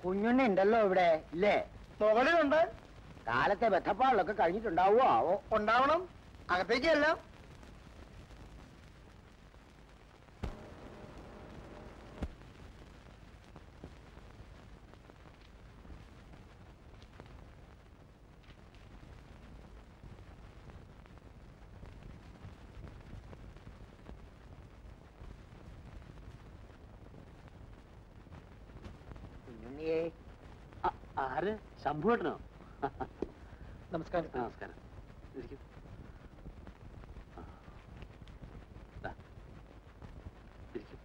കുഞ്ഞുണ്ണി ഉണ്ടല്ലോ ഇവിടെ ഇല്ലേ മുകളിലുണ്ട് കാലത്തെ ബന്ധപ്പാടിലൊക്കെ കഴിഞ്ഞിട്ടുണ്ടാവോ ആവോ ഉണ്ടാവണം അകത്തേക്കല്ല കുഞ്ഞുണ്ണിയെ ആ- ആര് ശംഭുവേട്ടനോ നമസ്കാരം നമസ്കാരം ഇരിക്കൂ. ആ. ദാ. ഇരിക്കൂ.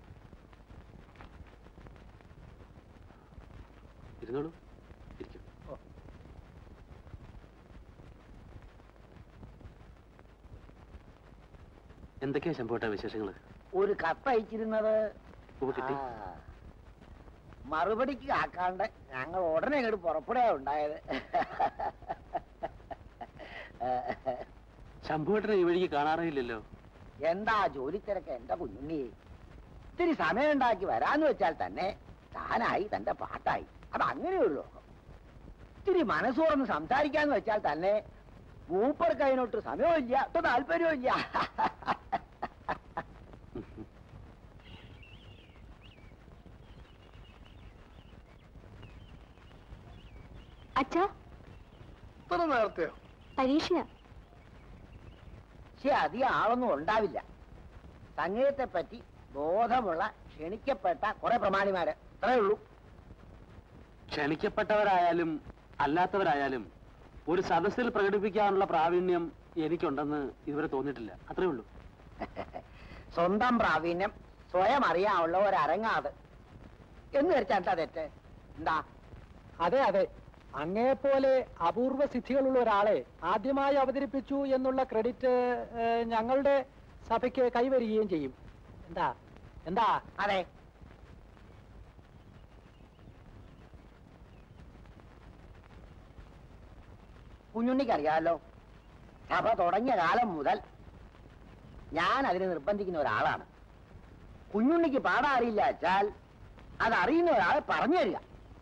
ഇരുന്നോളൂ ഇരിക്കൂ ഓ. എന്തൊക്കെയാ ശംഭുവേട്ട വിശേഷങ്ങള് ഒരു കത്തയച്ചിരുന്നത് ഉവ്വ് കിട്ടി ആ. മറുപടിക്ക് കാക്കാണ്ട് ഞങ്ങൾ ഉടനെ ഇങ്ങോട്ട് പുറപ്പെടുക ഉണ്ടായത് ശംഭുവേട്ടനെ ഈ വഴിക്ക് കാണാറേയില്ലല്ലോ എന്താ ജോലി തിരക്ക് എന്റെ കുഞ്ഞുണ്ണിയെ ഇത്തിരി സമയം ഉണ്ടാക്കി വരാന്ന് വെച്ചാൽ തന്നെ താനായി തന്റെ പാട്ടായി അത് അങ്ങനെയൊരു ലോകം ഇത്തിരി മനസ്സ് തുറന്ന് സംസാരിക്കാന്ന് വെച്ചാൽ തന്നെ മൂപ്പർക്ക് അതിനൊട്ട് സമയമില്ല ഒട്ടും താല്പര്യമില്ല അച്ഛാ ഇത്ര നേരത്തെയോ പരീക്ഷയാ പക്ഷെ അധികം ആളൊന്നും ഉണ്ടാവില്ല സംഗീതത്തെ പറ്റി ബോധമുള്ള ക്ഷണിക്കപ്പെട്ട കുറെ പ്രമാണിമാര് അത്രേ ഉള്ളൂ ക്ഷണിക്കപ്പെട്ടവരായാലും അല്ലാത്തവരായാലും ഒരു സദസ്സിൽ പ്രകടിപ്പിക്കാനുള്ള പ്രാവീണ്യം എനിക്കുണ്ടെന്ന് ഇതുവരെ തോന്നിയിട്ടില്ല അത്രേ ഉള്ളൂ സ്വന്തം പ്രാവീണ്യം സ്വയം അറിയാനുള്ള ഒരു അരങ്ങാത് എന്ന് ധരിച്ചാ തെറ്റ് എന്താ അതെ അതെ അങ്ങേപ്പോലെ അപൂർവ സിദ്ധികളുള്ള ഒരാളെ ആദ്യമായി അവതരിപ്പിച്ചു എന്നുള്ള ക്രെഡിറ്റ് ഏഹ്, ഞങ്ങളുടെ സഭയ്ക്ക് കൈവരികയും ചെയ്യും എന്താ എന്താ അതെ കുഞ്ഞുണ്ണിക്കറിയാലോ സഭ തുടങ്ങിയ കാലം മുതൽ ഞാൻ അതിനെ നിർബന്ധിക്കുന്ന ഒരാളാണ് കുഞ്ഞുണ്ണിക്ക് പാടാൻ അറിയില്ല വെച്ചാൽ അതറിയുന്ന ഒരാളെ പറഞ്ഞു തരിക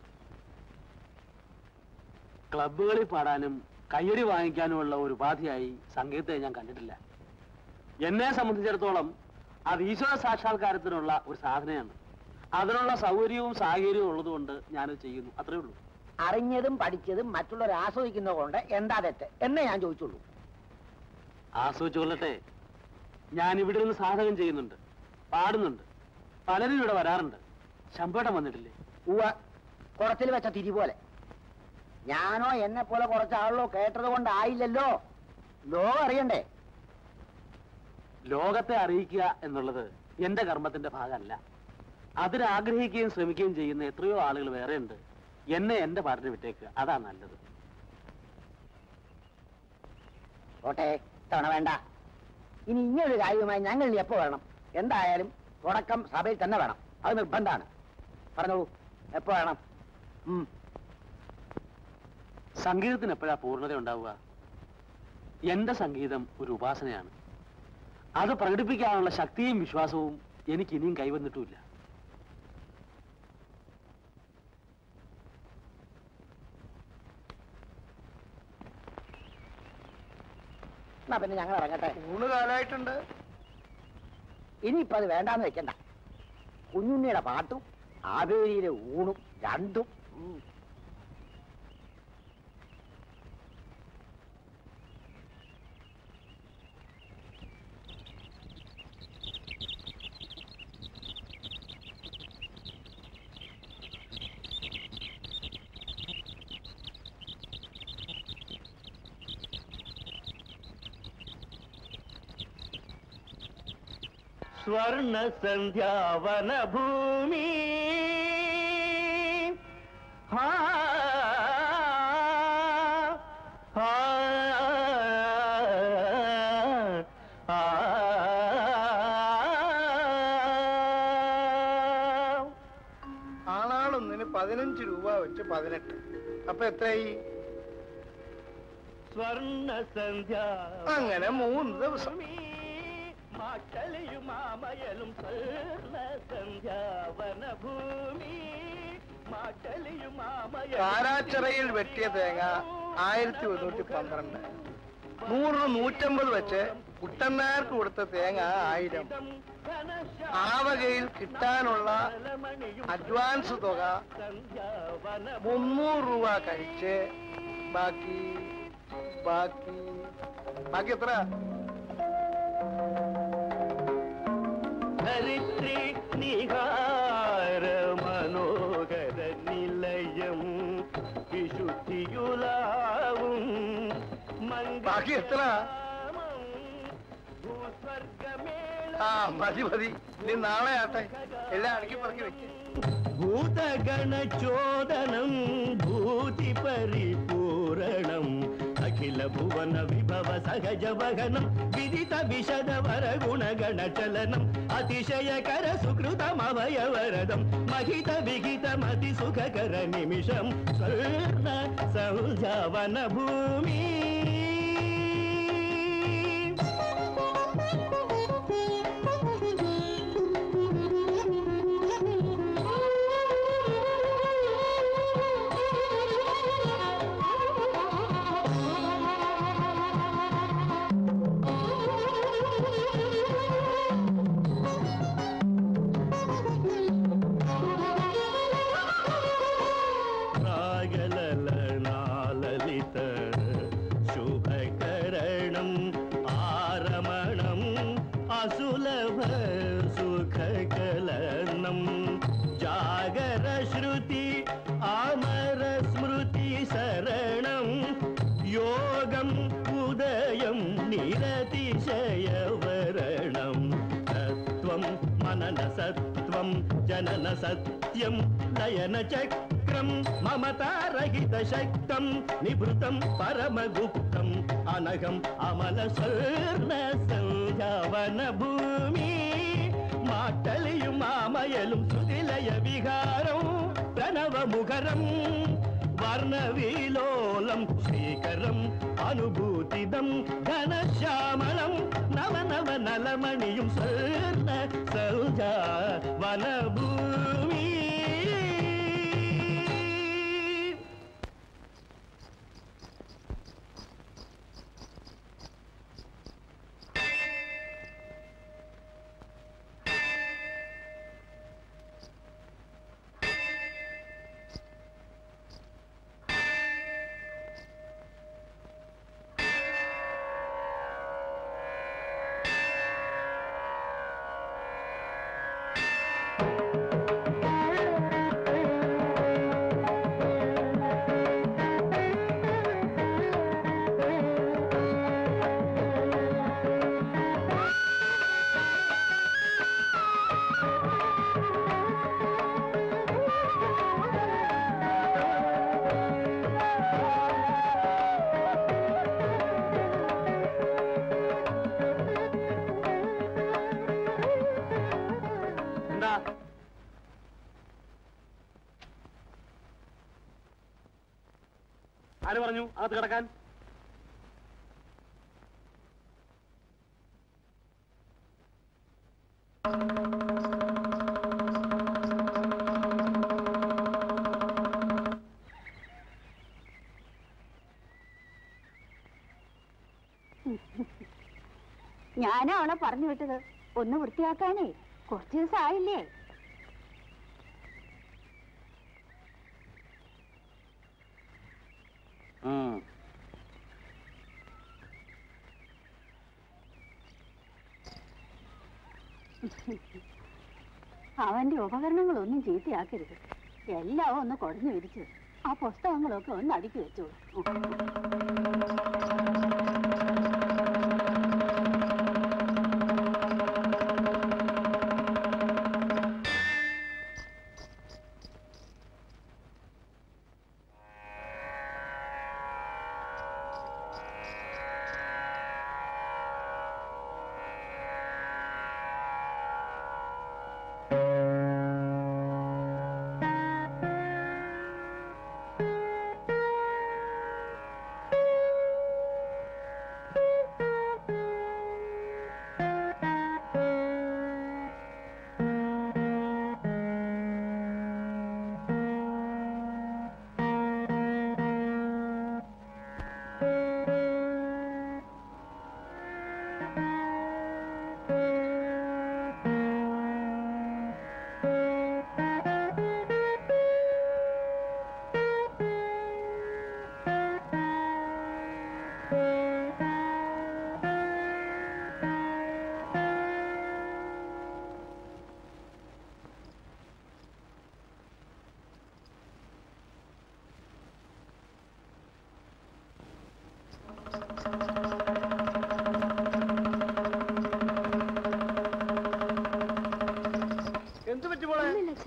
ക്ലബ്ബുകളിൽ പാടാനും കയ്യടി വാങ്ങിക്കാനുമുള്ള ഒരു ഉപാധിയായി സംഗീതത്തെ ഞാൻ കണ്ടിട്ടില്ല എന്നെ സംബന്ധിച്ചിടത്തോളം അത് ഈശ്വര സാക്ഷാത്കാരത്തിനുള്ള ഒരു സാധനയാണ് അതിനുള്ള സൗകര്യവും സാഹചര്യവും ഉള്ളതുകൊണ്ട് ഞാനത് ചെയ്യുന്നു അത്രേ ഉള്ളൂ അറിഞ്ഞതും പഠിച്ചതും മറ്റുള്ളവർ ആസ്വദിക്കുന്നത് കൊണ്ട് എന്താ തെറ്റ് എന്നേ ഞാൻ ചോദിച്ചുള്ളൂ ആസ്വദിച്ചു കൊള്ളട്ടെ ഞാൻ ഇവിടെ നിന്ന് സാധകം ചെയ്യുന്നുണ്ട് പാടുന്നുണ്ട് പലരും ഇവിടെ വരാറുണ്ട് ശമ്പടം വന്നിട്ടില്ലേ ഉവ്വ കുടത്തിൽ വെച്ച തിരി പോലെ ഞാനോ എന്നെ പോലെ കുറച്ചാളോ കേട്ടത് കൊണ്ടായില്ലല്ലോ ലോകം അറിയണ്ടേ ലോകത്തെ അറിയിക്കുക എന്നുള്ളത് എന്റെ കർമ്മത്തിന്റെ ഭാഗമല്ല അതിനാഗ്രഹിക്കുകയും ശ്രമിക്കുകയും ചെയ്യുന്ന എത്രയോ ആളുകൾ വേറെയുണ്ട് എന്നെ എന്റെ പാട്ടിന് വിട്ടേക്കുക അതാ നല്ലത് ഓട്ടെ തവണ വേണ്ട ഇനി ഇങ്ങനൊരു കാര്യവുമായി ഞങ്ങൾ ഇനി എപ്പോ വരണം എന്തായാലും തുടക്കം സഭയിൽ തന്നെ വേണം അത് നിർബന്ധമാണ് പറഞ്ഞോളൂ എപ്പോ വേണം ഉം. സംഗീതത്തിന് എപ്പോഴാ പൂർണ്ണത ഉണ്ടാവുക എന്റെ സംഗീതം ഒരു ഉപാസനയാണ് അത് പ്രകടിപ്പിക്കാനുള്ള ശക്തിയും വിശ്വാസവും എനിക്ക് ഇനിയും കൈവന്നിട്ടുമില്ല എന്നാ പിന്നെ ഞങ്ങൾ ഇറങ്ങട്ടെ ഊണ് കാലായിട്ടുണ്ട് ഇനിയിപ്പോ അത് വേണ്ടാന്ന് വെക്കണ്ട കുഞ്ഞുണ്ണിയുടെ പാട്ടും ആവേരിയിലെ ഊണും രണ്ടും ഉം. സ്വർണ സന്ധ്യാവന ഭൂമി ഹാ ഹാ ആ ആളാളൊന്നിന് പതിനഞ്ച് രൂപ വെച്ച് പതിനെട്ട് അപ്പൊ എത്രയായി സ്വർണ സന്ധ്യ അങ്ങനെ മൂന്ന് ദിവസം മാട്ടലയും മാമയലും സ്വർണ സന്ധ്യാവന ഭൂമി കാരാച്ചിറയിൽ വെട്ടിയ തേങ്ങ ആയിരത്തി ഒരുന്നൂറ്റി പന്ത്രണ്ട് നൂറിന് നൂറ്റമ്പത് വെച്ച് കുട്ടന്മാർക്ക് കൊടുത്ത തേങ്ങ ആയിരം ആ വകയിൽ കിട്ടാനുള്ള അഡ്വാൻസ് തുക മുന്നൂറ് രൂപ കഴിച്ച് ബാക്കി ബാക്കി ബാക്കി എത്ര ധരിത്രി നിഹാര മനോഹര നിലയം വിശുദ്ധിയുലാവും ബാക്കി എത്ര ആ മതി മതി നീ നാളെ ആട്ടെ എല്ലാം അടുക്കി പറക്കി വെക്ക് ഭൂതഗണചോദനം ഭൂതി പരിപൂരണം അഖില ഭുവന വിഭവ സഹജ വഹനം വിദിത വിശദ വര ഗുണഗണ ചലനം അതിശയകര സുകൃതമവയവരദം മഹിത വിഹിത മതി സുഖകര നിമിഷം സ്വർണ സൗജാവന ഭൂമി രാഗലലനാലലിത ശുഭകരണം ആരമണം അസുലഭ സുഖകലനം ജാഗര ശ്രുതി ആമര സ്മൃതി ശരണം യോഗം ഉദയം നിരതിശയവരണം തത്വം മനന സത്വം ജനന സത്യം ലയന ചക്രം മമതാരഹിത ശക്തം നിഭൃതം പരമഗുപ്തം അനഘം അമല സ്വർണ സഞ്ജാവന ഭൂമി മാട്ടലിയും മാമയലും സുതിലയ വിഹാരം പ്രണവമുഖരം വർണ്ണവിലോലം ശ്രീകരം അനുഭൂതിദം ഘനശ്യാമളം നവ നവ നലമണിയും സ്വർണ്ണ സൗജ വനഭൂമി എന്താ ആര് പറഞ്ഞു അകത്ത് കിടക്കാൻ ഞാനാ അവളെ പറഞ്ഞു വിട്ടത് ഒന്ന് വൃത്തിയാക്കാനേ കുറച്ച് ദിവസം ആയില്ലേ ഉം. അവന്റെ ഉപകരണങ്ങളൊന്നും ചീത്തയാക്കരുത് എല്ലാം ഒന്ന് കുടഞ്ഞു വിരിച്ച് ആ പുസ്തകങ്ങളൊക്കെ ഒന്ന് അടുക്കി വെച്ചോളൂ എന്ത് പറ്റി മോളെ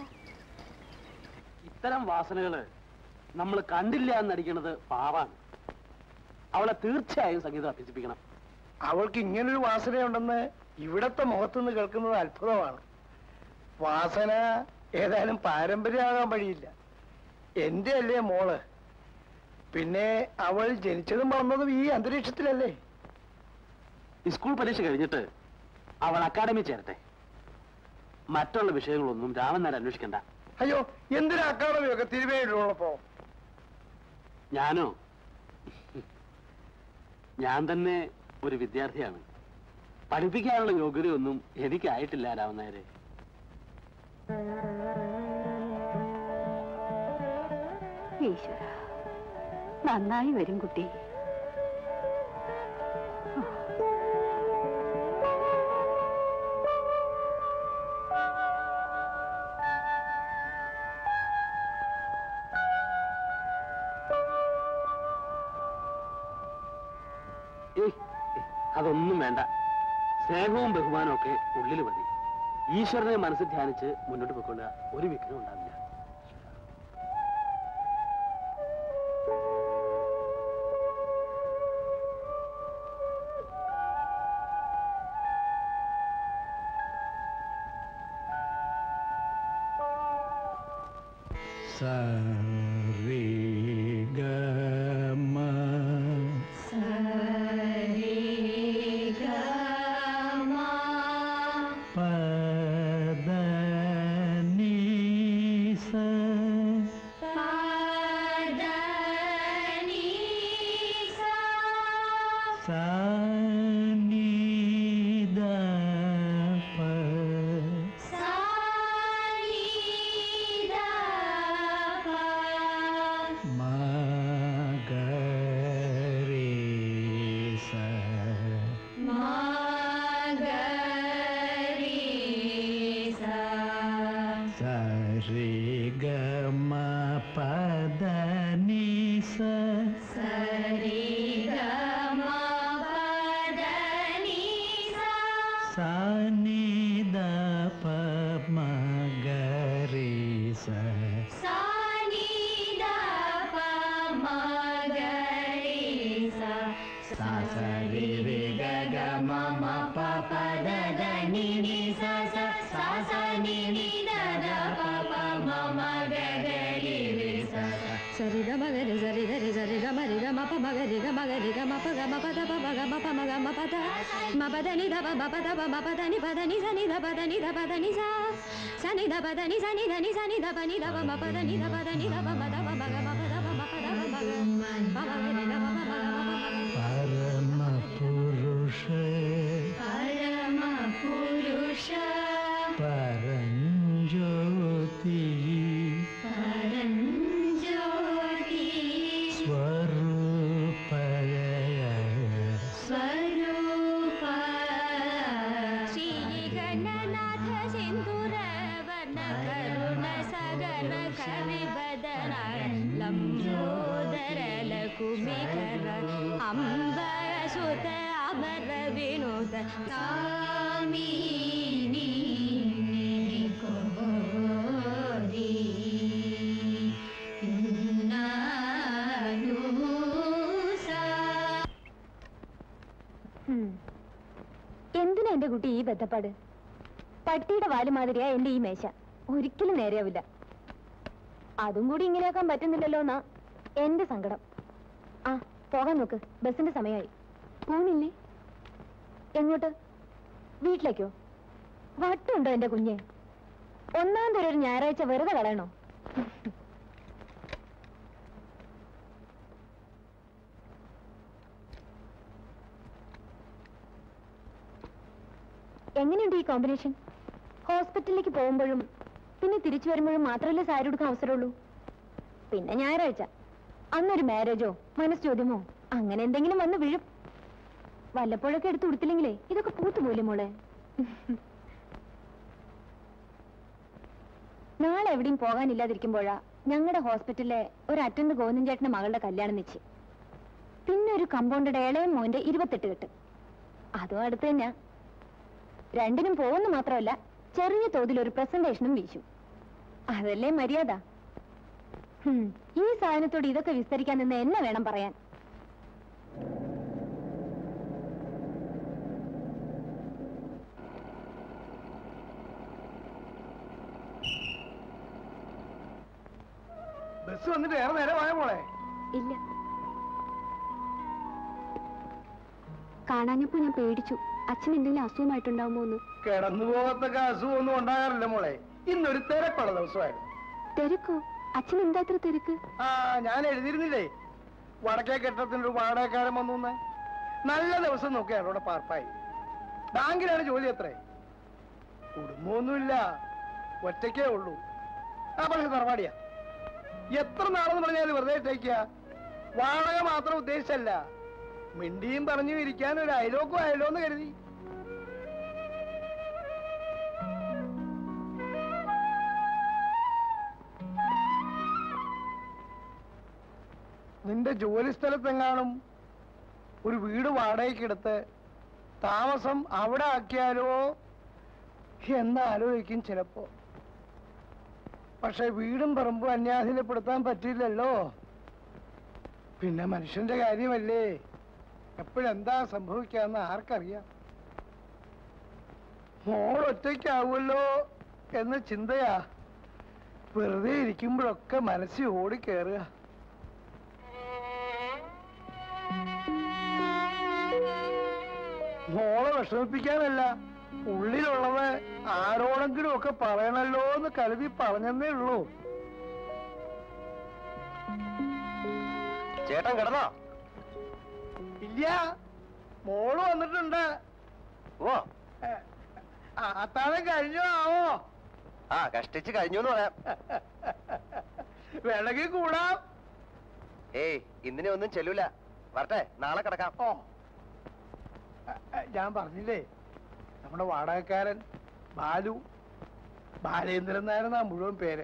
ഇത്തരം വാസനകള് നമ്മൾ കണ്ടില്ല എന്നടിക്കണത് പാവാണ് അവളെ തീർച്ചയായും സംഗീതം അഭ്യസിപ്പിക്കണം അവൾക്ക് ഇങ്ങനൊരു വാസനയുണ്ടെന്ന് ഇവിടത്തെ മുഖത്തുനിന്ന് കേൾക്കുന്നത് അത്ഭുതമാണ് വാസന ഏതായാലും പാരമ്പര്യമാകാൻ വഴിയില്ല എന്റെ അല്ലേ മോള് പിന്നെ അവൾ ജനിച്ചതും വളർന്നതും ഈ അന്തരീക്ഷത്തിലല്ലേ സ്കൂൾ പരീക്ഷ കഴിഞ്ഞിട്ട് അവൾ അക്കാഡമി ചേരട്ടെ മറ്റുള്ള വിഷയങ്ങളൊന്നും രാമൻ നേരം അന്വേഷിക്കണ്ട അയ്യോ എന്തിനാ അക്കാഡമിയൊക്കെ തിരുവേഴിയുള്ളപ്പോ ഞാനോ ഞാൻ തന്നെ ഒരു വിദ്യാർത്ഥിയാണ് പഠിപ്പിക്കാനുള്ള യോഗ്യതയൊന്നും എനിക്കായിട്ടില്ല രാമൻ നേരെ ഈശ്വര നന്നായി വരും കുട്ടി ഏയ് ഏയ്, അതൊന്നും വേണ്ട സ്നേഹവും ബഹുമാനവും ഒക്കെ ഉള്ളിൽ മതി ഈശ്വരനെ മനസ്സിൽ ധ്യാനിച്ച് മുന്നോട്ട് പോയിക്കൊള്ളുക ഒരു വിഘ്നം ഉണ്ടാവില്ല సరి గమ గరి సరి గరి సరి గమ రి గమ ప మగ రి గమ గరి గమ ప గమ పద ప మగ మ ప మగ మ పద మ పద ని ధ ప మ పద ప మ పద ని పద ని స ని ధ పద ని ధ పద ని స స ని ధ పద ని స ని ధ ని స ని ధ ప ని ధ ప మ పద ని ధ పద ని ధ ప మ ధ ప మగ మ పద ప మ పద ప మగ ప మగ ని ధ ప ప మగ మ ప మగ ശ്രീ ഗണനാഥ സിന്ദൂര വർണ്ണ കരുണ സഗന കവിബദന ലംബോദര ലകുമികര അംബര സുത അമര വിനോദ കാമിനി കോരി എന്തിനാ എന്റെ കുട്ടി ഈ ബന്ധപ്പാട് പട്ടിയുടെ വാല് മാതിരിയാ എന്റെ ഈ മേശ ഒരിക്കലും നേരെയാവില്ല അതും കൂടി ഇങ്ങനെയാക്കാൻ പറ്റുന്നില്ലല്ലോ എന്നാ എന്റെ സങ്കടം ആ പോകാൻ നോക്ക് ബസിന്റെ സമയമായി പോണില്ലേ എങ്ങോട്ട് വീട്ടിലേക്കോ വട്ടുണ്ടോ എന്റെ കുഞ്ഞെ ഒന്നാം തരം ഒരു ഞായറാഴ്ച വെറുതെ കളയണോ എങ്ങനെയുണ്ട് ഈ കോമ്പിനേഷൻ ഹോസ്പിറ്റലിലേക്ക് പോകുമ്പോഴും പിന്നെ തിരിച്ചു വരുമ്പോഴും മാത്രമല്ലേ സാരി എടുക്കാൻ അവസരമുള്ളൂ പിന്നെ ഞായറാഴ്ച അന്നൊരു മാരേജോ മനസ് ചോദ്യമോ അങ്ങനെ എന്തെങ്കിലും വന്ന് വീഴും വല്ലപ്പോഴൊക്കെ എടുത്ത് കൊടുത്തില്ലെങ്കിലേ ഇതൊക്കെ പൂത്തുപോലെ മോളെ നാളെ എവിടെയും പോകാനില്ലാതിരിക്കുമ്പോഴാ ഞങ്ങളുടെ ഹോസ്പിറ്റലിലെ ഒരു അറ്റൻഡ് ഗോവിന്ദൻ ചേട്ടന്റെ മകളുടെ കല്യാണം നിശ്ചയം പിന്നെ ഒരു കമ്പൗണ്ടഡ് ഇളയം മോന്റെ ഇരുപത്തെട്ട് കെട്ട് അതും അടുത്ത് തന്നെയാ രണ്ടിനും പോകുന്നു മാത്രമല്ല ചെറിയ തോതിൽ ഒരു പ്രസന്റേഷനും വീശും അതല്ലേ മര്യാദ ഹും, ഈ സാധനത്തോട് ഇതൊക്കെ വിസ്തരിക്കാൻ നിന്ന് എന്നെ വേണം പറയാൻ ബസ് വന്നിട്ട് ഏറെ നേരം ആയ മോളെ ഇല്ല കാണാഞ്ഞപ്പോ ഞാൻ പേടിച്ചു അച്ഛൻ എന്തെങ്കിലും അസുഖമായിട്ടുണ്ടാവുമോ എന്ന് കിടന്നു പോകത്തക്ക അസുഖമൊന്നും ഉണ്ടാകാറില്ല മോളെ ഇന്നൊരു തിരക്കുള്ള ദിവസമായിരുന്നു തിരക്കോ അച്ഛൻ എന്താ അത്ര തിരക്ക് ആ ഞാൻ എഴുതിയിരുന്നില്ലേ വടക്കേ കെട്ടത്തിന് ഒരു വാടകക്കാരൻ വന്നു എന്ന്. നല്ല ദിവസം നോക്കിയാണ് ഇവിടെ പാർപ്പായി ബാങ്കിലാണ് ജോലി എത്രേ കുടുംബമൊന്നുമില്ല ഒറ്റയ്ക്കേ ഉള്ളൂ ആ പക്ഷെ തറവാടിയാ എത്ര നാളെന്ന് പറഞ്ഞാൽ വെറുതെ ഇട്ടേക്കുക വാടക മാത്രം ഉദ്ദേശിച്ചല്ല മിണ്ടിയും പറഞ്ഞു ഇരിക്കാൻ ഒരു അയലോക്കും ആയല്ലോ എന്ന് കരുതി നിന്റെ ജോലി സ്ഥലത്തെങ്ങാനും ഒരു വീട് വാടകയ്ക്കെടുത്ത് താമസം അവിടെ ആക്കിയാലോ എന്ന് ആലോചിക്കും ചിലപ്പോ പക്ഷെ വീടും പറമ്പും അന്യാധീനപ്പെടുത്താൻ പറ്റില്ലല്ലോ പിന്നെ മനുഷ്യന്റെ കാര്യമല്ലേ എപ്പോഴെന്താ സംഭവിക്കാന്ന് ആർക്കറിയാം മോൾ ഒറ്റയ്ക്കാവുമല്ലോ എന്ന ചിന്തയാ വെറുതെ ഇരിക്കുമ്പോഴൊക്കെ മനസ്സിൽ ഓടിക്കേറുക മോളെ വിഷമിപ്പിക്കാനല്ല ഉള്ളിലുള്ളത് ആരോടെങ്കിലും ഒക്കെ പറയണല്ലോ എന്ന് കരുതി പറഞ്ഞെന്നേ ഉള്ളൂ ചേട്ടൻ കിടന്നോ ഇല്ല മോള് വന്നിട്ടുണ്ട് ഓ ഏ, ആ, അത്താഴം കഴിഞ്ഞോ ആവോ ആ കഷ്ടിച്ച് കഴിഞ്ഞു എന്ന് പറയാം വേണമെങ്കിൽ കൂടാം ഏയ് ഇന്നിനെ ഒന്നും ചെല്ലൂല വരട്ടെ നാളെ കിടക്കാം ഓ ഏ, ഏ, ഞാൻ പറഞ്ഞില്ലേ നമ്മുടെ വാടകക്കാരൻ ബാലു ബാലേന്ദ്രൻ നായരെന്നാ മുഴുവൻ പേര്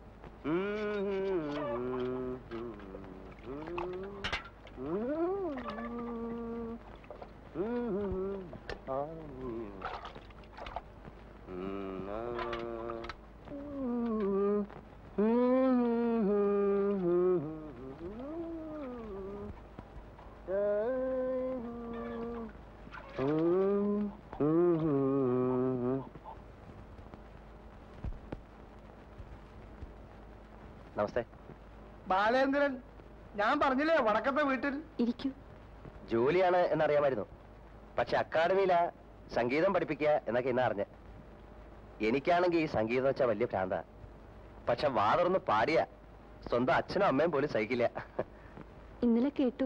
നമസ്തേ ബാലേന്ദ്രൻ ഞാൻ പറഞ്ഞില്ലേ വടക്കത്തെ വീട്ടിൽ ഇരിക്കൂ ജോലിയാണ് എന്നറിയാമായിരുന്നു പക്ഷെ അക്കാഡമിയിലാ സംഗീതം പഠിപ്പിക്കുക എന്നൊക്കെ ഇന്ന് അറിഞ്ഞ് എനിക്കാണെങ്കിൽ ഈ സംഗീതം വെച്ചാൽ വലിയ ഭ്രാന്ത പക്ഷെ വാതർന്ന് പാടിയ സ്വന്തം അച്ഛനും അമ്മയും പോലും സഹിക്കില്ല ഇന്നലെ കേട്ടു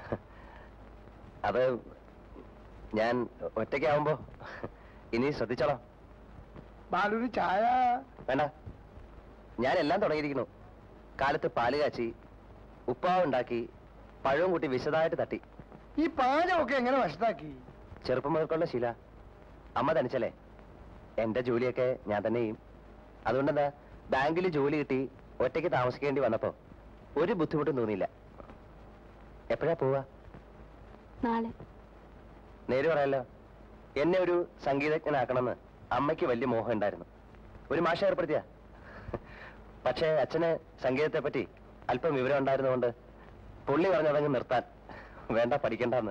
അത് ഞാൻ ഒറ്റയ്ക്കാവുമ്പോ ഇനി ശ്രദ്ധിച്ചോളാം ബാലുവിന് ചായ വേണ്ട ഞാൻ എല്ലാം തുടങ്ങിയിരിക്കുന്നു കാലത്ത് പാല് കാച്ചി ഉപ്പാവ് ഉണ്ടാക്കി പഴവും കൂട്ടി വിശദമായിട്ട് തട്ടി ഈ പാചകമൊക്കെ എങ്ങനെ വശത്താക്കി ചെറുപ്പം മുതൽക്കുള്ള ശീല അമ്മ തനിച്ചല്ലേ എന്റെ ജോലിയൊക്കെ ഞാൻ തന്നെ ചെയ്യും അതുകൊണ്ടെന്താ ബാങ്കിൽ ജോലി കിട്ടി ഒറ്റയ്ക്ക് താമസിക്കേണ്ടി വന്നപ്പോ ഒരു ബുദ്ധിമുട്ടും തോന്നിയില്ല എപ്പോഴാ പോവാ നാളെ നേര് പറയാലോ എന്നെ ഒരു സംഗീതജ്ഞനാക്കണമെന്ന് അമ്മയ്ക്ക് വലിയ മോഹം ഉണ്ടായിരുന്നു ഒരു മാഷ ഏർപ്പെടുത്തിയ പക്ഷേ അച്ഛന് സംഗീതത്തെ പറ്റി അല്പം വിവരം ഉണ്ടായിരുന്നുകൊണ്ട് പുള്ളി പറഞ്ഞതങ്ങ് നിർത്താൻ വേണ്ട പഠിക്കണ്ടെന്ന്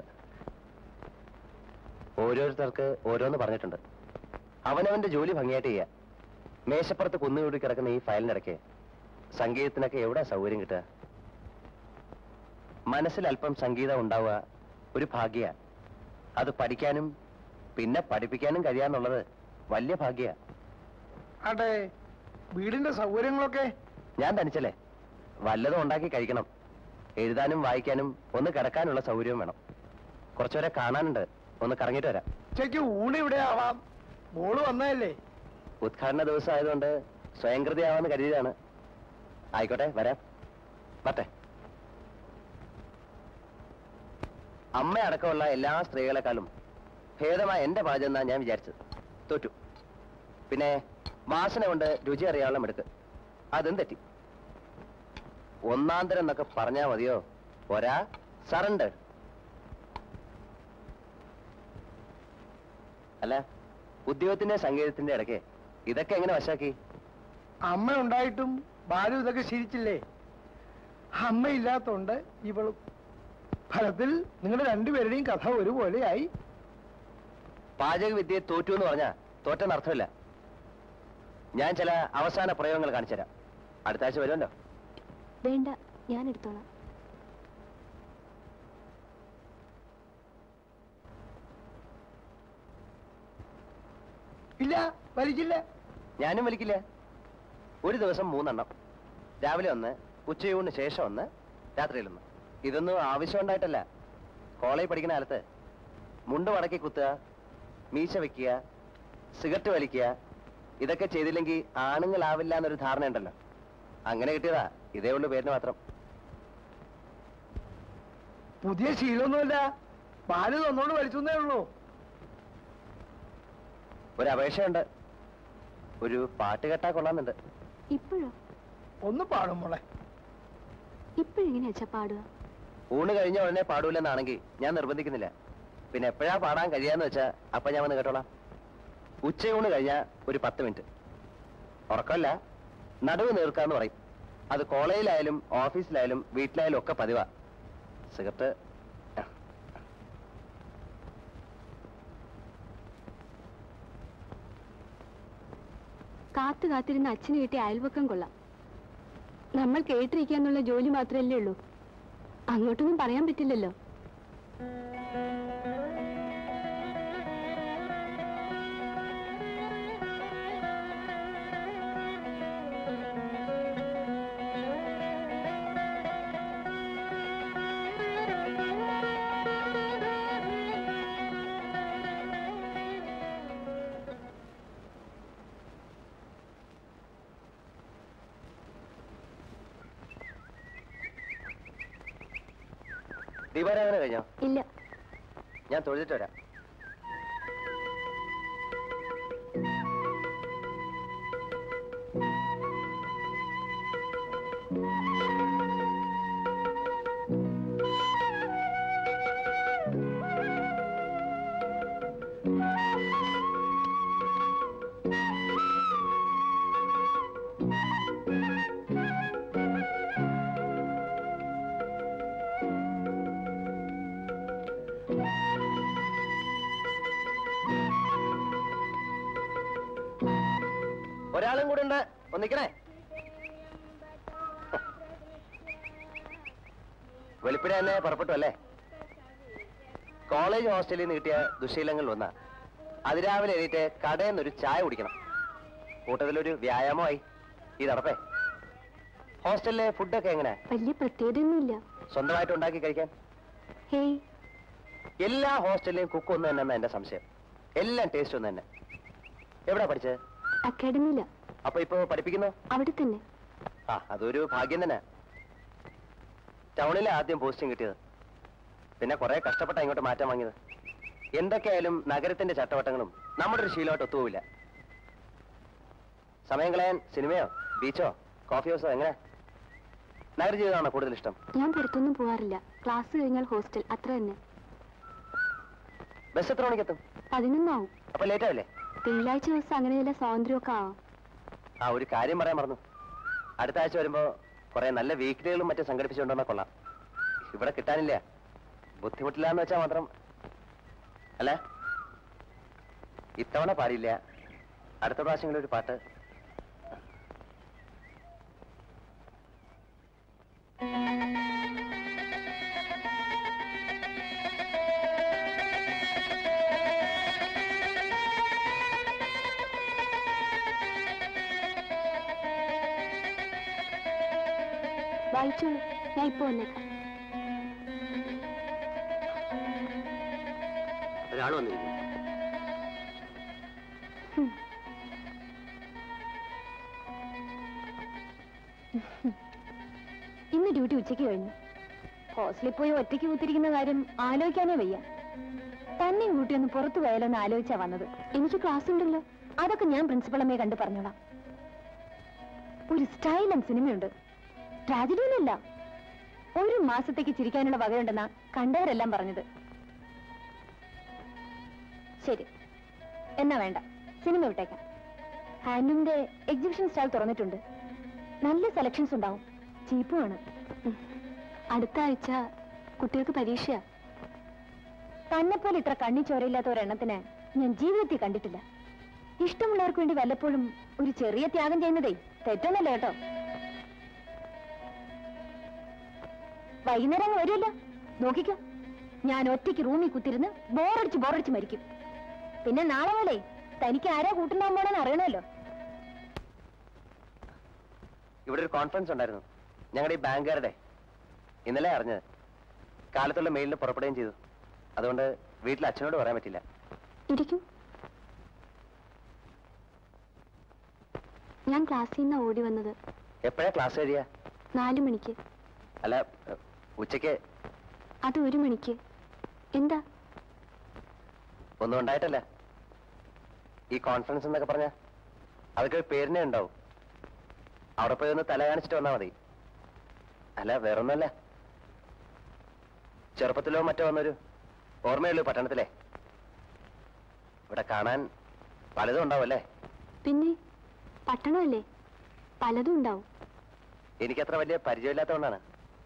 ഓരോരുത്തർക്ക് ഓരോന്ന് പറഞ്ഞിട്ടുണ്ട് അവനവന്റെ ജോലി ഭംഗിയായിട്ട് ചെയ്യാ മേശപ്പുറത്ത് കുന്നുകൂടി കിടക്കുന്ന ഈ ഫയലിനിടയ്ക്ക് സംഗീതത്തിനൊക്കെ എവിടെ സൗകര്യം കിട്ടുക മനസ്സിൽ അല്പം സംഗീതം ഉണ്ടാവുക ഒരു ഭാഗ്യ അത് പഠിക്കാനും പിന്നെ പഠിപ്പിക്കാനും കഴിയാന്നുള്ളത് വലിയ ഭാഗ്യ ആട്ടെ വീടിന്റെ സൗകര്യങ്ങളൊക്കെ ഞാൻ തനിച്ചല്ലേ വല്ലതും ഉണ്ടാക്കി കഴിക്കണം എഴുതാനും വായിക്കാനും ഒന്ന് കിടക്കാനുള്ള സൗകര്യവും വേണം കുറച്ചുപേരെ കാണാനുണ്ട് ഒന്ന് കറങ്ങിയിട്ട് വരാം ഉച്ചയ്ക്ക് ഊണ് ഇവിടെ ആവാം മോള് വന്നതല്ലേ ഉദ്ഘാടന ദിവസം ആയതുകൊണ്ട് സ്വയംകൃതിയാവാന്ന് കരുതിയതാണ് ആയിക്കോട്ടെ വരാം വട്ടെ അമ്മ അടക്കമുള്ള എല്ലാ സ്ത്രീകളെക്കാളും ഭേദമായ എന്റെ പാചകം എന്നാ ഞാൻ വിചാരിച്ചത് തോറ്റു പിന്നെ വാസന കൊണ്ട് രുചി അറിയാനുള്ള എടുക്ക് അതും തെറ്റി ഒന്നാന്തരം എന്നൊക്കെ പറഞ്ഞാ മതിയോ ഒരാ സറണ്ടർ അല്ല ഉദ്യോഗത്തിന്റെ സംഗീതത്തിന്റെ ഇടയ്ക്ക് ഇതൊക്കെ എങ്ങനെ വശാക്കി അമ്മ ഉണ്ടായിട്ടും ബാലു ഇതൊക്കെ ശീലിച്ചില്ലേ അമ്മ ഇല്ലാത്തോണ്ട് ഇവളും ഫലത്തിൽ നിങ്ങളുടെ രണ്ടുപേരുടെയും കഥ ഒരുപോലെയായി പാചക വിദ്യയെ തോറ്റു എന്ന് പറഞ്ഞാ തോറ്റെന്ന് അർത്ഥമില്ല ഞാൻ ചില അവസാന പ്രയോഗങ്ങൾ കാണിച്ചുതരാം അടുത്ത ആഴ്ച വരുമല്ലോ വേണ്ട ഞാൻ എടുത്തോളാം ഇല്ല വലിക്കില്ല ഞാനും വലിക്കില്ല ഒരു ദിവസം മൂന്നെണ്ണം രാവിലെ ഒന്ന് ഉച്ചയൂണിന് ശേഷം ഒന്ന് രാത്രിയിലൊന്ന് ഇതൊന്നും ആവശ്യമുണ്ടായിട്ടല്ല കോളേജ് പഠിക്കുന്ന കാലത്ത് മുണ്ട് മടക്കി കുത്തുക മീശ വെക്കുക സിഗരറ്റ് വലിക്കുക ഇതൊക്കെ ചെയ്തില്ലെങ്കിൽ ആണുങ്ങളാവില്ല എന്നൊരു ധാരണ ഉണ്ടല്ലോ അങ്ങനെ കിട്ടിയതാ ഇതേ ഉള്ളൂ പേരിന് മാത്രം പുതിയ ശീലമൊന്നുമില്ല ബാലു തന്നോട് വലിച്ചെന്നേ ഉള്ളൂ ഒരു അപേക്ഷയുണ്ട് ഒരു പാട്ട് കേട്ടാ കൊള്ളാമെന്നുണ്ട് ഇപ്പോഴോ ഒന്ന് പാടും മോളെ ഇപ്പോഴെങ്ങനെയാ അച്ഛാ പാടുക ഊണ് കഴിഞ്ഞ ഉടനെ പാടൂലെന്നാണെങ്കിൽ ഞാൻ നിർബന്ധിക്കുന്നില്ല പിന്നെ എപ്പോഴാ പാടാൻ കഴിയാന്ന് വെച്ചാ അപ്പൊ ഞാൻ വന്ന് കേട്ടോളാം ഉച്ചയൂണ് കഴിഞ്ഞാ ഒരു പത്ത് മിനിറ്റ് ഉറക്കമല്ല നടുവ് നീർക്കാന്ന് പറയും അത് കോളേജിലായാലും ഓഫീസിലായാലും വീട്ടിലായാലും ഒക്കെ പതിവാ സിഗരറ്റ് കാത്തു കാത്തിരുന്ന അച്ഛന് കിട്ടിയ അയൽവക്കം കൊള്ളാം നമ്മൾ കേട്ടിരിക്കുക എന്നുള്ള ജോലി മാത്രമല്ലേ ഉള്ളൂ അങ്ങോട്ടൊന്നും പറയാൻ പറ്റില്ലല്ലോ ദീപാരാധന കഴിഞ്ഞോ ഇല്ല ഞാൻ തൊഴുതിട്ട് വരാം ഒരാളും കൂടെ ഉണ്ട് ഒന്നിക്കണേ വെളുപ്പിനെ തന്നെ പുറപ്പെട്ടു അല്ലേ കോളേജ് ഹോസ്റ്റലിൽ നിന്ന് കിട്ടിയ ദുശീലങ്ങളിൽ ഒന്നാ അതിരാവിലെ എഴുതിയിട്ട് കടയിൽ നിന്നൊരു ചായ കുടിക്കണം കൂട്ടത്തിലൊരു വ്യായാമമായി ഈ നടപ്പേ ഹോസ്റ്റലിലെ ഫുഡൊക്കെ എങ്ങനെ വലിയ പ്രത്യേകതയൊന്നുമില്ല സ്വന്തമായിട്ട് ഉണ്ടാക്കി കഴിക്കാൻ ഹേയ് എല്ലാ ഹോസ്റ്റലിലെയും കുക്ക് ഒന്ന് തന്നെ എന്റെ സംശയം എല്ലാം ടേസ്റ്റ് ഒന്ന് തന്നെ എവിടാ പഠിച്ചത് അക്കാഡമിയില അപ്പൊ ഇപ്പൊ പഠിപ്പിക്കുന്നു അവിടെ തന്നെ ആ അതൊരു ഭാഗ്യം തന്നെ ടൗണിലെ ആദ്യം പോസ്റ്റിംഗ് കിട്ടിയത് പിന്നെ കുറെ കഷ്ടപ്പെട്ട ഇങ്ങോട്ട് മാറ്റാൻ വാങ്ങിയത് എന്തൊക്കെയായാലും നഗരത്തിന്റെ ചട്ടവട്ടങ്ങളും നമ്മുടെ ഒരു ശീലമായിട്ട് ഒത്തുപോവില്ല സമയം കളയാൻ സിനിമയോ ബീച്ചോ കോഫി ഹൗസോ എങ്ങനെ നഗര ജീവിതമാണോ കൂടുതൽ ഇഷ്ടം ഞാൻ പുറത്തൊന്നും പോവാറില്ല ക്ലാസ് കഴിഞ്ഞാൽ ഹോസ്റ്റൽ അത്ര തന്നെ ബസ് എത്ര മണിക്കെത്തും പതിനൊന്നാവും അപ്പൊ ലേറ്റ് ആവില്ലേ തിങ്കളാഴ്ച ദിവസം അങ്ങനെ ചില സ്വാതന്ത്ര്യമൊക്കെ ആവാം ആ ഒരു കാര്യം പറയാൻ മറന്നു അടുത്ത ആഴ്ച വരുമ്പോ കുറെ നല്ല വീക്കിലികളും മറ്റും സംഘടിപ്പിച്ചുകൊണ്ടുവന്നാ കൊള്ളാം ഇവിടെ കിട്ടാനില്ല ബുദ്ധിമുട്ടില്ല എന്ന് വെച്ചാൽ മാത്രം അല്ല ഇത്തവണ പാടില്ല അടുത്ത പ്രാവശ്യങ്ങളിൽ ഒരു പാട്ട് വായിച്ചോളൂ ഞാൻ ഇപ്പൊ വന്നേക്കാം ഒരാൾ വന്നിരിക്കുന്നു ഇന്ന് ഡ്യൂട്ടി ഉച്ചയ്ക്ക് കഴിഞ്ഞു ഹോസ്റ്റലിൽ പോയി ഒറ്റയ്ക്ക് കൂത്തിരിക്കുന്ന കാര്യം ആലോചിക്കാനേ വയ്യ തന്നെയും കൂട്ടി ഒന്ന് പുറത്തു പോയാലോ എന്ന് ആലോചിച്ചാ വന്നത് എനിക്ക് ക്ലാസ് ഉണ്ടല്ലോ അതൊക്കെ ഞാൻ പ്രിൻസിപ്പൾ അമ്മയെ കണ്ട് പറഞ്ഞോളാം ഒരു സ്റ്റൈലം സിനിമയുണ്ട് ട്രാജഡിയൊന്നുമില്ല ഒരു മാസത്തേക്ക് ചിരിക്കാനുള്ള വകയുണ്ടെന്നാ കണ്ടവരെല്ലാം പറഞ്ഞത് ശരി എന്നാ വേണ്ട സിനിമ വിട്ടേക്കാം ഹാൻഡ്ലൂമിന്റെ എക്സിബിഷൻ സ്റ്റാൾ തുറന്നിട്ടുണ്ട് നല്ല സെലക്ഷൻസ് ഉണ്ടാവും ചീപ്പുമാണ് അടുത്ത ആഴ്ച കുട്ടികൾക്ക് പരീക്ഷയാ തന്നെ പോലെ ഇത്ര കണ്ണി ചോരയില്ലാത്ത ഒരെണ്ണത്തിന് ഞാൻ ജീവിതത്തിൽ കണ്ടിട്ടില്ല ഇഷ്ടമുള്ളവർക്ക് വേണ്ടി വല്ലപ്പോഴും ഒരു ചെറിയ ത്യാഗം ചെയ്യുന്നതേ തെറ്റൊന്നല്ല കേട്ടോ വൈകുന്നേരം അങ്ങ് വരുമല്ലോ നോക്കിക്കോ ഞാൻ ഒറ്റയ്ക്ക് റൂമിൽ കുത്തിരുന്ന് ബോറടിച്ച് ബോറടിച്ച് മരിക്കും പിന്നെ നാളെ പോലെ തനിക്ക് ആരാ കൂട്ടുണ്ടാകാൻ പോണെന്ന് അറിയണമല്ലോ ഇവിടെ ഒരു കോൺഫറൻസ് ഉണ്ടായിരുന്നു ഞങ്ങളുടെ ഈ ബാങ്കുകാരുടെ ഇന്നലെ അറിഞ്ഞത് കാലത്തുള്ള മെയിലിന് പുറപ്പെടുകയും ചെയ്തു അതുകൊണ്ട് വീട്ടിൽ അച്ഛനോട് പറയാൻ പറ്റില്ല ഇരിക്കൂ ഞാൻ ക്ലാസ്സിൽ നിന്ന് ഓടി വന്നത് എപ്പോഴാ ക്ലാസ് കഴിയുക നാലു മണിക്ക് അല്ല ഏഹ്, ഉച്ചയ്ക്ക് അത് ഒരു മണിക്ക് എന്താ ഒന്നും ഉണ്ടായിട്ടല്ല ഈ കോൺഫറൻസ് എന്നൊക്കെ പറഞ്ഞ അതൊക്കെ ഒരു പേരിനെ ഉണ്ടാവും അവിടെ പോയി ഒന്ന് തല കാണിച്ചിട്ട് വന്നാൽ മതി അല്ല വേറൊന്നല്ല ചെറുപ്പത്തിലോ മറ്റോ വന്നൊരു ഓർമ്മയുള്ളൂ പട്ടണത്തിലെ ഇവിടെ കാണാൻ പലതും ഉണ്ടാവും അല്ലേ പിന്നെ പട്ടണമല്ലേ പലതും ഉണ്ടാവും എനിക്കത്ര വലിയ പരിചയമില്ലാത്തതുകൊണ്ടാണ്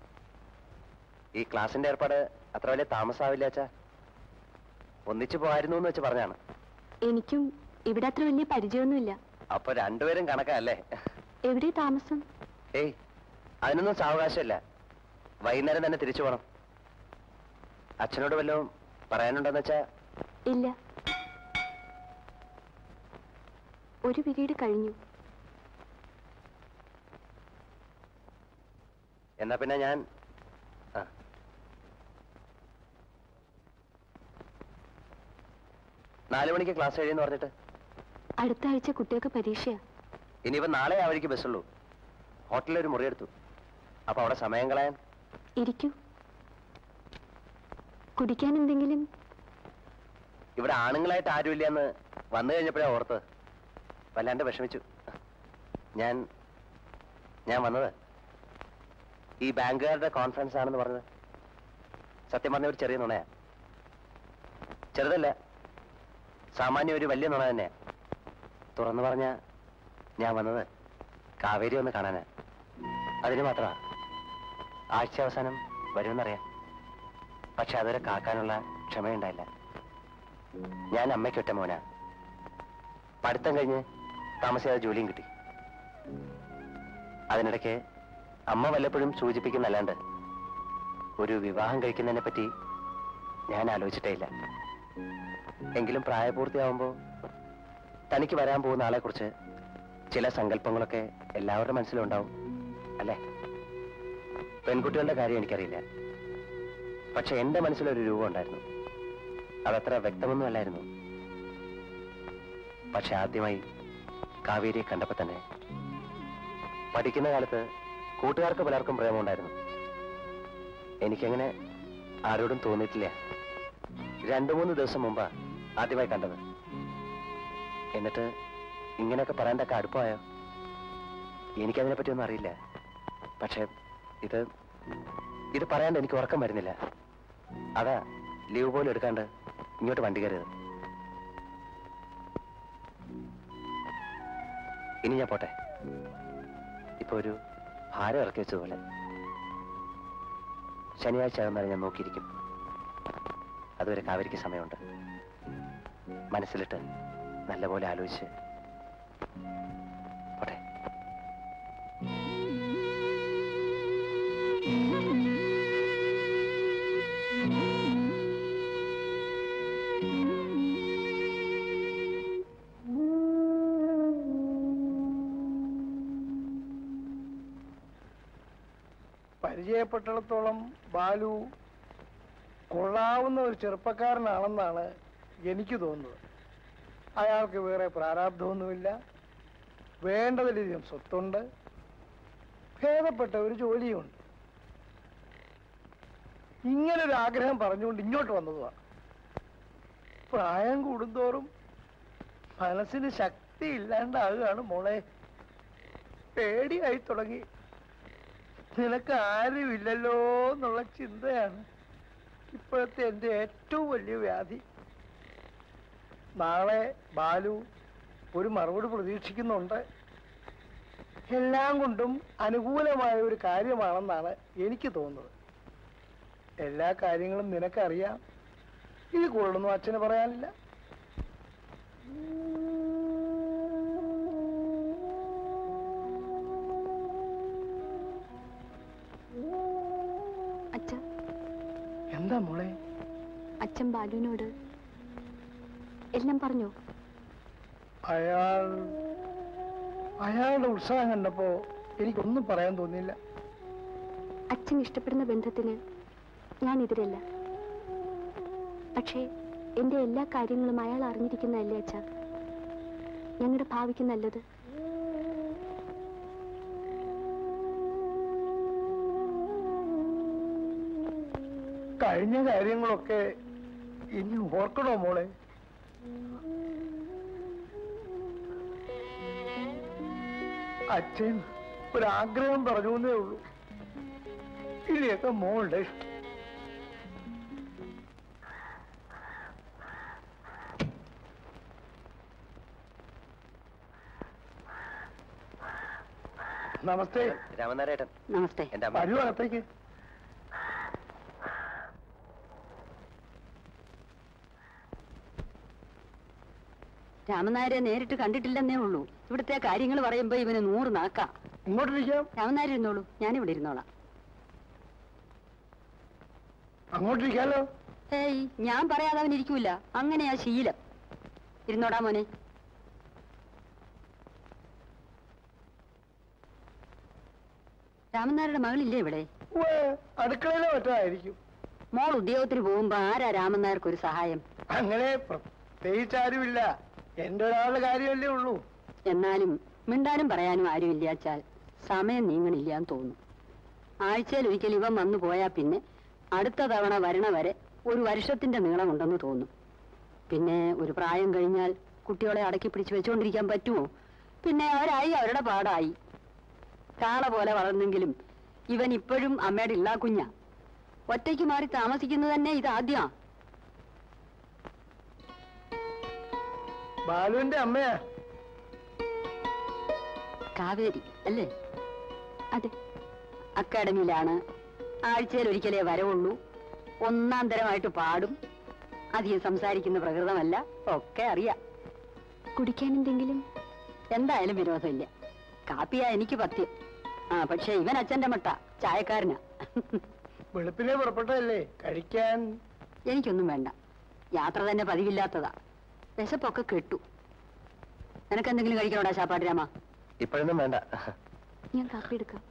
ഈ ക്ലാസിന്റെ ഏർപ്പാട് അത്ര വലിയ താമസാവില്ല അച്ഛാ ഒന്നിച്ചു പോകായിരുന്നു എന്ന് വെച്ച് പറഞ്ഞാണ് എനിക്കും ഇവിടെ അത്ര വലിയ പരിചയമൊന്നുമില്ല അപ്പൊ രണ്ടുപേരും കണക്കല്ലേ എവിടെ താമസം ഏയ് അതിനൊന്നും സാവകാശമില്ല വൈകുന്നേരം തന്നെ തിരിച്ചു പോണം അച്ഛനോട് വല്ലതും പറയാനുണ്ടെന്ന് വെച്ചാ ഇല്ല ഒരു പിരീഡ് കഴിഞ്ഞു എന്നാ പിന്നെ ഞാൻ ആ നാലു മണിക്ക് ക്ലാസ് കഴിയുമെന്ന് പറഞ്ഞിട്ട് അടുത്ത ആഴ്ച കുട്ടികൾക്ക് പരീക്ഷയാ ഇനിയിപ്പോ നാളെ ആ വഴിക്ക് ബസ്സുള്ളൂ ഹോട്ടലിൽ ഒരു മുറിയെടുത്തു അപ്പൊ അവിടെ സമയം കളയാൻ ഇരിക്കൂ കുടിക്കാൻ എന്തെങ്കിലും ഇവിടെ ആണുങ്ങളായിട്ട് ആരുമില്ല എന്ന് വന്നു കഴിഞ്ഞപ്പോഴാ ഓർത്തത് വല്ലാണ്ട് വിഷമിച്ചു ഞാൻ ഞാൻ വന്നത് ഈ ബാങ്കുകാരുടെ കോൺഫറൻസ് ആണെന്ന് പറഞ്ഞത് സത്യം പറഞ്ഞ ഒരു ചെറിയ നുണയാ ചെറുതല്ല സാമാന്യം ഒരു വലിയ നുണ തന്നെയാ തുറന്നു പറഞ്ഞ ഞാൻ വന്നത് കാവേരി ഒന്ന് കാണാനാ അതിന് മാത്രമാ ആഴ്ച അവസാനം വരുമെന്നറിയാം പക്ഷെ അതുവരെ കാക്കാനുള്ള ക്ഷമയുണ്ടായില്ല ഞാൻ അമ്മയ്ക്കൊറ്റ മോനാ പഠിത്തം കഴിഞ്ഞ് താമസിയാതെ ജോലിയും കിട്ടി അതിനിടയ്ക്ക് അമ്മ വല്ലപ്പോഴും സൂചിപ്പിക്കുന്നല്ലാണ്ട് ഒരു വിവാഹം കഴിക്കുന്നതിനെ പറ്റി ഞാൻ ആലോചിച്ചിട്ടേ ഇല്ല എങ്കിലും പ്രായപൂർത്തിയാവുമ്പോ തനിക്ക് വരാൻ പോകുന്ന ആളെ കുറിച്ച് ചില സങ്കല്പങ്ങളൊക്കെ എല്ലാവരുടെ മനസ്സിലും ഉണ്ടാവും അല്ലേ പെൺകുട്ടികളുടെ കാര്യം എനിക്കറിയില്ല പക്ഷെ എന്റെ മനസ്സിലൊരു രൂപം ഉണ്ടായിരുന്നു അതത്ര വ്യക്തമൊന്നും അല്ലായിരുന്നു പക്ഷെ ആദ്യമായി കാവേരിയെ കണ്ടപ്പോ തന്നെ പഠിക്കുന്ന കാലത്ത് കൂട്ടുകാർക്ക് പലർക്കും പ്രേമമുണ്ടായിരുന്നു എനിക്കങ്ങനെ ആരോടും തോന്നിയിട്ടില്ല രണ്ടു മൂന്ന് ദിവസം മുമ്പാ ആദ്യമായി കണ്ടത് എന്നിട്ട് ഇങ്ങനെയൊക്കെ പറയാൻ തക്ക അടുപ്പമായോ എനിക്കതിനെ പറ്റിയൊന്നും അറിയില്ല പക്ഷെ ഇത് ഇത് പറയാണ്ട് എനിക്ക് ഉറക്കം വരുന്നില്ല അതാ ലീവ് പോലും എടുക്കാണ്ട് ഇങ്ങോട്ട് വണ്ടി കയറിയത് ഇനി ഞാൻ പോട്ടെ ഇപ്പൊ ഒരു ഭാരം ഇറക്കി വെച്ചതുപോലെ ശനിയാഴ്ച ആകുന്നവരെ ഞാൻ നോക്കിയിരിക്കും അതുവരെ കാവേരിക്ക് സമയമുണ്ട് മനസ്സിലിട്ട് നല്ലപോലെ ആലോചിച്ച് പോട്ടെ പരിചയപ്പെട്ടിടത്തോളം ബാലു കൊള്ളാവുന്ന ഒരു ചെറുപ്പക്കാരനാണെന്നാണ് എനിക്ക് തോന്നുന്നത് അയാൾക്ക് വേറെ പ്രാരാബ്ധമൊന്നുമില്ല വേണ്ടതിലധികം സ്വത്തുണ്ട് ഭേദപ്പെട്ട ഒരു ജോലിയുണ്ട് ഇങ്ങനൊരു ആഗ്രഹം പറഞ്ഞുകൊണ്ട് ഇങ്ങോട്ട് വന്നതുമാണ് പ്രായം കൂടുന്തോറും മനസ്സിന് ശക്തി ഇല്ലാണ്ടാകുകയാണ് മോളെ പേടിയായി തുടങ്ങി നിനക്ക് ആരുമില്ലല്ലോ എന്നുള്ള ചിന്തയാണ് ഇപ്പോഴത്തെ എൻ്റെ ഏറ്റവും വലിയ വ്യാധി നാളെ ബാലു ഒരു മറുപടി പ്രതീക്ഷിക്കുന്നുണ്ട് എല്ലാം കൊണ്ടും അനുകൂലമായ ഒരു കാര്യമാണെന്നാണ് എനിക്ക് തോന്നുന്നത് എല്ലാ കാര്യങ്ങളും നിനക്കറിയാം ഇത് കൂടുതലൊന്നും അച്ഛന് പറയാനില്ല അച്ഛ എന്താ മോളെ അച്ഛൻ ബാലുവിനോട് എല്ലാം പറഞ്ഞോ അയാൾ അയാളുടെ ഉത്സാഹം കണ്ടപ്പോ എനിക്കൊന്നും പറയാൻ തോന്നിയില്ല അച്ഛൻ ഇഷ്ടപ്പെടുന്ന ബന്ധത്തിന് ഞാൻ എതിരല്ല പക്ഷേ എന്റെ എല്ലാ കാര്യങ്ങളും അയാൾ അറിഞ്ഞിരിക്കുന്നതല്ലേ അച്ഛ ഞങ്ങളുടെ ഭാവിക്ക് നല്ലത് കഴിഞ്ഞ കാര്യങ്ങളൊക്കെ ഇനി ഓർക്കണോ മോളെ അച്ഛൻ ഒരാഗ്രഹം പറഞ്ഞു എന്നേ ഉള്ളൂ ഇനിയൊക്കെ മോളുടെ ഇഷ്ടം നമസ്തേ രാമനാരേട്ടൻ നമസ്തേ എന്റെ അമ്മ വരൂ അകത്തേക്ക് രാമനായരെ നേരിട്ട് കണ്ടിട്ടില്ലെന്നേ ഉള്ളൂ ഇവിടുത്തെ കാര്യങ്ങൾ പറയുമ്പോ ഇവന് നൂറ് നാക്കാ ഇങ്ങോട്ടിരിക്കാം രാമനായർ ഇരുന്നോളൂ ഞാനിവിടെ ഇരുന്നോളാം അങ്ങോട്ടിരിക്കാലോ ഏയ് ഞാൻ പറയാതെ അവൻ ഇരിക്കൂല അങ്ങനെയാ ശീലം ഇരുന്നോടാ മോനെ രാമനായരുടെ മകളില്ലേ ഇവിടെ ഉവ്വ്, അടുക്കളയിലോ മറ്റോ ആയിരിക്കും മോൾ ഉദ്യോഗത്തിന് പോകുമ്പോ ആരാ രാമനായർക്ക് ഒരു സഹായം അങ്ങനെ പ്രത്യേകിച്ച് ആരുമില്ല എന്റെ ഒരാളുടെ കാര്യമല്ലേ ഉള്ളൂ എന്നാലും മിണ്ടാനും പറയാനും ആരും ഇല്ലാച്ചാൽ സമയം നീങ്ങണില്ലാന്ന് തോന്നും ആഴ്ചയിൽ ഒരിക്കൽ ഇവൻ വന്നു പോയാ പിന്നെ അടുത്ത തവണ വരണ വരെ ഒരു വർഷത്തിന്റെ നീളമുണ്ടെന്ന് തോന്നും പിന്നെ ഒരു പ്രായം കഴിഞ്ഞാൽ കുട്ടികളെ അടക്കി പിടിച്ചു വെച്ചുകൊണ്ടിരിക്കാൻ പറ്റുമോ പിന്നെ അവരായി അവരുടെ പാടായി കാള പോലെ വളർന്നെങ്കിലും ഇവൻ ഇപ്പോഴും അമ്മയുടെ ഇല്ലാ കുഞ്ഞ ഒറ്റയ്ക്ക് മാറി താമസിക്കുന്നത് തന്നെ ഇതാദ്യാ ബാലുവിന്റെ അമ്മയാ കാവേരി അല്ലേ അതെ അക്കാഡമിയിലാണ് ആഴ്ചയിൽ ഒരിക്കലേ വരവുള്ളൂ ഒന്നാം തരമായിട്ട് പാടും അധികം സംസാരിക്കുന്ന പ്രകൃതമല്ല ഒക്കെ അറിയാം കുടിക്കാൻ എന്തെങ്കിലും എന്തായാലും വിരോധമില്ല കാപ്പിയാ എനിക്ക് പത്യം ആ പക്ഷെ ഇവൻ അച്ഛന്റെ മട്ട ചായക്കാരനാ വെളുപ്പിനെ പുറപ്പെട്ടതല്ലേ കഴിക്കാൻ എനിക്കൊന്നും വേണ്ട യാത്ര തന്നെ പതിവില്ലാത്തതാ വിശപ്പൊക്കെ കെട്ടു നിനക്കെന്തെങ്കിലും കഴിക്കണോടാ ശാപ്പാട് രാമ ഇപ്പോഴൊന്നും വേണ്ട ഞാൻ കാപ്പി എടുക്കാം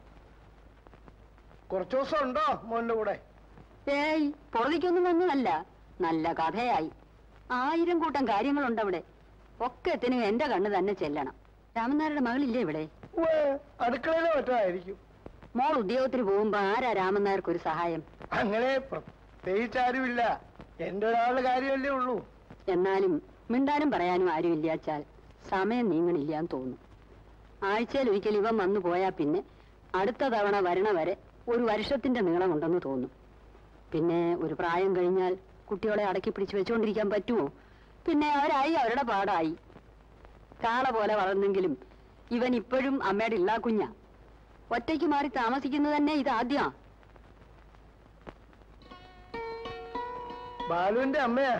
കുറച്ചു ദിവസം ഉണ്ടോ മോന്റെ കൂടെ ഏയ് പുറത്തേക്കൊന്നും വന്നതല്ല നല്ല കഥയായി ആയിരം കൂട്ടം കാര്യങ്ങളുണ്ട് അവിടെ ഒക്കെ എത്തിനും എന്റെ കണ്ണ് തന്നെ ചെല്ലണം രാമനാരുടെ മകളില്ലേ ഇവിടെ ഉവ്വ്, അടുക്കളയിലോ മറ്റോ ആയിരിക്കും മോൾ ഉദ്യോഗത്തിന് പോകുമ്പോ ആരാ രാമനായർക്ക് ഒരു സഹായം അങ്ങനെ പ്രത്യേകിച്ച് ആരുമില്ല എന്റെ ഒരാളുടെ കാര്യമല്ലേ ഉള്ളൂ എന്നാലും മിണ്ടാനും പറയാനും ആരും ഇല്ലാച്ചാൽ സമയം നീങ്ങണില്ലാന്ന് തോന്നും ആഴ്ചയിൽ ഒരിക്കൽ ഇവൻ വന്നു പോയാ പിന്നെ അടുത്ത തവണ വരണ വരെ ഒരു വർഷത്തിന്റെ നീളമുണ്ടെന്ന് തോന്നും പിന്നെ ഒരു പ്രായം കഴിഞ്ഞാൽ കുട്ടികളെ അടക്കി പിടിച്ചു വെച്ചുകൊണ്ടിരിക്കാൻ പറ്റുമോ പിന്നെ അവരായി അവരുടെ പാടായി കാള പോലെ വളർന്നെങ്കിലും ഇവൻ ഇപ്പോഴും അമ്മയുടെ ഇല്ലാ കുഞ്ഞ ഒറ്റയ്ക്ക് മാറി താമസിക്കുന്നത് തന്നെ ഇതാദ്യാ ബാലുവിന്റെ അമ്മയാ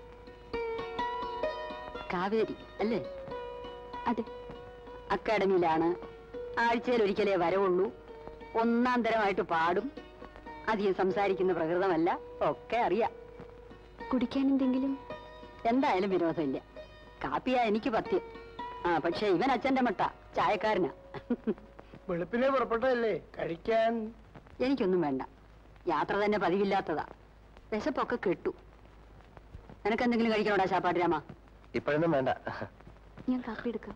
കാവേരി അല്ലേ അതെ അക്കാഡമിയിലാണ് ആഴ്ചയിൽ ഒരിക്കലേ വരവുള്ളൂ ഒന്നാം തരമായിട്ട് പാടും അധികം സംസാരിക്കുന്ന പ്രകൃതമല്ല ഒക്കെ അറിയാം കുടിക്കാൻ എന്തെങ്കിലും എന്തായാലും വിരോധമില്ല കാപ്പിയാ എനിക്ക് പത്യം ആ പക്ഷെ ഇവൻ അച്ഛന്റെ മട്ട ചായക്കാരനാ വെളുപ്പിനെ പുറപ്പെട്ടതല്ലേ കഴിക്കാൻ എനിക്കൊന്നും വേണ്ട യാത്ര തന്നെ പതിവില്ലാത്തതാ വിശപ്പൊക്കെ കെട്ടു നിനക്കെന്തെങ്കിലും കഴിക്കണോടാ ശാപ്പാട് രാമ ഇപ്പോഴൊന്നും വേണ്ട ഞാൻ കാപ്പി എടുക്കാം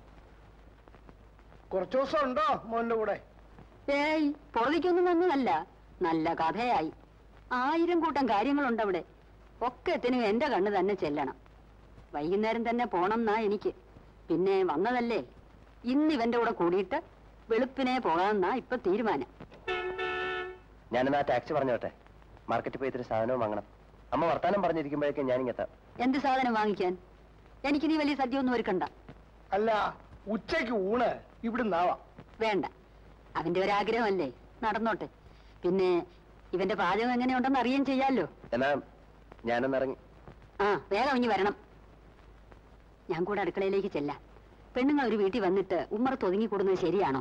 കുറച്ചു ദിവസം ഉണ്ടോ മോന്റെ കൂടെ ഏയ് പുറത്തേക്കൊന്നും വന്നതല്ല നല്ല കഥയായി ആയിരം കൂട്ടം കാര്യങ്ങളുണ്ട് അവിടെ ഒക്കെ എത്തിനും എന്റെ കണ്ണ് തന്നെ ചെല്ലണം വൈകുന്നേരം തന്നെ പോണം എന്നാ എനിക്ക് പിന്നെ വന്നതല്ലേ ഇന്ന് ഇവന്റെ കൂടെ കൂടിയിട്ട് വെളുപ്പിനെ പോകാമെന്നാ ഇപ്പൊ തീരുമാനം ഞാനിന്ന് ആ ടാക്സി പറഞ്ഞോട്ടെ മാർക്കറ്റിൽ പോയി ഇത്തിരി സാധനവും വാങ്ങണം അമ്മ വർത്താനം പറഞ്ഞിരിക്കുമ്പോഴേക്കും ഞാനിങ്ങെത്താം എന്ത് സാധനം വാങ്ങിക്കാൻ എനിക്ക് നീ വലിയ സദ്യ ഒന്നും ഒരുക്കണ്ട അല്ല ഉച്ചയ്ക്ക് ഊണ് ഇവിടുന്നാവാം വേണ്ട അവന്റെ ഒരാഗ്രഹമല്ലേ നടന്നോട്ടെ പിന്നെ ഇവന്റെ പാചകം എങ്ങനെയുണ്ടെന്ന് അറിയാൻ ചെയ്യാലോ എന്നാ ഞാനൊന്നിറങ്ങി ആ വേഗം ഇനി വരണം ഞാൻ കൂടെ അടുക്കളയിലേക്ക് ചെല്ലാം പെണ്ണുങ്ങൾ ഒരു വീട്ടിൽ വന്നിട്ട് ഉമ്മറത്ത് ഒതുങ്ങി കൂടുന്നത് ശരിയാണോ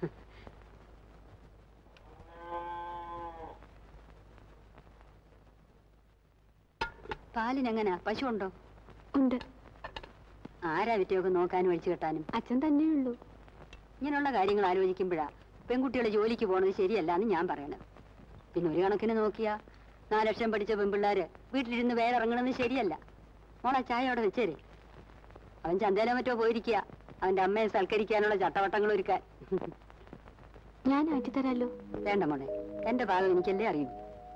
പാലിനെങ്ങനാ പശു ഉണ്ടോ ഉണ്ട് ആരാ വിറ്റയൊക്കെ നോക്കാനും അഴിച്ചു കെട്ടാനും അച്ഛൻ തന്നെയുള്ളൂ ഇങ്ങനെയുള്ള കാര്യങ്ങൾ ആലോചിക്കുമ്പോഴാ പെൺകുട്ടികൾ ജോലിക്ക് പോണത് ശരിയല്ല എന്ന് ഞാൻ പറയണത് പിന്നെ ഒരു കണക്കിന് നോക്കിയാ നാല് ലക്ഷം പഠിച്ച പെൺപിള്ളാര് വീട്ടിലിരുന്ന് വേറെ ഇറങ്ങണമെന്ന് ശരിയല്ല മോളെ ചായ അവിടെ വെച്ചേരെ അവൻ ചന്തയിലോ മറ്റോ പോയിരിക്കുക അവന്റെ അമ്മയെ സൽക്കരിക്കാനുള്ള ചട്ടവട്ടങ്ങൾ ഒരുക്കാൻ ഞാൻ ആറ്റിത്തരാലോ വേണ്ട മോളെ എന്റെ ഭാഗം എനിക്കല്ലേ അറിയൂ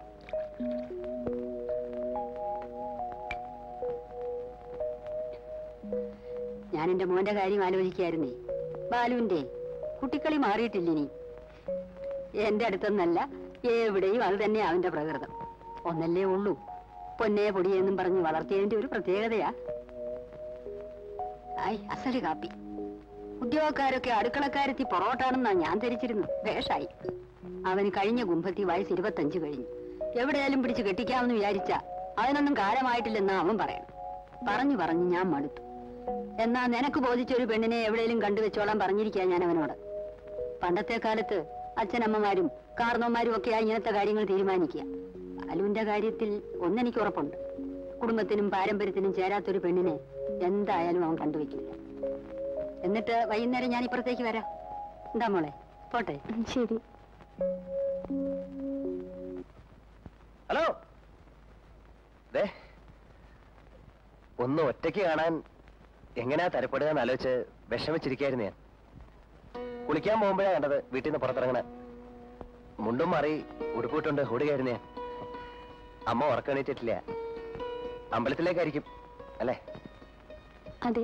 ഞാൻ എന്റെ മോന്റെ കാര്യം ആലോചിക്കായിരുന്നേ ബാലുവിന്റെ കുട്ടിക്കളി മാറിയിട്ടില്ല ഇനി എന്റെ അടുത്തൊന്നല്ല എവിടെയും അത് തന്നെ അവന്റെ പ്രകൃതം ഒന്നല്ലേ ഉള്ളൂ പൊന്നെ പൊടിയെന്നും പറഞ്ഞ് വളർത്തിയതിന്റെ ഒരു പ്രത്യേകതയാ ആയി അസല് കാപ്പി ഉദ്യോഗക്കാരൊക്കെ അടുക്കളക്കാരെത്തി പൊറോട്ടാണെന്നാ ഞാൻ ധരിച്ചിരുന്നു വേഷായി അവന് കഴിഞ്ഞ കുംഭത്തി വയസ്സ് ഇരുപത്തഞ്ച് കഴിഞ്ഞു എവിടെയാലും പിടിച്ച് കെട്ടിക്കാമെന്ന് വിചാരിച്ച അതിനൊന്നും കാലമായിട്ടില്ലെന്നാ അവൻ പറയണം പറഞ്ഞു പറഞ്ഞു ഞാൻ മടുത്തു എന്നാ നിനക്ക് ബോധിച്ച ഒരു പെണ്ണിനെ എവിടെയും കണ്ടുവെച്ചോളാൻ പറഞ്ഞിരിക്കാ ഞാൻ അവനോട് പണ്ടത്തെ കാലത്ത് അച്ഛനമ്മമാരും കാർന്നോമാരും ഒക്കെയായി ഇങ്ങനത്തെ കാര്യങ്ങൾ തീരുമാനിക്കുക ബാലുവിന്റെ കാര്യത്തിൽ ഒന്നെനിക്ക് ഉറപ്പുണ്ട് കുടുംബത്തിനും പാരമ്പര്യത്തിനും ചേരാത്തൊരു പെണ്ണിനെ എന്തായാലും അവൻ കണ്ടുവെക്കില്ല എന്നിട്ട് വൈകുന്നേരം ഞാൻ ഇപ്പുറത്തേക്ക് വരാം എന്താ മോളെ പോട്ടെ ഉം, ശരി ഹലോ ദേ ഒന്ന് ഒറ്റയ്ക്ക് കാണാൻ എങ്ങനെയാ തരപ്പെടുക എന്ന് ആലോചിച്ച് വിഷമിച്ചിരിക്കായിരുന്നു ഞാൻ കുളിക്കാൻ പോകുമ്പോഴാ കണ്ടത് വീട്ടിൽ നിന്ന് പുറത്തിറങ്ങണ മുണ്ടും മാറി ഉടുപ്പിട്ടുണ്ട് ഓടുകയായിരുന്നു ഞാൻ അമ്മ ഉറക്കണീറ്റിട്ടില്ല അമ്പലത്തിലേക്കായിരിക്കും അല്ലേ അതെ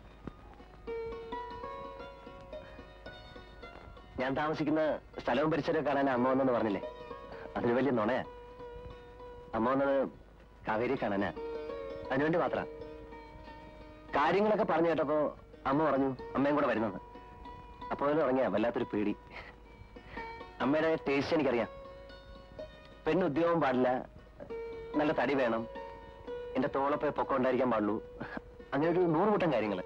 ഞാൻ താമസിക്കുന്ന സ്ഥലവും പരിസരവും കാണാൻ അമ്മ വന്നെന്ന് പറഞ്ഞില്ലേ അതിന് വലിയ നുണയാ അമ്മ വന്നത് കാവേരി കാണാനാ അതിനുവേണ്ടി മാത്രം കാര്യങ്ങളൊക്കെ പറഞ്ഞു കേട്ടപ്പോ അമ്മ പറഞ്ഞു അമ്മയും കൂടെ വരുന്നത് അപ്പോൾ തുടങ്ങിയ വല്ലാത്തൊരു പേടി അമ്മയുടെ ടേസ്റ്റ് എനിക്കറിയാം പെണ്ണ് ഉദ്യോഗം പാടില്ല നല്ല തടി വേണം എന്റെ തോളപ്പെ പൊക്കം ഉണ്ടായിരിക്കാൻ പാടുള്ളൂ അങ്ങനെ ഒരു നൂറ് കൂട്ടം കാര്യങ്ങള്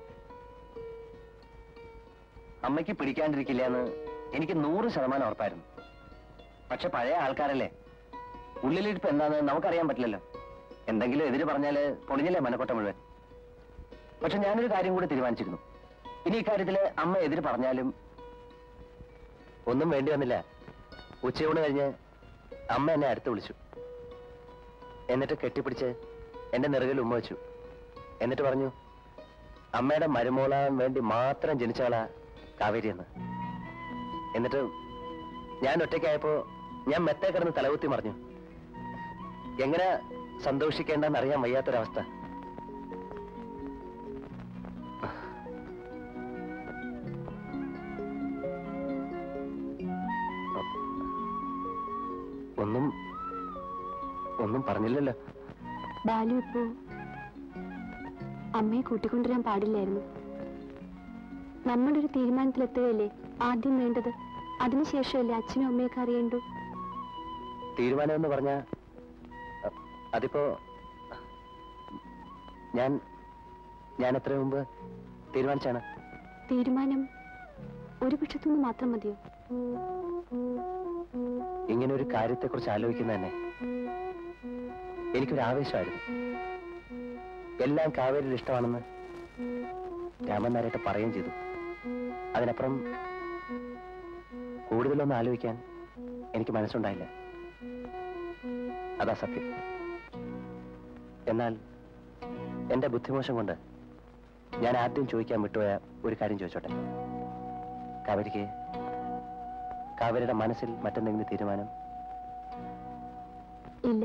അമ്മയ്ക്ക് പിടിക്കാണ്ടിരിക്കില്ല എന്ന് എനിക്ക് നൂറ് ശതമാനം ഉറപ്പായിരുന്നു പക്ഷെ പഴയ ആൾക്കാരല്ലേ ഉള്ളിലിരിപ്പ് എന്താന്ന് നമുക്കറിയാൻ പറ്റില്ലല്ലോ എന്തെങ്കിലും എതിര് പറഞ്ഞാല് പൊളിഞ്ഞില്ലേ മനക്കൊട്ട മുഴുവൻ പക്ഷെ ഞാനൊരു കാര്യം കൂടി തീരുമാനിച്ചിരുന്നു ഇനി ഇക്കാര്യത്തില് അമ്മ എതിര് പറഞ്ഞാലും ഒന്നും വേണ്ടി വന്നില്ല ഉച്ചയൂണ് കഴിഞ്ഞ് അമ്മ എന്നെ അടുത്ത് വിളിച്ചു എന്നിട്ട് കെട്ടിപ്പിടിച്ച് എന്റെ നെറുകിൽ ഉമ്മ വെച്ചു എന്നിട്ട് പറഞ്ഞു അമ്മയുടെ മരുമോളാൻ വേണ്ടി മാത്രം ജനിച്ചവളാ കാവേരി എന്ന് എന്നിട്ട് ഞാൻ ഒറ്റയ്ക്കായപ്പോ ഞാൻ മെത്തേ കിടന്ന് തലകുത്തി മറിഞ്ഞു എങ്ങനെ സന്തോഷിക്കേണ്ടെന്ന് അറിയാൻ വയ്യാത്തൊരവസ്ഥ ഒന്നും ഒന്നും പറഞ്ഞില്ലല്ലോ ബാലു ഇപ്പോ അമ്മയെ കൂട്ടിക്കൊണ്ടുവരാൻ പാടില്ലായിരുന്നു നമ്മളൊരു തീരുമാനത്തിലെത്തുകയല്ലേ ആദ്യം വേണ്ടത് അതിനുശേഷമല്ലേ അച്ഛനും അമ്മയൊക്കെ അറിയണ്ടു തീരുമാനം എന്ന് പറഞ്ഞ അതിപ്പോ ഞാൻ ഞാൻ എത്ര മുമ്പ് തീരുമാനിച്ചാണ് തീരുമാനം ഒരു പക്ഷത്തുനിന്ന് മാത്രം മതിയോ ഇങ്ങനെ ഒരു കാര്യത്തെക്കുറിച്ച് ആലോചിക്കുന്ന തന്നെ എനിക്കൊരു ആവേശമായിരുന്നു എല്ലാം കാവേരിയിൽ ഇഷ്ടമാണെന്ന് രാമൻ നാരായിട്ട് പറയുകയും ചെയ്തു അതിനപ്പുറം കൂടുതലൊന്നും ആലോചിക്കാൻ എനിക്ക് മനസ്സുണ്ടായില്ല അതാ സത്യം എന്നാൽ എന്റെ ബുദ്ധിമോശം കൊണ്ട് ഞാൻ ആദ്യം ചോദിക്കാൻ വിട്ടുപോയ ഒരു കാര്യം ചോദിച്ചോട്ടെ കാവേരിക്ക് കാവേരിയുടെ മനസ്സിൽ മറ്റെന്തെങ്കിലും തീരുമാനം ഇല്ല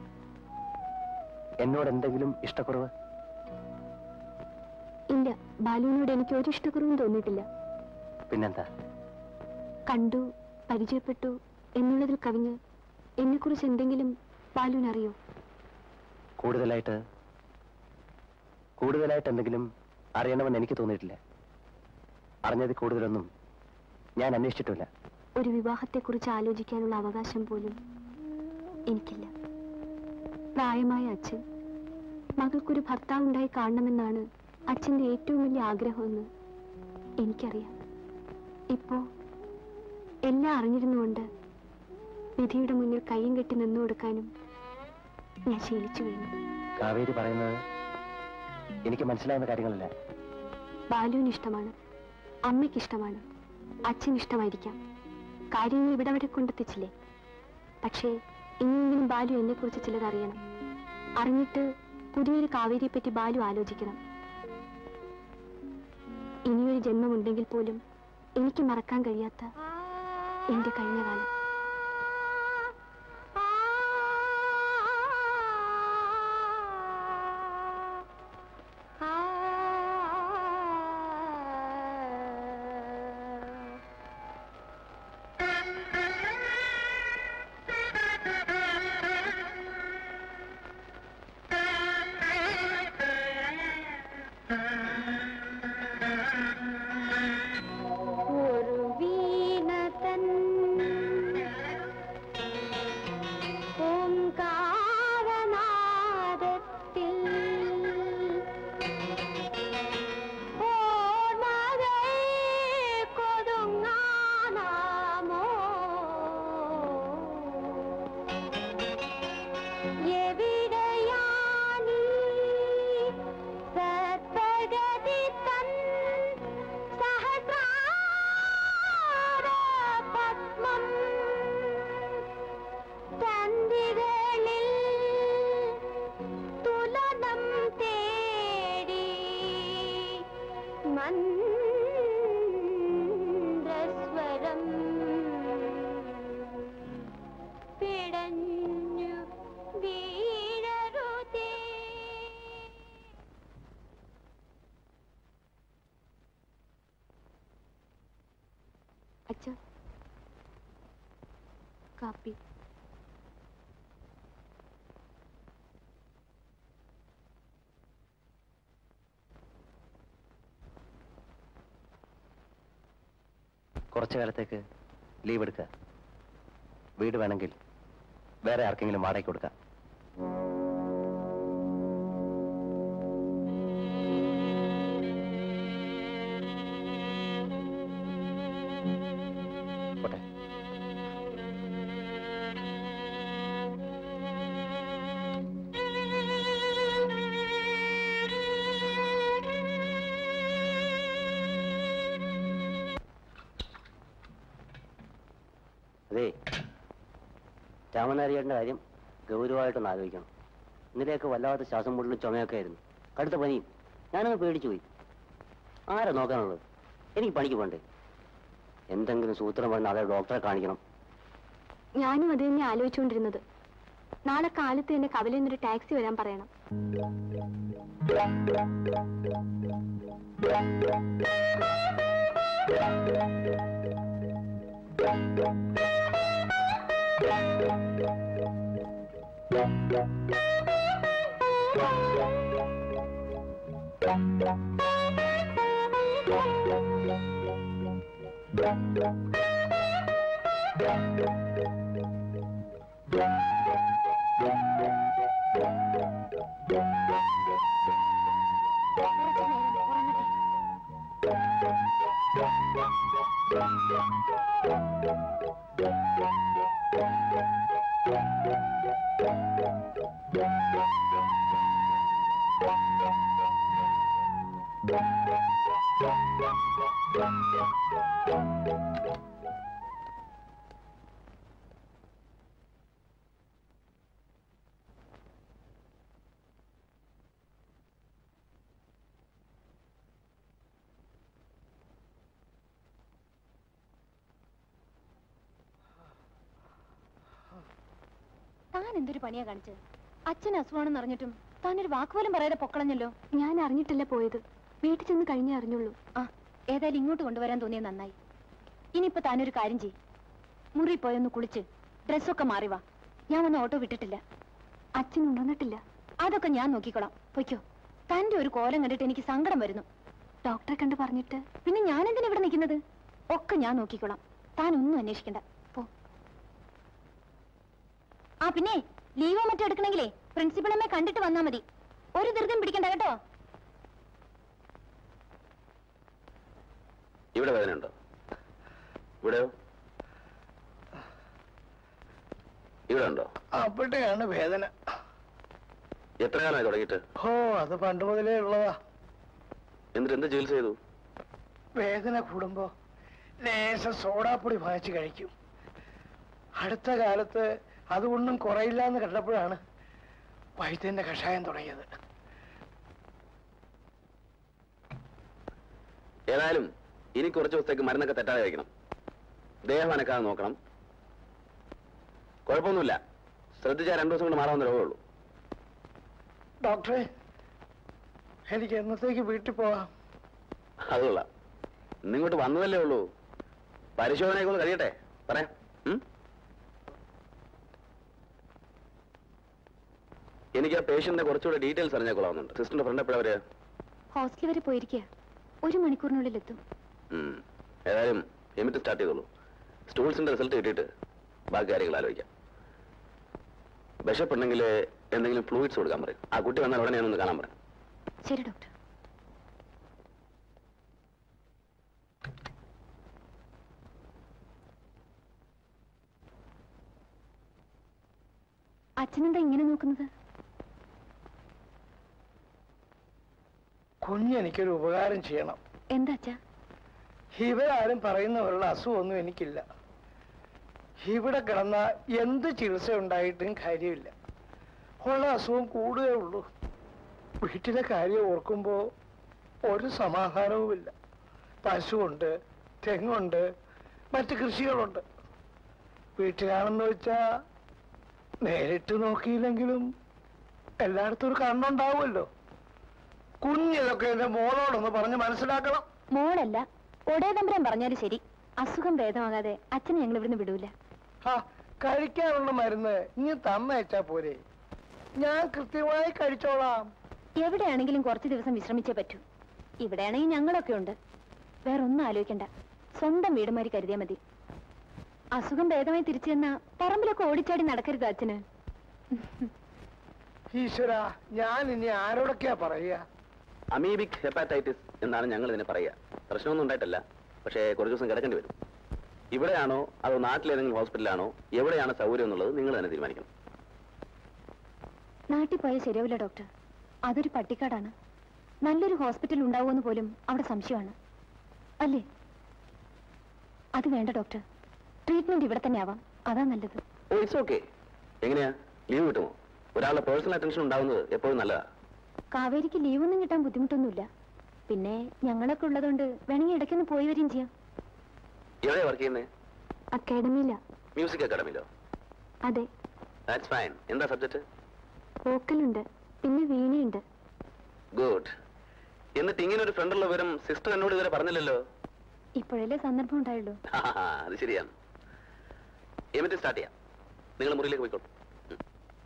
എന്നോട് എന്തെങ്കിലും ഇഷ്ടക്കുറവ് ഇല്ല ബാലുവിനോട് എനിക്ക് ഒരു ഇഷ്ടക്കുറവും തോന്നിയിട്ടില്ല പിന്നെന്താ കണ്ടു പരിചയപ്പെട്ടു എന്നുള്ളതിൽ കവിഞ്ഞ് എന്നെക്കുറിച്ച് എന്തെങ്കിലും ബാലുവിനറിയോ കൂടുതലായിട്ട് കൂടുതലായിട്ട് എന്തെങ്കിലും അറിയണമെന്ന് എനിക്ക് തോന്നിയിട്ടില്ല അറിഞ്ഞത് കൂടുതലൊന്നും ഞാൻ അന്വേഷിച്ചിട്ടില്ല ഒരു വിവാഹത്തെക്കുറിച്ച് ആലോചിക്കാനുള്ള അവകാശം പോലും എനിക്കില്ല പ്രായമായ അച്ഛൻ മകൾക്കൊരു ഭർത്താവുണ്ടായി കാണണമെന്നാണ് അച്ഛൻ്റെ ഏറ്റവും വലിയ ആഗ്രഹമെന്ന് എനിക്കറിയാം ഇപ്പോ എല്ലാം അറിഞ്ഞിരുന്നുകൊണ്ട് വിധിയുടെ മുന്നിൽ കയ്യും കെട്ടി നിന്നു കൊടുക്കാനും ഞാൻ ശീലിച്ചു കഴിഞ്ഞു കാവേരി പറയുന്നത് എനിക്ക് മനസ്സിലാവുന്ന കാര്യങ്ങളല്ല ബാലുവിന് ഇഷ്ടമാണ് അമ്മയ്ക്ക് ഇഷ്ടമാണ് അച്ഛൻ ഇഷ്ടമായിരിക്കാം കാര്യങ്ങൾ ഇവിടെ വരെ കൊണ്ടെത്തിച്ചില്ലേ പക്ഷേ ഇനിയെങ്കിലും ബാലു എന്നെ കുറിച്ച് ചിലത് അറിയണം അറിഞ്ഞിട്ട് പുതിയൊരു കാവേരിയെ പറ്റി ബാലു ആലോചിക്കണം ഇനിയൊരു ജന്മമുണ്ടെങ്കിൽ പോലും എനിക്ക് മറക്കാൻ കഴിയാത്ത എന്റെ കഴിഞ്ഞ കാലം ഒരു വീണതൻ ഓംകാരനാദത്തിൽ ഓർമ്മകൾ കൊതുങ്ങാനാമോ എവിടെയാണീ സത്പഗതി തൻ സഹസ്രാരപത്മം ചന്ദികളിൽ തുലനം തേടി മന്ദസ്വരം പിടഞ്ഞു വീഴരുതേ അച്ഛ കാപ്പി കുറച്ചു കാലത്തേക്ക് ലീവ് എടുക്കുക വീട് വേണമെങ്കിൽ വേറെ ആർക്കെങ്കിലും വാടകയ്ക്ക് കൊടുക്കാം പോട്ടെ അതെ രാമനാരിയേട്ടൻ്റെ കാര്യം ഗൗരവമായിട്ടൊന്ന് ആലോചിക്കണം ഇന്നലെയൊക്കെ വല്ലാത്ത ശ്വാസം മുട്ടലും ചുമയൊക്കെ ആയിരുന്നു കടുത്ത പനിയും ഞാനൊന്ന് പേടിച്ചു പോയി ആരാ നോക്കാനുള്ളത് എനിക്ക് പണിക്ക് പോണ്ടേ എന്തെങ്കിലും സൂത്രം പറഞ്ഞ് ആളെ ഡോക്ടറെ കാണിക്കണം ഞാനും അത് തന്നെ ആലോചിച്ചുകൊണ്ടിരുന്നത് നാളെ കാലത്ത് തന്നെ കവലയിൽ നിന്നൊരു ടാക്സി വരാൻ പറയണം താൻ എന്തൊരു പണിയാ കാണിച്ചത് അച്ഛൻ അസുഖമാണെന്ന് അറിഞ്ഞിട്ടും താനൊരു വാക്കുപോലും പറയാതെ പൊക്കളഞ്ഞല്ലോ ഞാൻ അറിഞ്ഞിട്ടല്ല പോയത് വീട്ടിൽ ചെന്ന് കഴിഞ്ഞേ അറിഞ്ഞുള്ളൂ ആ ഏതായാലും ഇങ്ങോട്ട് കൊണ്ടുവരാൻ തോന്നിയത് നന്നായി ഇനിയിപ്പോ താനൊരു കാര്യം ചെയ് മുറി പോയൊന്ന് കുളിച്ച് ഡ്രസ്സൊക്കെ മാറി വാ ഞാൻ വന്ന് ഓട്ടോ വിട്ടിട്ടില്ല അച്ഛൻ ഉണർന്നിട്ടില്ല അതൊക്കെ ഞാൻ നോക്കിക്കോളാം പൊയ്ക്കോ തന്റെ ഒരു കോലം കണ്ടിട്ട് എനിക്ക് സങ്കടം വരുന്നു ഡോക്ടറെ കണ്ട് പറഞ്ഞിട്ട് പിന്നെ ഞാൻ എന്തിനാ ഇവിടെ നിൽക്കുന്നത് ഒക്കെ ഞാൻ നോക്കിക്കോളാം താൻ ഒന്നും അന്വേഷിക്കണ്ട പോ ആ പിന്നെ ലീവോ മറ്റോ എടുക്കണമെങ്കിലേ പ്രിൻസിപ്പൾ അമ്മയെ കണ്ടിട്ട് വന്നാ മതി ഒരു ധൃതിയും പിടിക്കണ്ട കേട്ടോ ഇവിടെ വേദനയുണ്ടോ ഇവിടെയോ ഇവിടെ ഉണ്ടോ അവിടെയാണ് വേദന എത്ര കാലമായി തുടങ്ങിയിട്ട് ഓ അത് പണ്ട് മുതലേ ഉള്ളതാ എന്നിട്ട് എന്ത് ചികിത്സ ചെയ്തു വേദന കൂടുമ്പോ ലേശം സോഡാപ്പൊടി വാങ്ങിച്ച് കഴിക്കും അടുത്ത കാലത്ത് അതുകൊണ്ടും കുറയില്ല എന്ന് കണ്ടപ്പോഴാണ് വൈദ്യന്റെ കഷായം തുടങ്ങിയത് ഏതായാലും ഇനി കുറച്ച് ദിവസത്തേക്ക് മരുന്നൊക്കെ തെറ്റാതെ കഴിക്കണം ദേഹം അനക്കാതെ നോക്കണം കുഴപ്പമൊന്നുമില്ല ശ്രദ്ധിച്ചാൽ രണ്ടു ദിവസം കൊണ്ട് മാറാവുന്ന രോഗമേ ഉള്ളൂ ഡോക്ടറെ എനിക്ക് എന്നത്തേക്ക് വീട്ടിൽ പോവാം അത് കൊള്ളാം ഇന്നിങ്ങോട്ട് വന്നതല്ലേ ഉള്ളൂ പരിശോധനയൊക്കെ ഒന്ന് കഴിയട്ടെ പറയാം ഉം? എനിക്ക് ആ പേഷ്യന്റിന്റെ കുറച്ചുകൂടെ ഡീറ്റെയിൽസ് അറിഞ്ഞാൽ കൊള്ളാവുന്നുണ്ട് സിസ്റ്ററിന്റെ ഫ്രണ്ട് എപ്പോഴാ വരിക ഹോസ്റ്റൽ വരെ പോയിരിക്കുക ഒരു മണിക്കൂറിനുള്ളിൽ എത്തും ഉം. ഏതായാലും എമിറ്റ് സ്റ്റാർട്ട് ചെയ്തോളൂ സ്റ്റൂൾസിന്റെ റിസൾട്ട് കിട്ടിയിട്ട് ബാക്കി കാര്യങ്ങൾ ആലോചിക്കാം വിശപ്പുണ്ടെങ്കിൽ എന്തെങ്കിലും ഫ്ലൂയിഡ്സ് കൊടുക്കാൻ പറയും ആ കുട്ടി വന്നാൽ ഉടനെ ഞാനൊന്ന് കാണാൻ പറയാം ശരി ഡോക്ടർ അച്ഛനെന്താ ഇങ്ങനെ നോക്കുന്നത് കുഞ്ഞെനിക്കൊരു ഉപകാരം ചെയ്യണം എന്താ അച്ഛാ ഇവരാരും പറയുന്നവരുള്ള അസുഖമൊന്നും എനിക്കില്ല ഇവിടെ കിടന്ന എന്ത് ചികിത്സ ഉണ്ടായിട്ടും കാര്യമില്ല ഉള്ള അസുഖം കൂടുകയേ ഉള്ളൂ വീട്ടിലെ കാര്യം ഓർക്കുമ്പോ ഒരു സമാധാനവുമില്ല പശുവുണ്ട് തെങ്ങുണ്ട് മറ്റ് കൃഷികളുണ്ട് വീട്ടിലാണെന്ന് വെച്ചാ നേരിട്ട് നോക്കിയില്ലെങ്കിലും എല്ലായിടത്തും ഒരു കണ്ണുണ്ടാവുമല്ലോ കുഞ്ഞിതൊക്കെ എന്റെ മോളോടൊന്ന് പറഞ്ഞ് മനസ്സിലാക്കണം മോളല്ല ഒടേ തമ്പുരാൻ പറഞ്ഞാലും ശരി അസുഖം ഭേദമാകാതെ അച്ഛനെ ഞങ്ങൾ ഇവിടുന്ന് വിടൂല ആ കഴിക്കാനുള്ള മരുന്ന് ഇനി തന്നയച്ചാ പോരെ ഞാൻ കൃത്യമായി കഴിച്ചോളാം എവിടെയാണെങ്കിലും കുറച്ച് ദിവസം വിശ്രമിച്ചേ പറ്റൂ ഇവിടെയാണെങ്കിൽ ഞങ്ങളൊക്കെ ഉണ്ട് വേറൊന്നും ആലോചിക്കണ്ട സ്വന്തം വീടുമാരി കരുതിയാ മതി അസുഖം ഭേദമായി തിരിച്ചു ചെന്നാ പറമ്പിലൊക്കെ ഓടിച്ചാടി നടക്കരുത് അച്ഛന് ഈശ്വര ഞാൻ ഇനി ആരോടൊക്കെയാ പറയുക അമീബിക് ഹെപ്പാറ്റൈറ്റിസ് എന്നാണ് ഞങ്ങൾ ഇതിനെ പറയുക പ്രശ്നമൊന്നും ഉണ്ടായിട്ടല്ല പക്ഷേ കുറച്ച് ദിവസം കിടക്കേണ്ടി വരും ഇവിടെയാണോ അതോ നാട്ടിലേതെങ്കിലും ഹോസ്പിറ്റലാണോ എവിടെയാണ് സൗകര്യം എന്നുള്ളത് നിങ്ങൾ തന്നെ തീരുമാനിക്കണം നാട്ടിൽ പോയാൽ ശരിയാവില്ല ഡോക്ടർ അതൊരു പട്ടിക്കാടാണ് നല്ലൊരു ഹോസ്പിറ്റൽ ഉണ്ടാവുമെന്ന് പോലും അവിടെ സംശയമാണ് അല്ലേ അത് വേണ്ട ഡോക്ടർ ട്രീറ്റ്മെന്റ് ഇവിടെ തന്നെ ആവാം അതാ നല്ലത് ഓ ഇറ്റ്സ് ഓക്കെ എങ്ങനെയാ ലീവ് കിട്ടുമോ ഒരാളുടെ പേഴ്സണൽ അറ്റൻഷൻ ഉണ്ടാവുന്നത് എപ്പോഴും നല്ലതാ കാവേരിക്ക് ലീവൊന്നും കിട്ടാൻ ബുദ്ധിമുട്ടൊന്നുമില്ല പിന്നെ ഞങ്ങളൊക്കെ ഉള്ളതുകൊണ്ട് വേണമെങ്കിൽ ഇടയ്ക്കൊന്ന് പോയി വരികയും ചെയ്യാം എവിടെയാ വർക്ക് ചെയ്യുന്നത് അക്കാഡമിയില മ്യൂസിക് അക്കാഡമിയിലോ അതെ ദാറ്റ്സ് ഫൈൻ എന്താ സബ്ജക്ട് വോക്കലുണ്ട് പിന്നെ വീണയുണ്ട് ഗുഡ് എന്നിട്ട് ഇങ്ങനെ ഒരു ഫ്രണ്ടുള്ള വിവരം സിസ്റ്റർ എന്നോട് ഇതുവരെ പറഞ്ഞില്ലല്ലോ ഇപ്പോഴല്ലേ സന്ദർഭം ഉണ്ടായുള്ളൂ ആ, അത് ശരിയാണ് എന്നിട്ട് സ്റ്റാർട്ട് ചെയ്യാം നിങ്ങൾ മുറിയിലേക്ക് പോയിക്കോളൂ ഉം.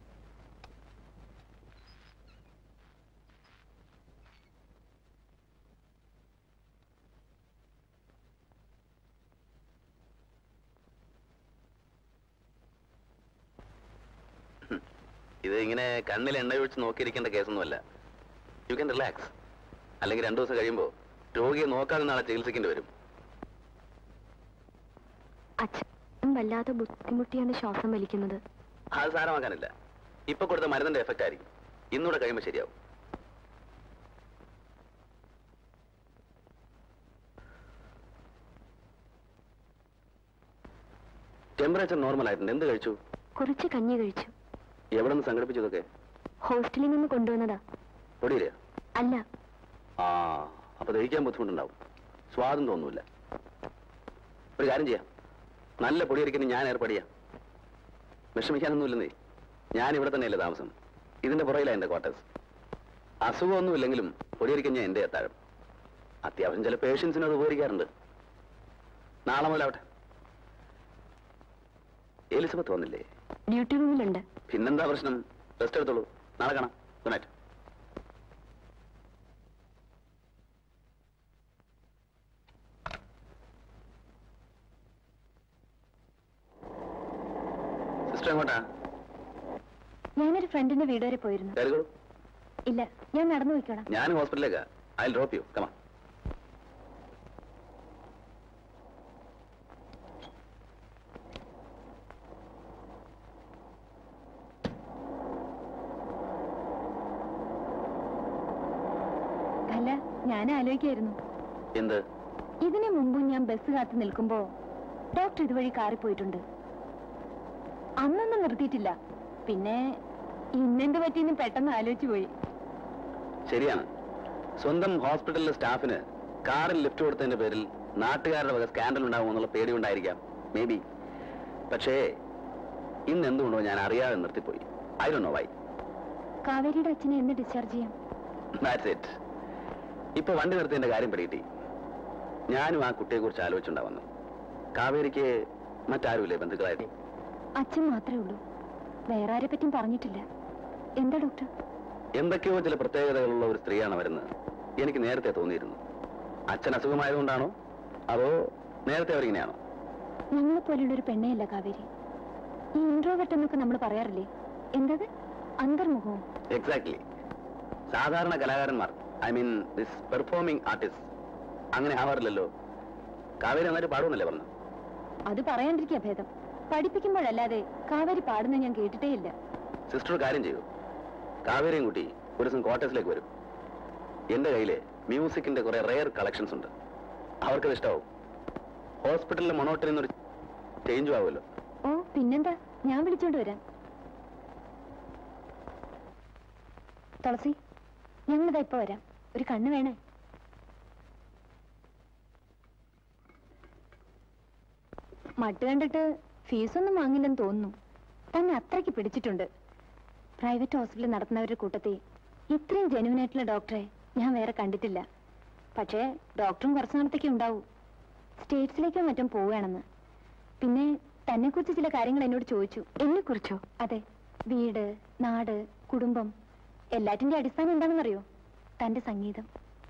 ഉം. ഇത് ഇങ്ങനെ കണ്ണിൽ എണ്ണ ഒഴിച്ച് നോക്കിയിരിക്കേണ്ട കേസൊന്നുമല്ല യു ക്യാൻ റിലാക്സ് അല്ലെങ്കിൽ രണ്ടു ദിവസം കഴിയുമ്പോൾ രോഗിയെ നോക്കാതെ നാളെ ചികിത്സിക്കേണ്ടി വരും അച്ഛൻ വല്ലാതെ ബുദ്ധിമുട്ടിയാണ് ശ്വാസം വലിക്കുന്നത് അത് സാരമാക്കാനില്ല ഇപ്പൊ കൊടുത്ത മരുന്നിന്റെ എഫക്റ്റ് ആയിരിക്കും ഇന്നൂടെ കഴിയുമ്പോൾ ശരിയാവും ടെമ്പറേച്ചർ നോർമൽ ആയിട്ടുണ്ട് എന്ത് കഴിച്ചു കുറച്ച് കഞ്ഞി കഴിച്ചു എവിടെ നിന്ന് സംഘടിപ്പിച്ചു ഇതൊക്കെ ഹോസ്റ്റലിൽ നിന്ന് കൊണ്ടുവന്നതാ പൊടിയില്ലേ അല്ല ആ അപ്പൊ ദഹിക്കാൻ ബുദ്ധിമുട്ടുണ്ടാവും സ്വാദം തോന്നൂല ഒരു കാര്യം ചെയ്യാം നല്ല പൊടിയരിക്കുന്ന ഞാൻ ഏർപ്പടിയാം വിഷമിക്കാനൊന്നുമില്ലെന്നേ ഞാൻ ഇവിടെ തന്നെയല്ലേ താമസം ഇതിന്റെ പുറയിലാണ് എന്റെ ക്വാർട്ടേഴ്സ് അസുഖമൊന്നുമില്ലെങ്കിലും പൊടിയരിക്കുന്ന ഞാൻ എന്റെ എത്താഴം അത്യാവശ്യം ചില പേഷ്യൻസിന് അത് ഉപകരിക്കാറുണ്ട് നാളെ മുതലാവട്ടെ എലിസബത്ത് വന്നില്ലേ ഡ്യൂട്ടി റൂമിലുണ്ട് പിന്നെന്താ പ്രശ്നം റെസ്റ്റ് എടുത്തോളൂ നാളെ കാണാം ഗുഡ് നൈറ്റ് സിസ്റ്റർ എങ്ങോട്ടാ ഞാനൊരു ഫ്രണ്ടിന്റെ വീട് വരെ പോയിരുന്നു കയറിക്കോളൂ ഇല്ല ഞാൻ നടന്നു പോയിക്കോളാം ഞാൻ ഹോസ്പിറ്റലിലേക്കാ ഐ ഡ്രോപ്പ് യു കമാ അല്ല ഞാൻ ആലോചിക്കായിരുന്നു എന്ത് ഇതിനു മുമ്പും ഞാൻ ബസ് കാത്തു നിൽക്കുമ്പോ ഡോക്ടർ ഇതുവഴി കാറി പോയിട്ടുണ്ട് അന്നൊന്നും നിർത്തിയിട്ടില്ല പിന്നെ ഇന്നെന്ത് പറ്റിയെന്ന് പെട്ടെന്ന് ആലോചിച്ചു പോയി ശരിയാണ് സ്വന്തം ഹോസ്പിറ്റലിലെ സ്റ്റാഫിന് കാറിൽ ലിഫ്റ്റ് കൊടുത്തതിന്റെ പേരിൽ നാട്ടുകാരുടെ വക സ്കാൻഡൽ ഉണ്ടാകും എന്നുള്ള പേടി ഉണ്ടായിരിക്കാം മേ ബി പക്ഷേ ഇന്ന് എന്തുകൊണ്ടോ ഞാൻ അറിയാതെ നിർത്തിപ്പോയി ഐ ഡോ നോ വൈ കാവേരിയുടെ അച്ഛനെ എന്ന് ഡിസ്ചാർജ് ചെയ്യാം ദാറ്റ്സ് ഇറ്റ് ഇപ്പൊ വണ്ടി നിർത്തിയതിന്റെ കാര്യം പിടികിട്ടി ഞാനും ആ കുട്ടിയെ കുറിച്ച് ആലോചിച്ചുണ്ടാവുന്നു കാവേരിക്ക് മറ്റാരുമില്ലേ ബന്ധുക്കളായിട്ട് അച്ഛൻ മാത്രമേ ഉള്ളൂ വേറെ ആരെ പറ്റിയും പറഞ്ഞിട്ടില്ല എന്താ ഡോക്ടർ എന്തൊക്കെയോ ചില പ്രത്യേകതകളുള്ള ഒരു സ്ത്രീയാണ് വരുന്നത് എനിക്ക് നേരത്തെ തോന്നിയിരുന്നു അച്ഛൻ അസുഖമായതുകൊണ്ടാണോ അതോ നേരത്തെ അവരിങ്ങനെയാണോ ഞങ്ങളെ പോലുള്ള ഒരു പെണ്ണയല്ല കാവേരി ഈ ഇൻട്രോവെർട്ട് എന്നൊക്കെ നമ്മൾ പറയാറില്ലേ എന്തത് അന്തർമുഖവും എക്സാക്ട്ലി സാധാരണ കലാകാരന്മാർ I mean this performing artist അങ്ങനെ ആവാറില്ലല്ലോ കാവേരി നന്നായിട്ട് പാടുമെന്നല്ലേ പറഞ്ഞു അത് പറയാണ്ടിരിക്കുക ഭേദം പഠിപ്പിക്കുമ്പോഴല്ലാതെ കാവേരി പാടുന്ന ഞാൻ കേട്ടിട്ടേ ഇല്ല സിസ്റ്റർ ഒരു കാര്യം ചെയ്തു കാവേരിയും കുട്ടി ഒരു ദിവസം ക്വാർട്ടേഴ്സിലേക്ക് വരും എന്റെ കയ്യില് മ്യൂസിക്കിന്റെ കുറെ റെയർ കളക്ഷൻസ് ഉണ്ട് അവർക്കത് ഇഷ്ടാവും ഹോസ്പിറ്റലിലെ മൊണോട്ടിൽ നിന്നൊരു ചേഞ്ചും ആവുമല്ലോ ഓ പിന്നെന്താ ഞാൻ വിളിച്ചോണ്ട് വരാം തുളസി ഞങ്ങളിതാ ഇപ്പൊ വരാം ഒരു കണ്ണ് വേണേ മട്ട് കണ്ടിട്ട് ഫീസൊന്നും വാങ്ങില്ലെന്ന് തോന്നുന്നു തന്നെ അത്രയ്ക്ക് പിടിച്ചിട്ടുണ്ട് പ്രൈവറ്റ് ഹോസ്പിറ്റൽ നടത്തുന്നവരുടെ കൂട്ടത്തിൽ ഇത്രയും ജെനുവിൻ ആയിട്ടുള്ള ഡോക്ടറെ ഞാൻ വേറെ കണ്ടിട്ടില്ല പക്ഷേ ഡോക്ടറും കുറച്ചു നാളത്തേക്ക് ഉണ്ടാവൂ സ്റ്റേറ്റ്സിലേക്കോ മറ്റും പോവുകയാണെന്ന് പിന്നെ തന്നെ കുറിച്ച് ചില കാര്യങ്ങൾ എന്നോട് ചോദിച്ചു എന്നെ കുറിച്ചോ അതെ വീട് നാട് കുടുംബം എല്ലാറ്റിന്റെ അടിസ്ഥാനം എന്താണെന്നറിയോ തന്റെ സംഗീതം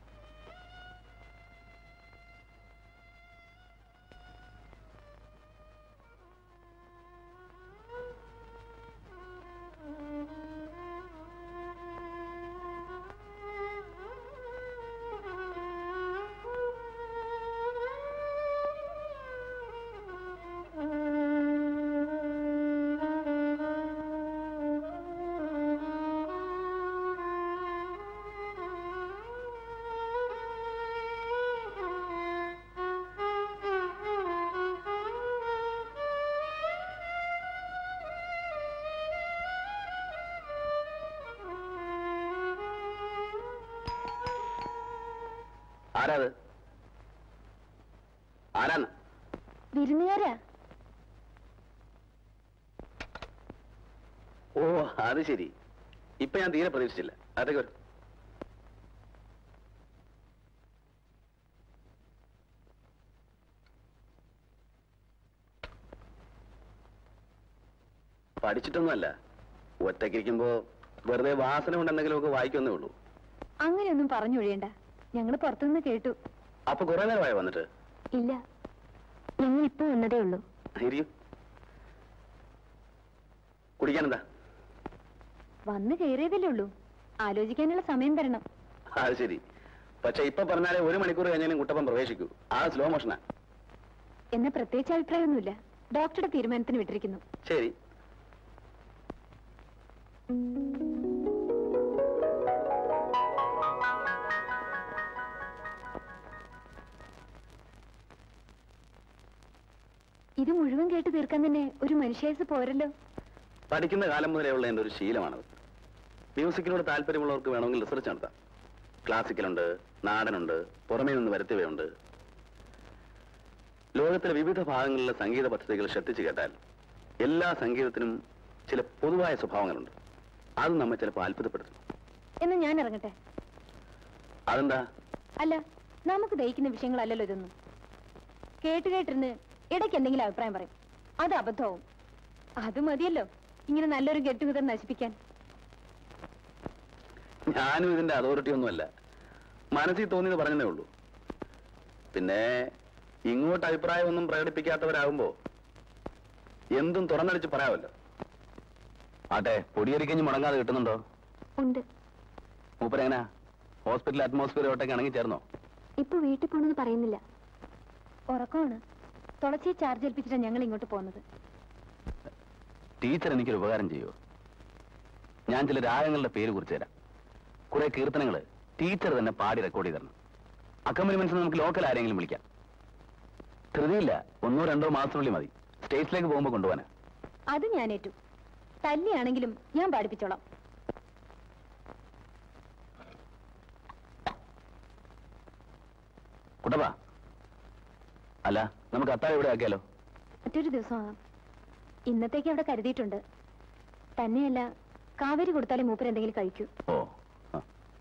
ആരാത് ആരാന്ന് വിരുന്നുകാരാ ഓ അത് ശരി ഇപ്പൊ ഞാൻ തീരെ പ്രതീക്ഷിച്ചില്ല അതൊക്കെ വരും പഠിച്ചിട്ടൊന്നുമല്ല ഒറ്റയ്ക്കിരിക്കുമ്പോ വെറുതെ വാസന കൊണ്ട് എന്തെങ്കിലുമൊക്കെ വായിക്കുന്നേ ഉള്ളൂ അങ്ങനെയൊന്നും പറഞ്ഞൊഴിയണ്ട ഞങ്ങൾ പുറത്തുനിന്ന് കേട്ടു അപ്പൊ കുറെ നേരമായി വന്നിട്ട് ഇല്ല ഞങ്ങൾ ഇപ്പൊ വന്നതേ ഉള്ളൂ ഇരിക്കും കുടിക്കാനെന്താ വന്ന് കയറിയതല്ലേ ഉള്ളൂ ആലോചിക്കാനുള്ള സമയം തരണം അത് ശരി പക്ഷെ ഇപ്പൊ പറഞ്ഞാലേ ഒരു മണിക്കൂർ കഴിഞ്ഞാലും കുട്ടപ്പൻ പ്രവേശിക്കൂ ആ സ്ലോ മോഷനാ എന്ന പ്രത്യേകിച്ച് അഭിപ്രായമൊന്നുമില്ല ഡോക്ടറുടെ തീരുമാനത്തിന് വിട്ടിരിക്കുന്നു ശരി ഇത് മുഴുവൻ കേട്ട് തീർക്കാൻ തന്നെ ഒരു മനുഷ്യായുസ് പോരല്ലോ പഠിക്കുന്ന കാലം മുതലേ ഉള്ള എൻ്റെ ഒരു ശീലമാണത് മ്യൂസിക്കിനോട് താല്പര്യമുള്ളവർക്ക് വേണമെങ്കിൽ റിസർച്ച് നടത്താം ക്ലാസിക്കലുണ്ട് നാടനുണ്ട് പുറമേ നിന്ന് വരുത്തിയവയുണ്ട് ലോകത്തിലെ വിവിധ ഭാഗങ്ങളിലെ സംഗീത പദ്ധതികൾ ശ്രദ്ധിച്ചു കേട്ടാൽ എല്ലാ സംഗീതത്തിനും ചില പൊതുവായ സ്വഭാവങ്ങളുണ്ട് അത് നമ്മെ ചിലപ്പോൾ അത്ഭുതപ്പെടുത്തും എന്ന് ഞാൻ ഇറങ്ങട്ടെ അതെന്താ അല്ല നമുക്ക് ദഹിക്കുന്ന വിഷയങ്ങളല്ലല്ലോ ഇതൊന്നും കേട്ട് കേട്ടിരുന്ന് ഇടയ്ക്ക് എന്തെങ്കിലും അഭിപ്രായം പറയും അത് അബദ്ധവും അത് മതിയല്ലോ ഇങ്ങനെ നല്ലൊരു ഗെറ്റ് ടുഗദർ നശിപ്പിക്കാൻ ഞാനും ഇതിന്റെ അതോറിറ്റി ഒന്നുമല്ല മനസ്സിൽ തോന്നിയത് പറഞ്ഞതേ ഉള്ളൂ പിന്നെ ഇങ്ങോട്ട് അഭിപ്രായമൊന്നും പ്രകടിപ്പിക്കാത്തവരാകുമ്പോ എന്തും തുറന്നടിച്ച് പറയാമല്ലോ ആട്ടെ പൊടിയരിക്കഞ്ഞ് മുടങ്ങാതെ കിട്ടുന്നുണ്ടോ ഉണ്ട് മൂപ്പരെങ്ങനാ ഹോസ്പിറ്റൽ അറ്റ്മോസ്ഫിയറോട്ടൊക്കെ ഇണങ്ങി ചേർന്നോ ഇപ്പൊ വീട്ടിൽ പോണെന്ന് പറയുന്നില്ല ഉറക്കമാണ് തുളസിയെ ചാർജ് ഏൽപ്പിച്ചിട്ടാണ് ഞങ്ങൾ ഇങ്ങോട്ട് പോകുന്നത് ടീച്ചർ എനിക്കൊരു ഉപകാരം ചെയ്യുമോ ഞാൻ ചില രാഗങ്ങളുടെ പേര് കുറിച്ച് തരാം കുറെ കീർത്തനങ്ങൾ ടീച്ചർ തന്നെ പാടി റെക്കോർഡ് ചെയ്ത് തരണം അക്കമ്പനിമെന്റ്സ് നമുക്ക് ലോക്കൽ ആരെങ്കിലും വിളിക്കാം ധൃതിയില്ല ഒന്നോ രണ്ടോ മാസത്തിനുള്ളിൽ മതി സ്റ്റേറ്റിലേക്ക് പോകുമ്പോൾ കൊണ്ടുപോകാനാ അത് ഞാൻ ഏറ്റു തല്ലിയാണെങ്കിലും ഞാൻ പാടിപ്പിച്ചോളാം കുട്ടപ്പാ അല്ല നമുക്ക് അത്താഴം ഇവിടെ ആക്കിയാലോ മറ്റൊരു ദിവസം ആകാം ഇന്നത്തേക്ക് അവിടെ കരുതിയിട്ടുണ്ട് തന്നെയല്ല കാവേരി കൊടുത്താലേ മൂപ്പർ എന്തെങ്കിലും കഴിക്കൂ ഓ ആ.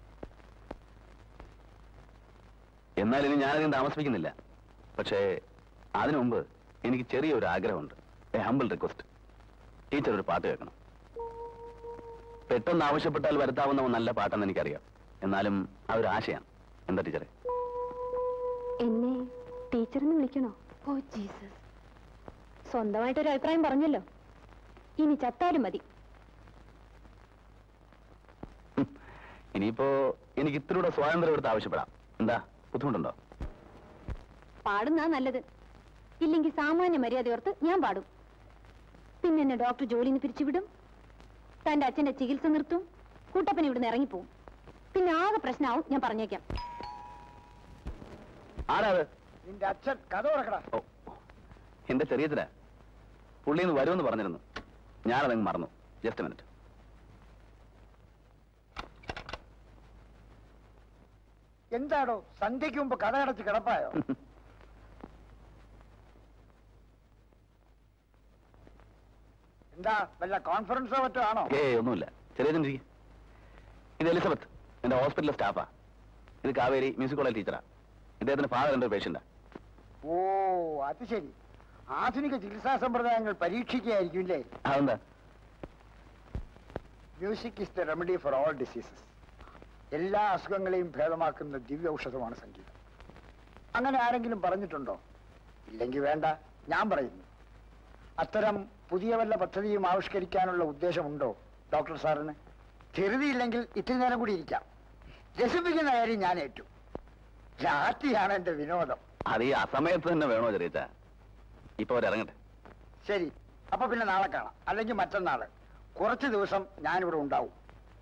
എന്നാൽ ഇനി ഞാനധികം താമസിപ്പിക്കുന്നില്ല പക്ഷേ അതിനു മുമ്പ് എനിക്ക് ചെറിയൊരു ആഗ്രഹമുണ്ട് എ ഹമ്പിൾ റിക്വസ്റ്റ് ടീച്ചർ ഒരു പാട്ട് കേൾക്കണം പെട്ടെന്ന് ആവശ്യപ്പെട്ടാൽ വരുത്താവുന്ന നല്ല പാട്ടെന്ന് എനിക്കറിയാം എന്നാലും അതൊരു ആശയാണ് എന്താ ടീച്ചറെ എന്നെ ടീച്ചറിന്ന് വിളിക്കണോ ഓ ജീസസ് സ്വന്തമായിട്ടൊരു അഭിപ്രായം പറഞ്ഞല്ലോ ഇനി ചത്താലും മതി ഇനിയിപ്പോ എനിക്ക് ഇത്തിരൂടെ സ്വാതന്ത്ര്യം എടുത്ത് ആവശ്യപ്പെടാം എന്താ ബുദ്ധിമുട്ടുണ്ടോ പാടുന്നാ നല്ലത് ഇല്ലെങ്കിൽ സാമാന്യ മര്യാദ ഓർത്ത് ഞാൻ പാടും പിന്നെ എന്നെ ഡോക്ടർ ജോലിന്ന് പിരിച്ചുവിടും തന്റെ അച്ഛന്റെ ചികിത്സ നിർത്തും കൂട്ടപ്പൻ ഇവിടുന്ന് ഇറങ്ങിപ്പോവും പിന്നെ ആകെ പ്രശ്നമാവും ഞാൻ പറഞ്ഞേക്കാം ആരാ അത് നിന്റെ അച്ഛൻ കഥ തുറക്കടാ ഓ എന്റെ ചെറിയത്തില പുള്ളി ഇന്ന് വരുമെന്ന് പറഞ്ഞിരുന്നു ഞാനതങ്ങ് മറന്നു ജസ്റ്റ് മിനിറ്റ് എന്താടോ സന്ധ്യയ്ക്ക് മുമ്പ് കഥ അടച്ച് കിടപ്പായോ എന്താ വല്ല കോൺഫറൻസോ മറ്റോ ആണോ ഏയ് ഒന്നുമില്ല ചെറിയ ഇത് എലിസബത്ത് എന്റെ ഹോസ്പിറ്റലിലെ സ്റ്റാഫാ ഇത് കാവേരി മ്യൂസിക് കോളേജ് ടീച്ചറാ ഇദ്ദേഹത്തിന്റെ ഫാദർ എന്റെ പേഷ്യന്റാ ഓ അത് ശരി ആധുനിക ചികിത്സാ സമ്പ്രദായങ്ങൾ പരീക്ഷിക്കുകയായിരിക്കും അല്ലേ അതെന്താ music is the remedy for all diseases എല്ലാ അസുഖങ്ങളെയും ഭേദമാക്കുന്ന ദിവ്യ ഔഷധമാണ് സംഗീതം അങ്ങനെ ആരെങ്കിലും പറഞ്ഞിട്ടുണ്ടോ ഇല്ലെങ്കിൽ വേണ്ട ഞാൻ പറയുന്നു അത്തരം പുതിയ വല്ല പദ്ധതിയും ആവിഷ്കരിക്കാനുള്ള ഉദ്ദേശമുണ്ടോ ഡോക്ടർ സാറിന് ധൃതിയില്ലെങ്കിൽ ഇത്തിരി നേരം കൂടി ഇരിക്കാം രസിപ്പിക്കുന്ന കാര്യം ഞാൻ ഏറ്റു രാത്രിയാണ് എന്റെ വിനോദം അത് ഈ അസമയത്ത് തന്നെ വേണോ ചെറിയച്ച ഇപ്പൊ അവരിറങ്ങട്ടെ ശരി അപ്പൊ പിന്നെ നാളെ കാണാം അല്ലെങ്കിൽ മറ്റന്നാള് കുറച്ച് ദിവസം ഞാനിവിടെ ഉണ്ടാവും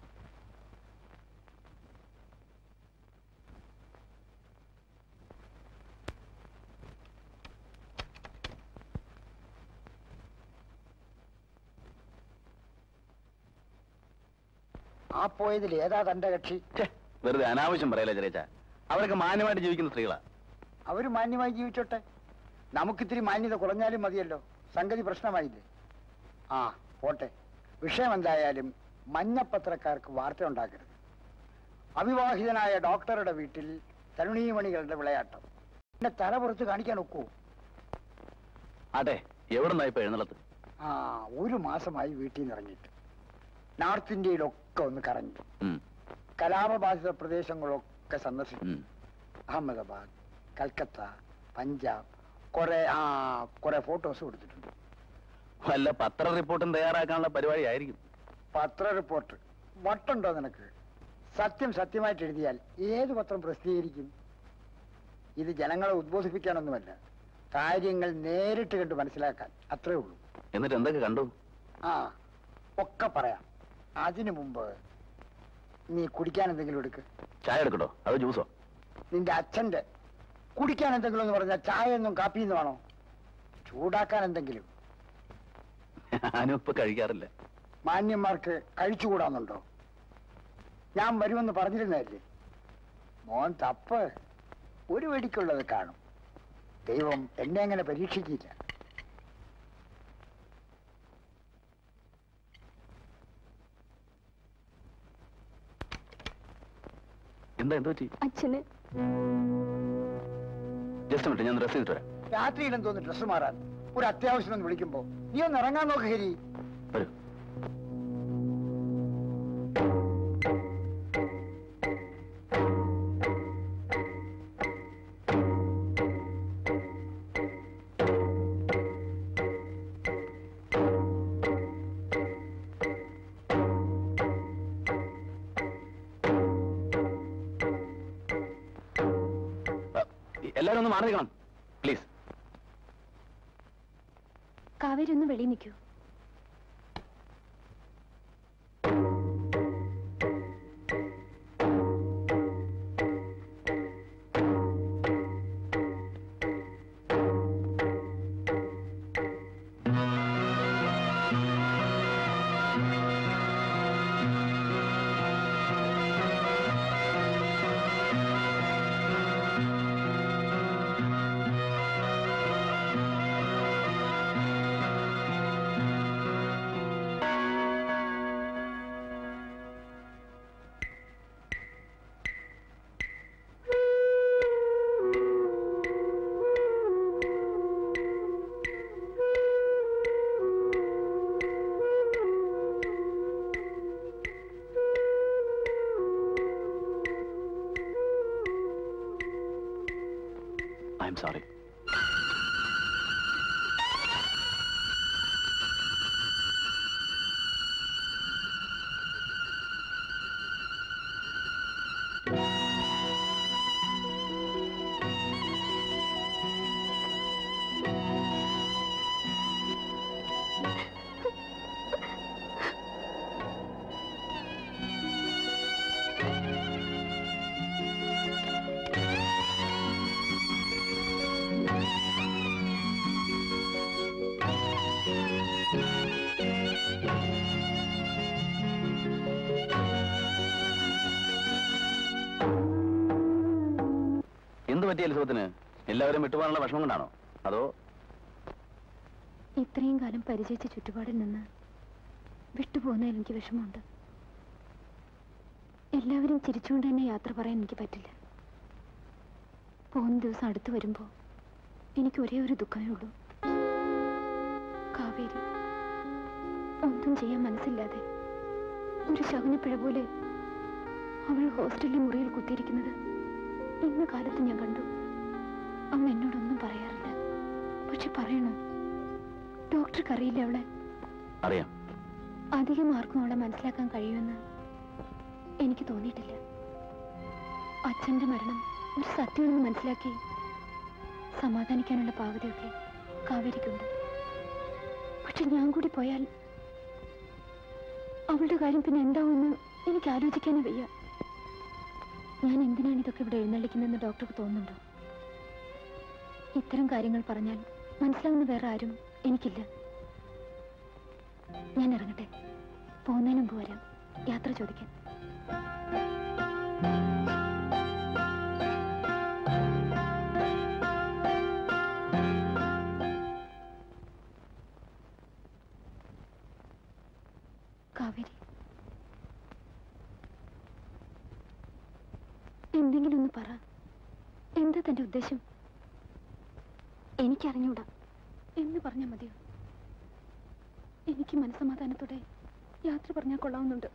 ആ പോയതിൽ ഏതാ തന്റെ കക്ഷി ഛെ, വെറുതെ അനാവശ്യം പറയല്ലേ ചെറിയച്ച അവരൊക്കെ മാന്യമായിട്ട് ജീവിക്കുന്ന സ്ത്രീകളാ അവര് മാന്യമായി ജീവിച്ചോട്ടെ നമുക്കിത്തിരി മാന്യത കുറഞ്ഞാലും മതിയല്ലോ സംഗതി പ്രശ്നമായില്ലേ ആ പോട്ടെ വിഷയം എന്തായാലും മഞ്ഞപ്പത്രക്കാർക്ക് വാർത്ത ഉണ്ടാക്കരുത് അവിവാഹിതനായ ഡോക്ടറുടെ വീട്ടിൽ തരുണീമണികളുടെ വിളയാട്ടം എന്നെ തല പുറത്ത് കാണിക്കാൻ ഒക്കൂ ആട്ടെ എവിടെ നിന്നാ ഇപ്പൊ എഴുന്നള്ളത്ത് ആ ഒരു മാസമായി വീട്ടിൽ നിന്ന് ഇറങ്ങിയിട്ട് നോർത്ത് ഇന്ത്യയിലൊക്കെ ഒന്ന് കറങ്ങി ഉം, കലാപബാധിത പ്രദേശങ്ങളൊക്കെ സന്ദർശിച്ചു ഉം. അഹമ്മദാബാദ് കൽക്കത്ത പഞ്ചാബ് കുറെ ആ കുറെ ഫോട്ടോസ് കൊടുത്തിട്ടുണ്ട് വല്ല പത്ര റിപ്പോർട്ടും തയ്യാറാക്കാനുള്ള പരിപാടി ആയിരിക്കും പത്ര റിപ്പോർട്ട് വട്ടുണ്ടോ നിനക്ക് സത്യം സത്യമായിട്ട് എഴുതിയാൽ ഏത് പത്രം പ്രസിദ്ധീകരിക്കും ഇത് ജനങ്ങളെ ഉദ്ബോധിപ്പിക്കാനൊന്നുമല്ല കാര്യങ്ങൾ നേരിട്ട് കണ്ട് മനസ്സിലാക്കാൻ അത്രേ ഉള്ളൂ എന്നിട്ട് എന്തൊക്കെ കണ്ടു ആ ഒക്കെ പറയാം അതിനു മുമ്പ് നീ കുടിക്കാൻ എന്തെങ്കിലും എടുക്ക് ചായ എടുക്കട്ടോ അത് ജ്യൂസോ നിന്റെ അച്ഛന്റെ കുടിക്കാൻ എന്തെങ്കിലും എന്ന് പറഞ്ഞാൽ ചായ ഒന്നും കാപ്പിയൊന്നും ആണോ ചൂടാക്കാൻ എന്തെങ്കിലും ഞാനും ഇപ്പൊ കഴിക്കാറില്ല മാന്യന്മാർക്ക് കഴിച്ചുകൂടാന്നുണ്ടോ ഞാൻ വരുമെന്ന് പറഞ്ഞിരുന്നതല്ലേ മോൻ തപ്പ് ഒരു വെടിക്കുള്ളത് കാണും ദൈവം എന്നെ അങ്ങനെ പരീക്ഷിക്കില്ല എന്താ എന്ത് പറ്റി അച്ഛന് ജസ്റ്റ് മിനിറ്റ് ഞാൻ ഡ്രസ് ചെയ്തിട്ട് വരാം രാത്രിയിൽ എന്തോന്ന് ഡ്രസ്സ് മാറാൻ ഒരു അത്യാവശ്യം ഒന്ന് വിളിക്കുമ്പോ നീ ഒന്ന് ഇറങ്ങാൻ നോക്ക് ഹരി വരൂ മാറി നിൽക്കണം പ്ലീസ് കാവേരി ഒന്ന് വെളിയിൽ നിൽക്കൂ ഐ എം സോറി എന്ത് പറ്റി എലിസബത്തിന് എല്ലാവരും വിട്ടുപോകാനുള്ള വിഷമം കൊണ്ടാണോ അതോ ഇത്രയും കാലം പരിചയിച്ച ചുറ്റുപാടിൽ നിന്ന് വിട്ടുപോകുന്നതിൽ എനിക്ക് വിഷമമുണ്ട് എല്ലാവരും ചിരിച്ചുകൊണ്ട് തന്നെ യാത്ര പറയാൻ എനിക്ക് പറ്റില്ല പോകുന്ന ദിവസം അടുത്ത് വരുമ്പോൾ എനിക്ക് ഒരേ ഒരു ദുഃഖമേ ഉള്ളൂ കാവേരി ഒന്നും ചെയ്യാൻ മനസ്സില്ലാതെ ഒരു ശകുനപ്പിഴ പോലെ അവൾ ഹോസ്റ്റലിലെ മുറിയിൽ കുത്തിയിരിക്കുന്നത് ഇന്ന കാലത്ത് ഞാൻ കണ്ടു അവൾ എന്നോടൊന്നും പറയാറില്ല പക്ഷെ പറയണോ ഡോക്ടർക്ക് അറിയില്ല അവളെ അറിയാം അധികം ആർക്കും അവളെ മനസ്സിലാക്കാൻ കഴിയുമെന്ന് എനിക്ക് തോന്നിയിട്ടില്ല അച്ഛന്റെ മരണം ഒരു സത്യമെന്ന് മനസ്സിലാക്കി സമാധാനിക്കാനുള്ള പാകതയൊക്കെ കാവേരിക്കുണ്ട് പക്ഷെ ഞാൻ കൂടി പോയാൽ അവളുടെ കാര്യം പിന്നെ എന്താവുമെന്ന് എനിക്ക് ആലോചിക്കാനേ വയ്യ ഞാൻ എന്തിനാണ് ഇതൊക്കെ ഇവിടെ എഴുന്നള്ളിക്കുന്നതെന്ന് ഡോക്ടർക്ക് തോന്നുന്നുണ്ടോ ഇത്തരം കാര്യങ്ങൾ പറഞ്ഞാൽ മനസ്സിലാവുന്ന വേറെ ആരും എനിക്കില്ല ഞാൻ ഇറങ്ങട്ടെ പോകുന്നതിന് മുമ്പ് വരാം യാത്ര ചോദിക്കാൻ കാവേരി എന്തെങ്കിലും ഒന്ന് പറ എന്താ തന്റെ ഉദ്ദേശം എനിക്കറിഞ്ഞൂടാ എന്ന് പറഞ്ഞാൽ മതിയോ എനിക്ക് മനസമാധാനത്തോടെ യാത്ര പറഞ്ഞാൽ കൊള്ളാവുന്നുണ്ട്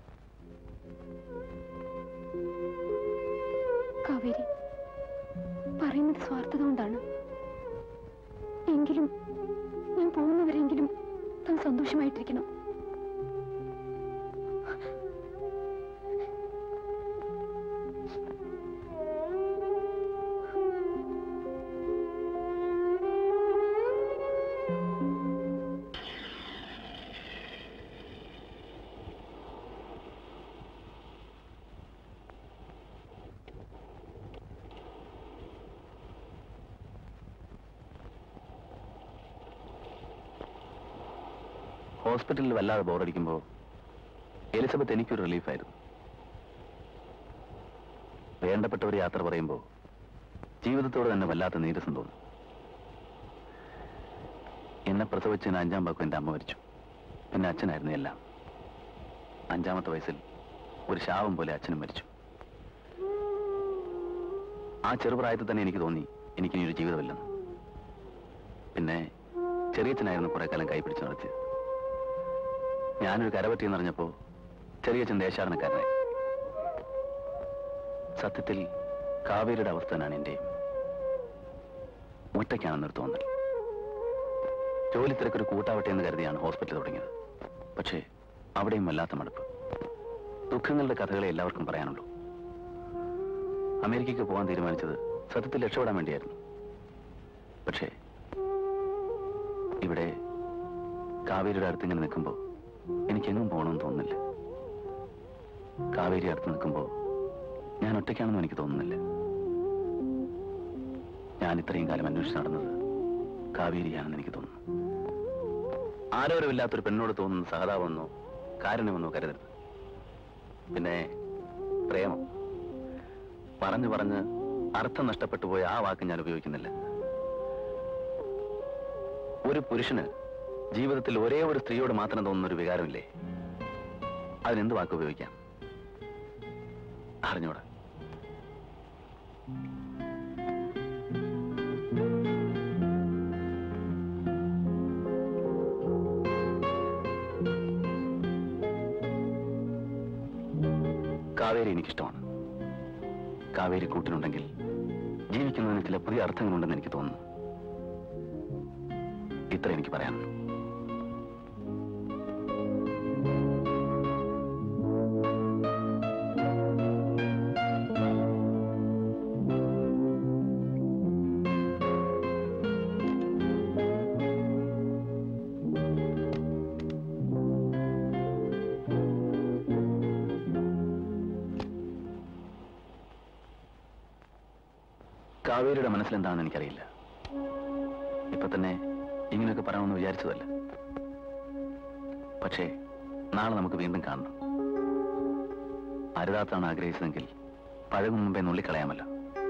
കാവേരി പറയുന്നത് സ്വാർത്ഥത കൊണ്ടാണ് എങ്കിലും ഞാൻ പോകുന്നവരെങ്കിലും താൻ സന്തോഷമായിട്ടിരിക്കണം ഹോസ്പിറ്റലിൽ വല്ലാതെ ബോറടിക്കുമ്പോൾ എലിസബത്ത് എനിക്കൊരു റിലീഫായിരുന്നു വേണ്ടപ്പെട്ട ഒരു യാത്ര പറയുമ്പോൾ ജീവിതത്തോട് തന്നെ വല്ലാത്ത നീരസം തോന്നും എന്നെ പ്രസവിച്ചതിന് അഞ്ചാം പാക്കും എൻ്റെ അമ്മ മരിച്ചു പിന്നെ അച്ഛനായിരുന്നു എല്ലാം അഞ്ചാമത്തെ വയസ്സിൽ ഒരു ശാപം പോലെ അച്ഛനും മരിച്ചു ആ ചെറുപ്രായത്തിൽ തന്നെ എനിക്ക് തോന്നി എനിക്കിനി ഒരു ജീവിതമില്ലെന്ന് പിന്നെ ചെറിയച്ഛനായിരുന്നു കുറെ കാലം കൈപിടിച്ച് നടത്തിയത് ഞാനൊരു കരപറ്റി എന്നറിഞ്ഞപ്പോ ചെറിയച്ഛൻ ദേശാടനക്കാരനായി സത്യത്തിൽ കാവേരിയുടെ അവസ്ഥ തന്നെയാണ് എന്റെയും ഒറ്റയ്ക്കാണെന്നൊരു തോന്നൽ ജോലി തിരക്കൊരു കൂട്ടാവട്ടെ എന്ന് കരുതിയാണ് ഹോസ്പിറ്റൽ തുടങ്ങിയത് പക്ഷേ അവിടെയും വല്ലാത്ത മടുപ്പ് ദുഃഖങ്ങളുടെ കഥകളെ എല്ലാവർക്കും പറയാനുള്ളൂ അമേരിക്കയ്ക്ക് പോകാൻ തീരുമാനിച്ചത് സത്യത്തിൽ രക്ഷപ്പെടാൻ വേണ്ടിയായിരുന്നു പക്ഷേ ഇവിടെ കാവേരിയുടെ അടുത്ത് ഇങ്ങനെ നിൽക്കുമ്പോൾ എനിക്കെങ്ങും പോകണമെന്ന് തോന്നുന്നില്ല കാവേരി അടുത്ത് നിൽക്കുമ്പോൾ ഞാൻ ഒറ്റയ്ക്കാണെന്നും എനിക്ക് തോന്നുന്നില്ല ഞാൻ ഇത്രയും കാലം അന്വേഷിച്ച് നടന്നത് കാവേരിയാണെന്ന് എനിക്ക് തോന്നുന്നു ആരോരുമില്ലാത്തൊരു പെണ്ണോട് തോന്നുന്ന സഹതാപമെന്നോ കാരുണ്യമെന്നോ കരുതരുത് പിന്നെ പ്രേമം പറഞ്ഞു പറഞ്ഞ് അർത്ഥം നഷ്ടപ്പെട്ടു പോയ ആ വാക്ക് ഞാൻ ഉപയോഗിക്കുന്നില്ല ഒരു പുരുഷന് ജീവിതത്തിൽ ഒരേ ഒരു സ്ത്രീയോട് മാത്രം തോന്നുന്ന ഒരു വികാരമില്ലേ അതിനെന്ത് വാക്ക് ഉപയോഗിക്കാം അറിഞ്ഞൂടാ കാവേരി എനിക്കിഷ്ടമാണ് കാവേരി കൂട്ടിനുണ്ടെങ്കിൽ ജീവിക്കുന്നതിന് ചില പുതിയ അർത്ഥങ്ങളുണ്ടെന്ന് എനിക്ക് തോന്നുന്നു ഇത്ര എനിക്ക് പറയാനുള്ളൂ കാവേരിയുടെ മനസ്സിലെന്താണെന്ന് എനിക്കറിയില്ല ഇപ്പൊ തന്നെ ഇങ്ങനെയൊക്കെ പറയണമെന്ന് വിചാരിച്ചതല്ല പക്ഷേ നാളെ നമുക്ക് വീണ്ടും കാണണം അരുതാത്താണ് ആഗ്രഹിച്ചതെങ്കിൽ പഴകും മുമ്പേ നുള്ളിക്കളയാമല്ലോ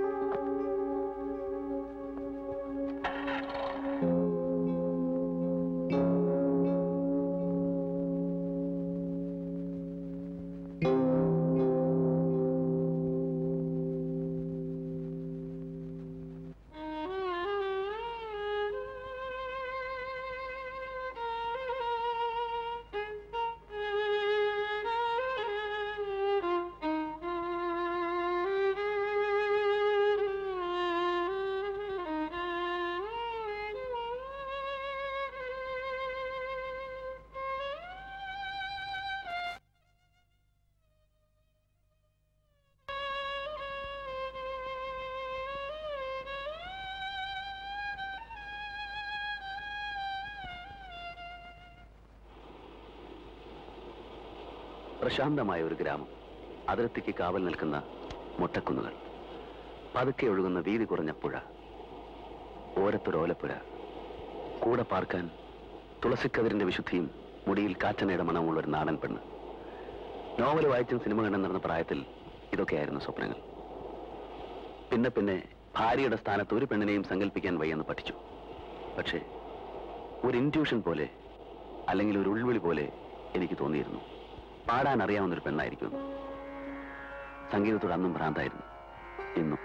പ്രശാന്തമായ ഒരു ഗ്രാമം അതിർത്തിക്ക് കാവൽ നിൽക്കുന്ന മുട്ടക്കുന്നുകൾ പതുക്കെ ഒഴുകുന്ന വീതി കുറഞ്ഞ പുഴ ഓരത്തൊരോലപ്പുര കൂടെ പാർക്കാൻ തുളസിക്കതിരിന്റെ വിശുദ്ധിയും മുടിയിൽ കാറ്റനയുടെ മണമുള്ള ഒരു നാടൻ പെണ്ണ് നോവൽ വായിച്ചും സിനിമ കണ്ടും നടന്ന പ്രായത്തിൽ ഇതൊക്കെയായിരുന്നു സ്വപ്നങ്ങൾ പിന്നെ പിന്നെ ഭാര്യയുടെ സ്ഥാനത്ത് ഒരു പെണ്ണിനെയും സങ്കല്പിക്കാൻ വയ്യെന്ന് പഠിച്ചു പക്ഷേ ഒരു ഇൻറ്റ്യൂഷൻ പോലെ അല്ലെങ്കിൽ ഒരു ഉൾവിളി പോലെ എനിക്ക് തോന്നിയിരുന്നു പാടാൻ അറിയാവുന്ന ഒരു പെണ്ണായിരിക്കും സംഗീതത്തോട് അന്നും ഭ്രാന്തായിരുന്നു ഇന്നും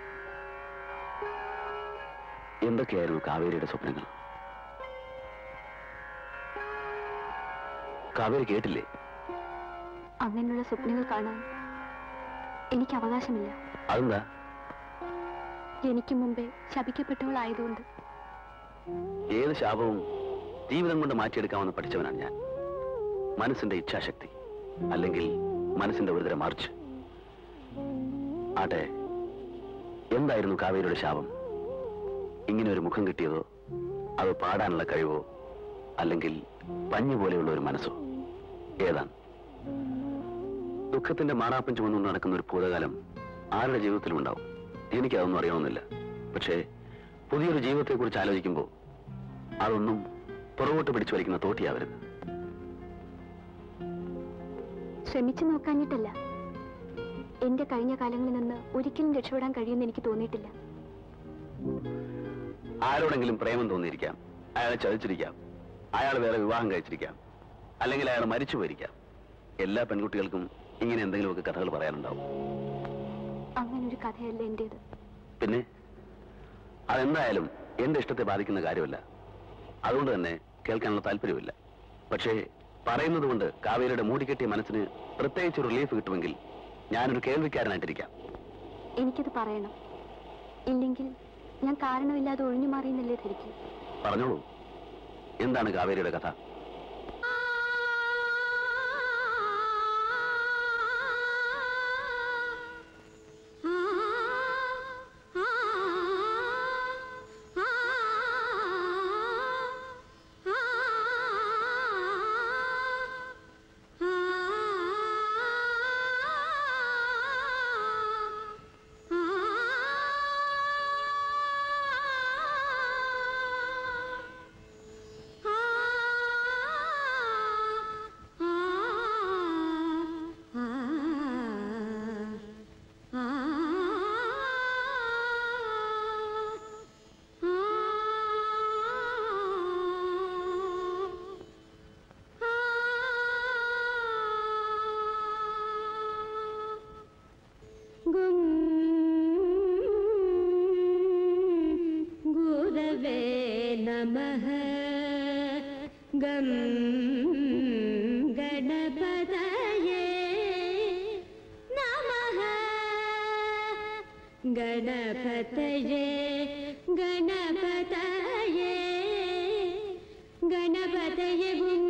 എന്തൊക്കെയായിരുന്നു കാവേരിയുടെ സ്വപ്നങ്ങൾ കാവേരി കേട്ടില്ലേ അങ്ങനെയുള്ള സ്വപ്നങ്ങൾ കാണാൻ എനിക്ക് അവകാശമില്ല അതെന്താ ജനിക്കും മുമ്പേ ശപിക്കപ്പെട്ടവളായതുകൊണ്ട് ഏത് ശാപവും ജീവിതം കൊണ്ട് മാറ്റിയെടുക്കാമെന്ന് പഠിച്ചവനാണ് ഞാൻ മനസ്സിന്റെ ഇച്ഛാശക്തി അല്ലെങ്കിൽ മനസ്സിന്റെ ഒരുതര മാർച്ച് ആട്ടെ എന്തായിരുന്നു കാവേരിയുടെ ശാപം ഇങ്ങനെ ഒരു മുഖം കിട്ടിയതോ അത് പാടാനുള്ള കഴിവോ അല്ലെങ്കിൽ പഞ്ഞു പോലെയുള്ള ഒരു മനസ്സോ ഏതാണ് ദുഃഖത്തിന്റെ മാറാപ്പൻ ചുമന്നുകൊണ്ട് നടക്കുന്ന ഒരു ഭൂതകാലം ആരുടെ ജീവിതത്തിലും ഉണ്ടാവും എനിക്കതൊന്നും അറിയണമെന്നില്ല പക്ഷേ പുതിയൊരു ജീവിതത്തെക്കുറിച്ച് ആലോചിക്കുമ്പോൾ അതൊന്നും പുറകോട്ട് പിടിച്ചു വലിക്കുന്ന തോട്ടിയാവരുത് ശ്രമിച്ചു നോക്കാഞ്ഞിട്ടല്ല എന്റെ കഴിഞ്ഞ കാലങ്ങളിൽ നിന്ന് ഒരിക്കലും രക്ഷപ്പെടാൻ കഴിയുമെന്ന് എനിക്ക് തോന്നിയിട്ടില്ല ആരോടെങ്കിലും പ്രേമം തോന്നിയിരിക്കാം അയാളെ ചതിച്ചിരിക്കാം അയാൾ വേറെ വിവാഹം കഴിച്ചിരിക്കാം അല്ലെങ്കിൽ അയാൾ മരിച്ചു പോയിരിക്കാം എല്ലാ പെൺകുട്ടികൾക്കും ഇങ്ങനെ എന്തെങ്കിലുമൊക്കെ കഥകൾ പറയാനുണ്ടാവും അങ്ങനെ ഒരു കഥയല്ല എന്റേത് പിന്നെ അതെന്തായാലും എന്റെ ഇഷ്ടത്തെ ബാധിക്കുന്ന കാര്യമല്ല അതുകൊണ്ട് തന്നെ കേൾക്കാനുള്ള താല്പര്യമില്ല പക്ഷേ പറയുന്നത് കൊണ്ട് കാവേരിയുടെ മൂടിക്കെട്ടിയ മനസ്സിന് പ്രത്യേകിച്ച് റിലീഫ് കിട്ടുമെങ്കിൽ ഞാനൊരു കേൾവിക്കാരനായിട്ടിരിക്കാം എനിക്കത് പറയണം ഇല്ലെങ്കിൽ ഞാൻ കാരണമില്ലാതെ ഒഴിഞ്ഞു മാറിയെന്നല്ലേ ധരിക്കും പറഞ്ഞോളൂ എന്താണ് കാവേരിയുടെ കഥ ആ नमः गं गणपतये नमः गणपतये गणपतये गणपतये गुं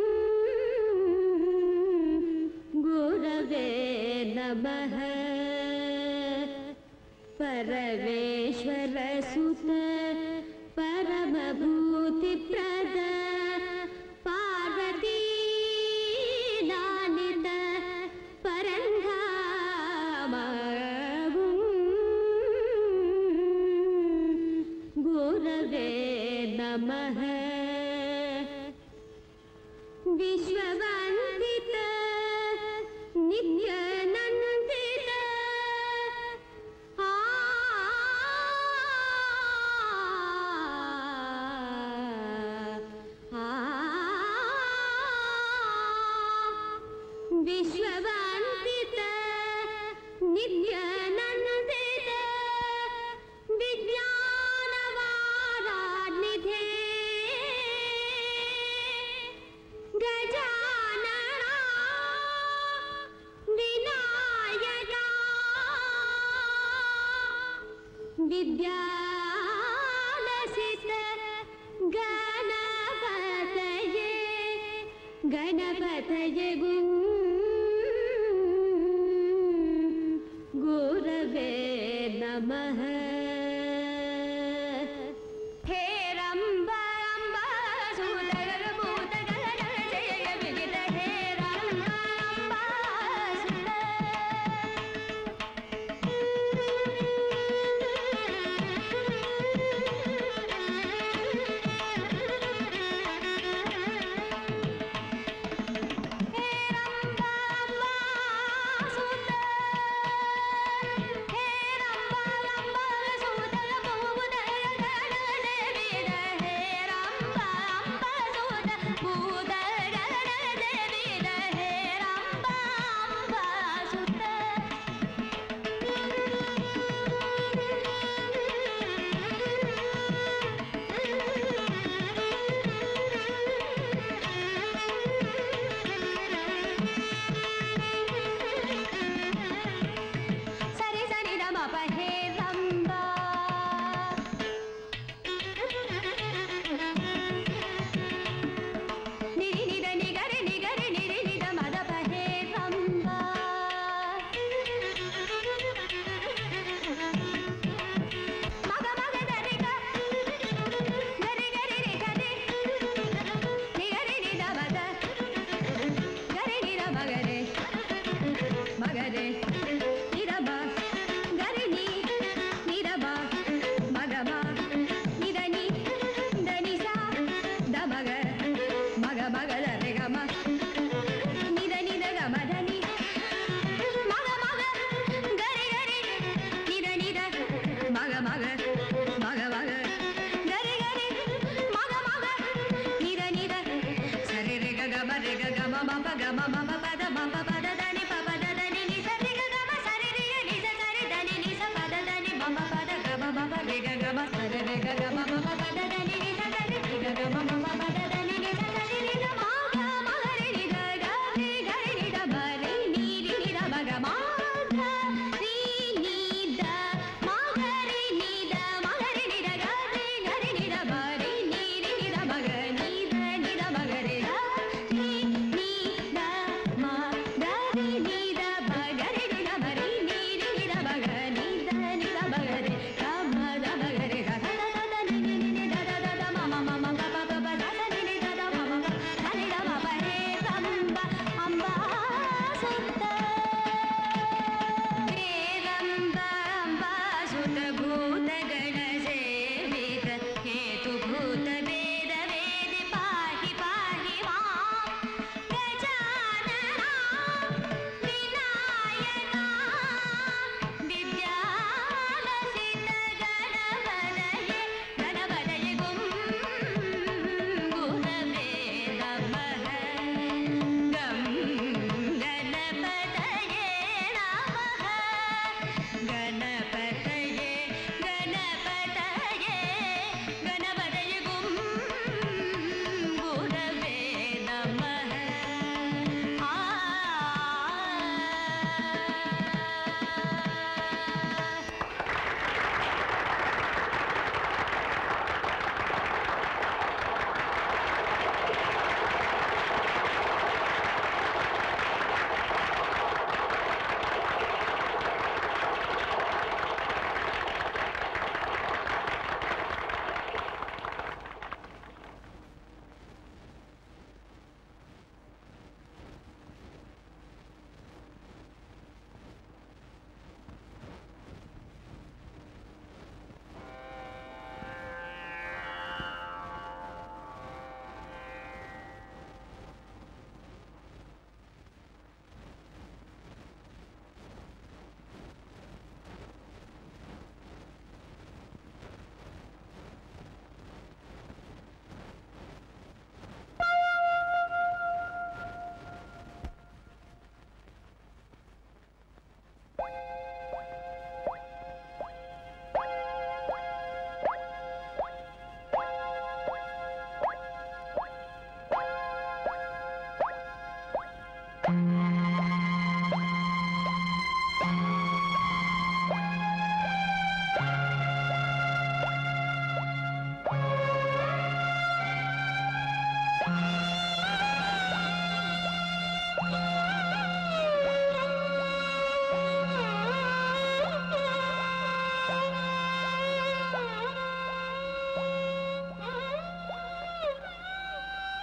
गुरवे नमः परमेश्वरसुत परमभूतिप्रद पार्वती लालित परन्धामगुं गुरवे नमः विश्ववन्दित नित्यानन्दित आ विश्ववन्दित नित्यानन्दित विज्ञानवारानिधे गजानना विनायका विद्यालसित गणपतये गणपतये गुं गुरवे नमः हे रम्ब अम्ब सुरगभूतगण जय विजित हे रम्ब अम्ब सुर हे रम्बा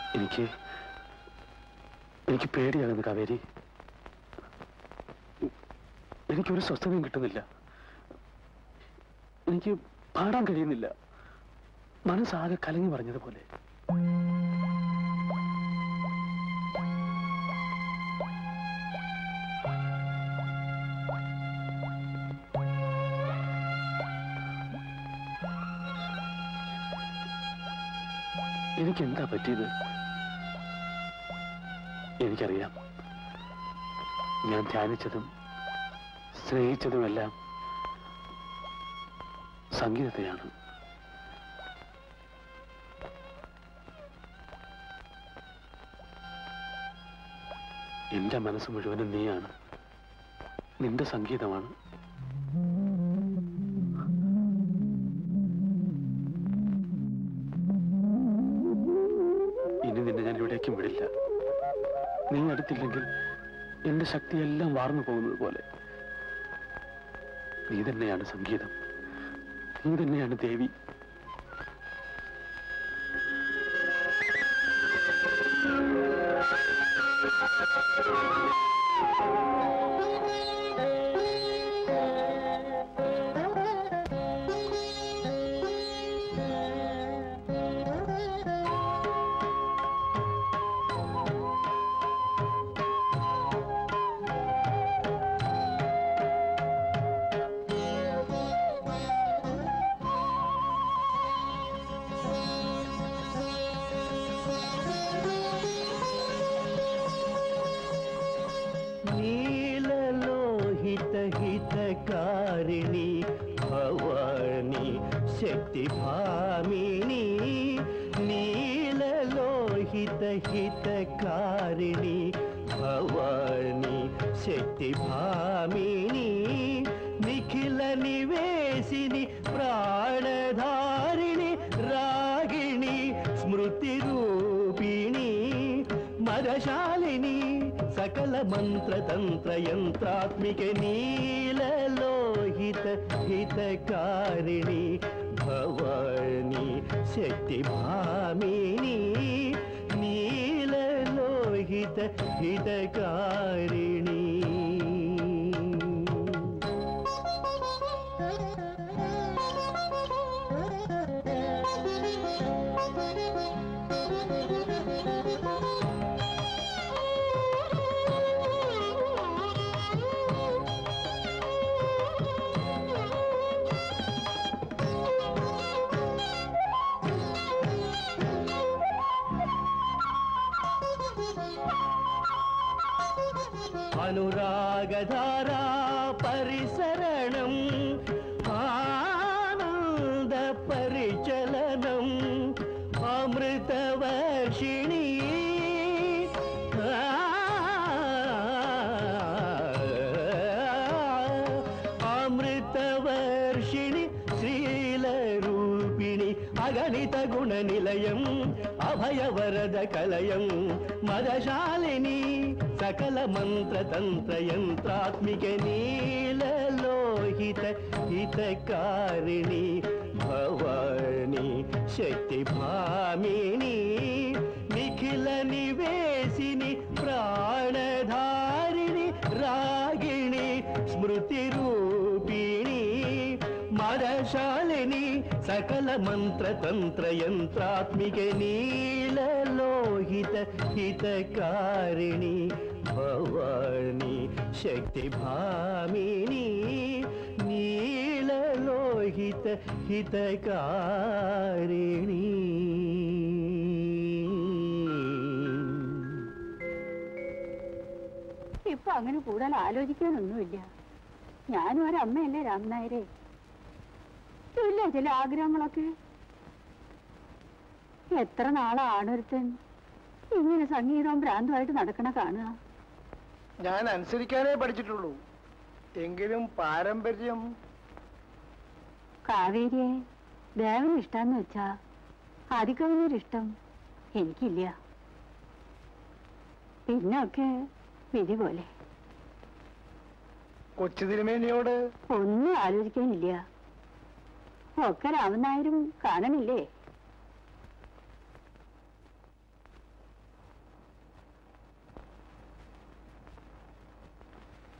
എനിക്ക് എനിക്ക് പേടിയാകുന്നു കാവേരി എനിക്കൊരു സ്വസ്ഥതയും കിട്ടുന്നില്ല എനിക്ക് പാടാൻ കഴിയുന്നില്ല മനസ്സാകെ കലങ്ങി പറഞ്ഞതുപോലെ എനിക്ക് എന്താ പറ്റിയത് എനിക്കറിയാം ഞാൻ ധ്യാനിച്ചതും സ്നേഹിച്ചതുമെല്ലാം സംഗീതത്തെയാണ് എന്റെ മനസ്സ് മുഴുവനും നീയാണ് നിന്റെ സംഗീതമാണ് ഇനി നിന്നെ ഞാൻ എവിടേക്കും വിടില്ല നീ അടുത്തില്ലെങ്കിൽ എന്റെ ശക്തിയെല്ലാം വാർന്നു പോകുന്നത് പോലെ നീ തന്നെയാണ് സംഗീതം നീ തന്നെയാണ് ദേവി നീലലോഹിത ഹിതകാരിണി ഭവാനി ശക്തി ഭാമിനി നീലലോഹിത ഹിതകാരിണി ഭവാനി ശക്തി ഭാമിനി നിഖില നിവേശിനി പ്രാണധാരിണി രാഗിണി സ്മൃതി രൂപിണി മരശാലിനി സകല മന്ത്രതന്ത്ര യന്ത്രാത്മിക നീലലോഹിത ഹിതകാരിണി ഭവാനി ശക്തി ഭാമിനി നീലലോഹിത ഹിതകാരിണി അനുരാഗധാരാ പരിസരണം ആനന്ദ പരിചലനം അമൃതവർഷിണി അമൃതവർഷിണി ശ്രീലരൂപിണി അഗണിത ഗുണനിലയം അഭയവരദ കലയം മദശാലിനി സകല മന്ത്രതന്ത്ര യന്ത്രാത്മിക നീലലോഹിത ഹിതകാരിണി ഭവാനി ശക്തി ഭാമിനി നിഖില നിവേശിനി പ്രാണധാരിണി രാഗിണി സ്മൃതി രൂപിണി മരശാലിനി സകല മന്ത്രതന്ത്ര യന്ത്രാത്മിക നീലലോഹിത ഹിതകാരിണി ഭവാനി ശക്തി ഭാമിനി നീലലോഹിത ഹിതകാരിണി ഇപ്പൊ അങ്ങനെ കൂടുതൽ ആലോചിക്കാനൊന്നുമില്ല ഞാനും ഒരമ്മയല്ലേ രാമനായരെ ഇല്ല ചില ആഗ്രഹങ്ങളൊക്കെ എത്ര നാളാണൊരുത്തൻ ഇങ്ങനെ സംഗീതവും ഭ്രാന്തമായിട്ട് നടക്കണ കാണുക ഞാൻ അനുസരിക്കാനേ പഠിച്ചിട്ടുള്ളൂ എങ്കിലും പാരമ്പര്യം കാവേരിയെ ദേവന് ഇഷ്ടാന്ന് വെച്ചാ ആദിക്കവിനൊരിഷ്ടം എനിക്കില്ല പിന്നൊക്കെ വിധി പോലെ കൊച്ചു തിരുമേനിയോട് ഒന്നും ആലോചിക്കാനില്ല ഒക്കെ രാമനായരും കാണണില്ലേ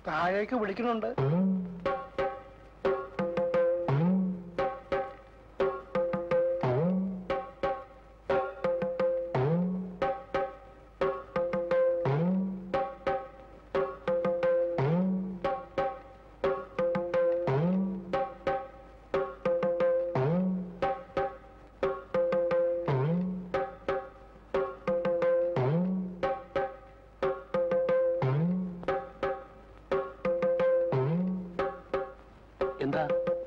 താഴേക്ക് വിളിക്കണുണ്ട് എന്താ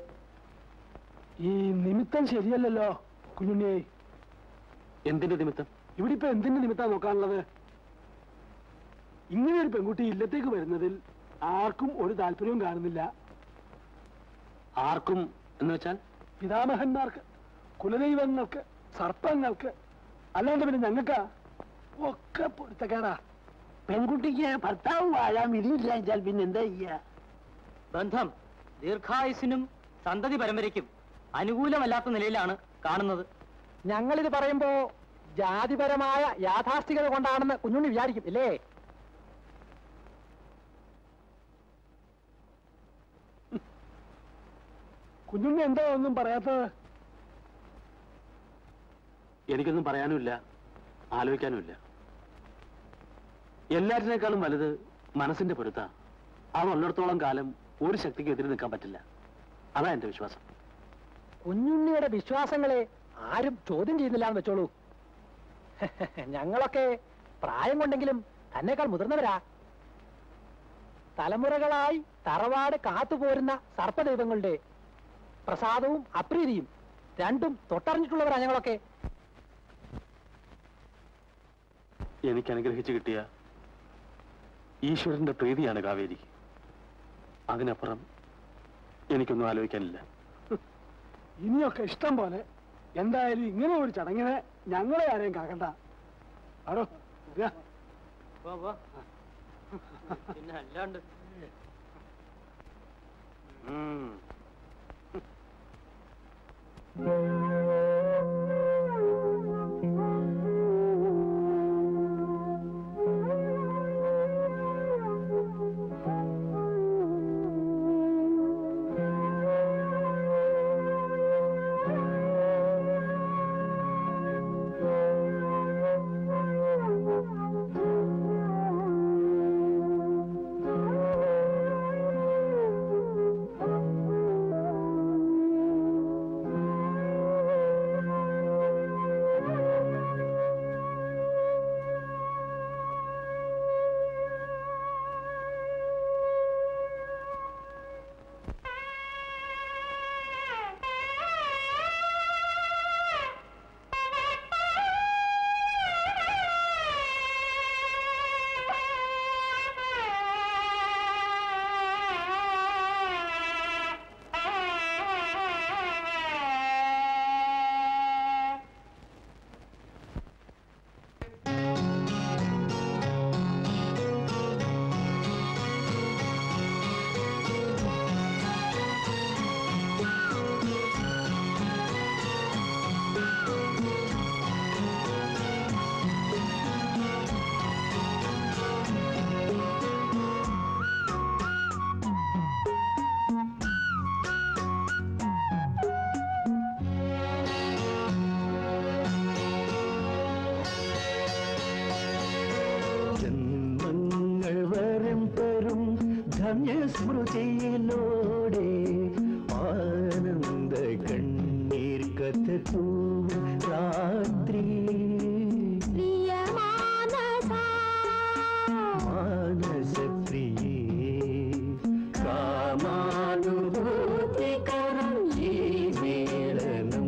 ഈ നിമിത്തം ശരിയല്ലല്ലോ കുഞ്ഞുണ്ണിയെ എന്തിന്റെ നിമിത്തം ഇവിടെ ഇപ്പൊ എന്തിന്റെ നിമിത്താ നോക്കാനുള്ളത് ഇങ്ങനെ ഒരു പെൺകുട്ടി ഇല്ലത്തേക്ക് വരുന്നതിൽ ആർക്കും ഒരു താല്പര്യവും കാണുന്നില്ല ആർക്കും എന്ന് വെച്ചാൽ പിതാമഹന്മാർക്ക് കുലദൈവങ്ങൾക്ക് സർപ്പങ്ങൾക്ക് അല്ലാണ്ട് പിന്നെ ഞങ്ങൾക്കാ ഒക്കെ പൊരുത്തക്കേടാ പെൺകുട്ടിക്ക് ഭർത്താവ് വാഴാൻ വിധിയില്ല വെച്ചാൽ പിന്നെ എന്താ ചെയ്യാ ബന്ധം ദീർഘായുസിനും സന്തതി പരമ്പരയ്ക്കും അനുകൂലമല്ലാത്ത നിലയിലാണ് കാണുന്നത് ഞങ്ങളിത് പറയുമ്പോ ജാതിപരമായ യാഥാസ്ഥികത കൊണ്ടാണെന്ന് കുഞ്ഞുണ്ണി വിചാരിക്കും ഇല്ലേ കുഞ്ഞുണ്ണി എന്താ ഒന്നും പറയാത്തത് എനിക്കൊന്നും പറയാനുമില്ല ആലോചിക്കാനുമില്ല എല്ലാറ്റിനേക്കാളും വലുത് മനസ്സിന്റെ പൊരുത്ത അതുള്ളിടത്തോളം കാലം ഒരു ശക്തിക്ക് എതിരെ നിൽക്കാൻ പറ്റില്ല അതാ എന്റെ വിശ്വാസം കുഞ്ഞുണ്ണിയുടെ വിശ്വാസങ്ങളെ ആരും ചോദ്യം ചെയ്യുന്നില്ല എന്ന് വെച്ചോളൂ ഞങ്ങളൊക്കെ പ്രായം കൊണ്ടെങ്കിലും തന്നെക്കാൾ മുതിർന്നവരാ തലമുറകളായി തറവാട് കാത്തുപോരുന്ന സർപ്പദൈവങ്ങളുടെ പ്രസാദവും അപ്രീതിയും രണ്ടും തൊട്ടറിഞ്ഞിട്ടുള്ളവരാ ഞങ്ങളൊക്കെ എനിക്ക് അനുഗ്രഹിച്ചു കിട്ടിയ ഈശ്വരന്റെ പ്രീതിയാണ് കാവേരി അതിനപ്പുറം എനിക്കൊന്നും ആലോചിക്കാനില്ല ഇനിയൊക്കെ ഇഷ്ടം പോലെ എന്തായാലും ഇങ്ങനെ ഒരു ചടങ്ങിനെ ഞങ്ങളെ ആരെയും കാക്കണ്ട ആടോ വരിക. പിന്നെ അല്ലാണ്ട് ഉം. ജന്മങ്ങൾ വരം തരും ധന്യസ്മൃതിയിലൂടെ ആനന്ദ കണ്ണീർ കഥ തൂവും രാത്രി മാനസപ്രിയേ കാമാനുഭൂതികരം ഈ മേളനം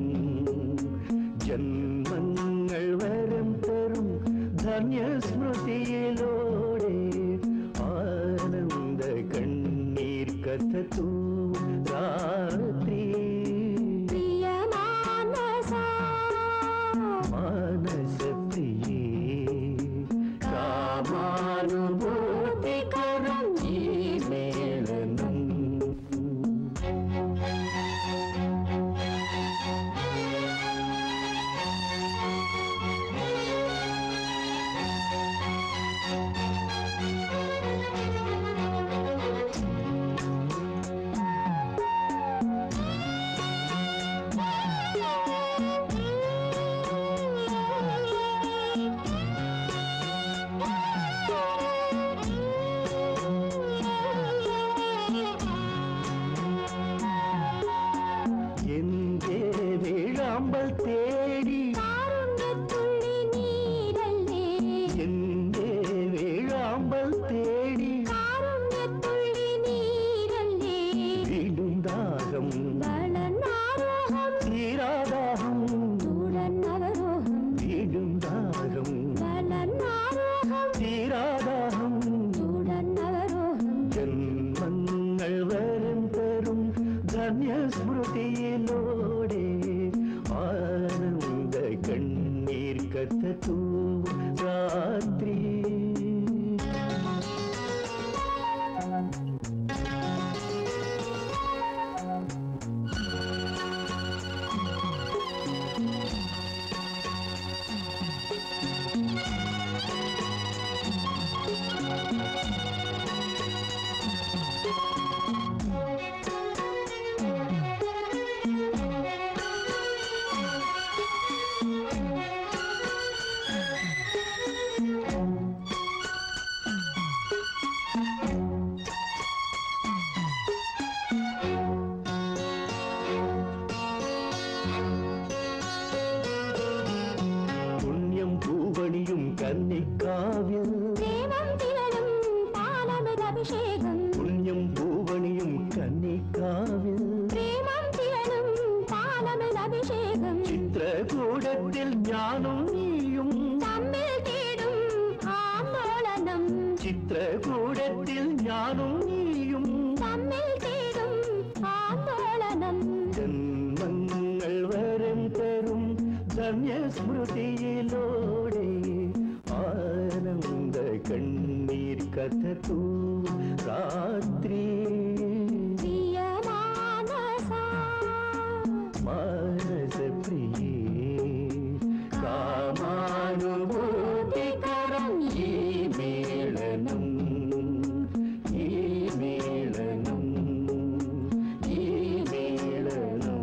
ജന്മങ്ങൾ വരം തരും ധന്യസ്മൃതിയിലൂടെ ആനന്ദ കണ്ണീർ കഥ തൂവും രാത്രി മാനസപ്രിയേ കാമാനുഭൂതികരം ഈ മേളനം കഥ തൂവും രാത്രി പുണ്യം പൂവണിയും കന്നിക്കാവ്യം പാലമൃതഭിഷേകം പുണ്യം പൂവണിയും കന്നിക്കാവ്യം പ്രേമം തിരളും പാലമൃതഭിഷേകം ചിത്രകൂടത്തിൽ ഞാനും നീയും തമ്മിൽ തേടും ആന്തോളനം ചിത്രകൂടത്തിൽ ഞാനും നീയും തമ്മിൽ തേടും ആന്തോളനം ജന്മങ്ങൾ വരം തരും ധന്യസ്മൃതിയിലൂടെ ആനന്ദ കണ്ണീർ കഥ തൂ രാത്രി പ്രിയമാനസാ മാനസപ്രിയേ കാമാനുഭൂതികരം ഈ മേളനം ഈ മേളനം ഈ മേളനം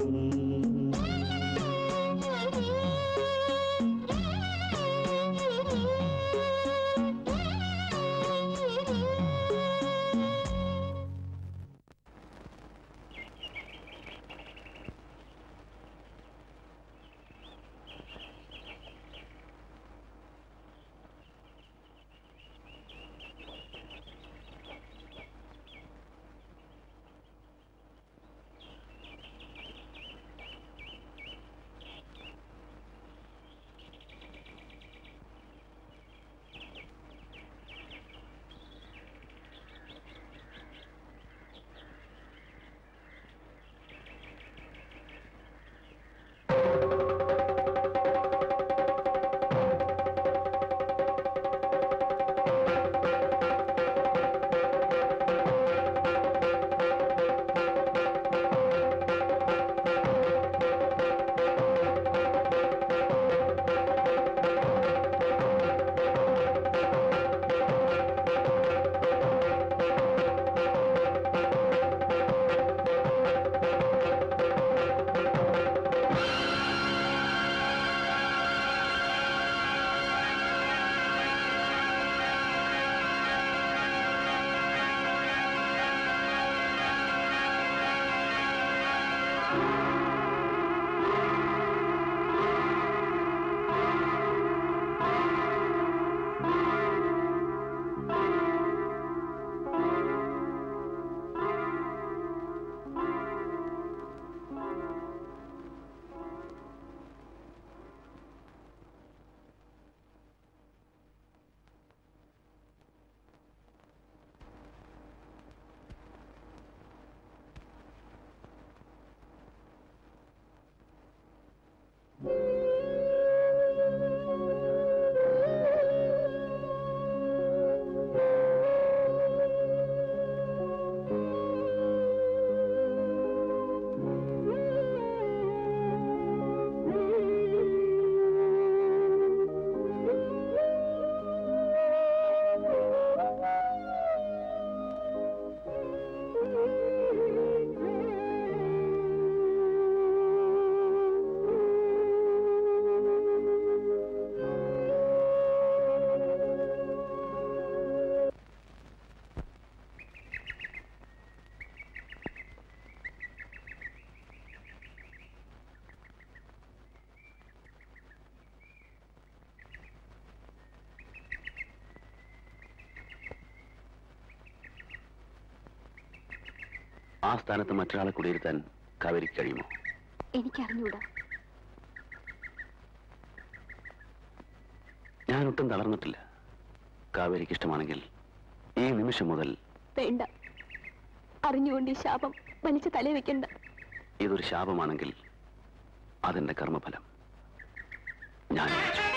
ആ സ്ഥാനത്ത് മറ്റൊരാളെ കുടിയിരുത്താൻ കാവേരിക്ക് കഴിയുമോ എനിക്കറിഞ്ഞൂടാ ഞാൻ ഒട്ടും തളർന്നിട്ടില്ല കാവേരിക്ക് ഇഷ്ടമാണെങ്കിൽ ഈ നിമിഷം മുതൽ വേണ്ട അറിഞ്ഞുകൊണ്ട് ഈ ശാപം വലിച്ചു തലേ വെക്കണ്ട ഇതൊരു ശാപമാണെങ്കിൽ അതെന്റെ കർമ്മഫലം ഞാൻ വഹിച്ചു.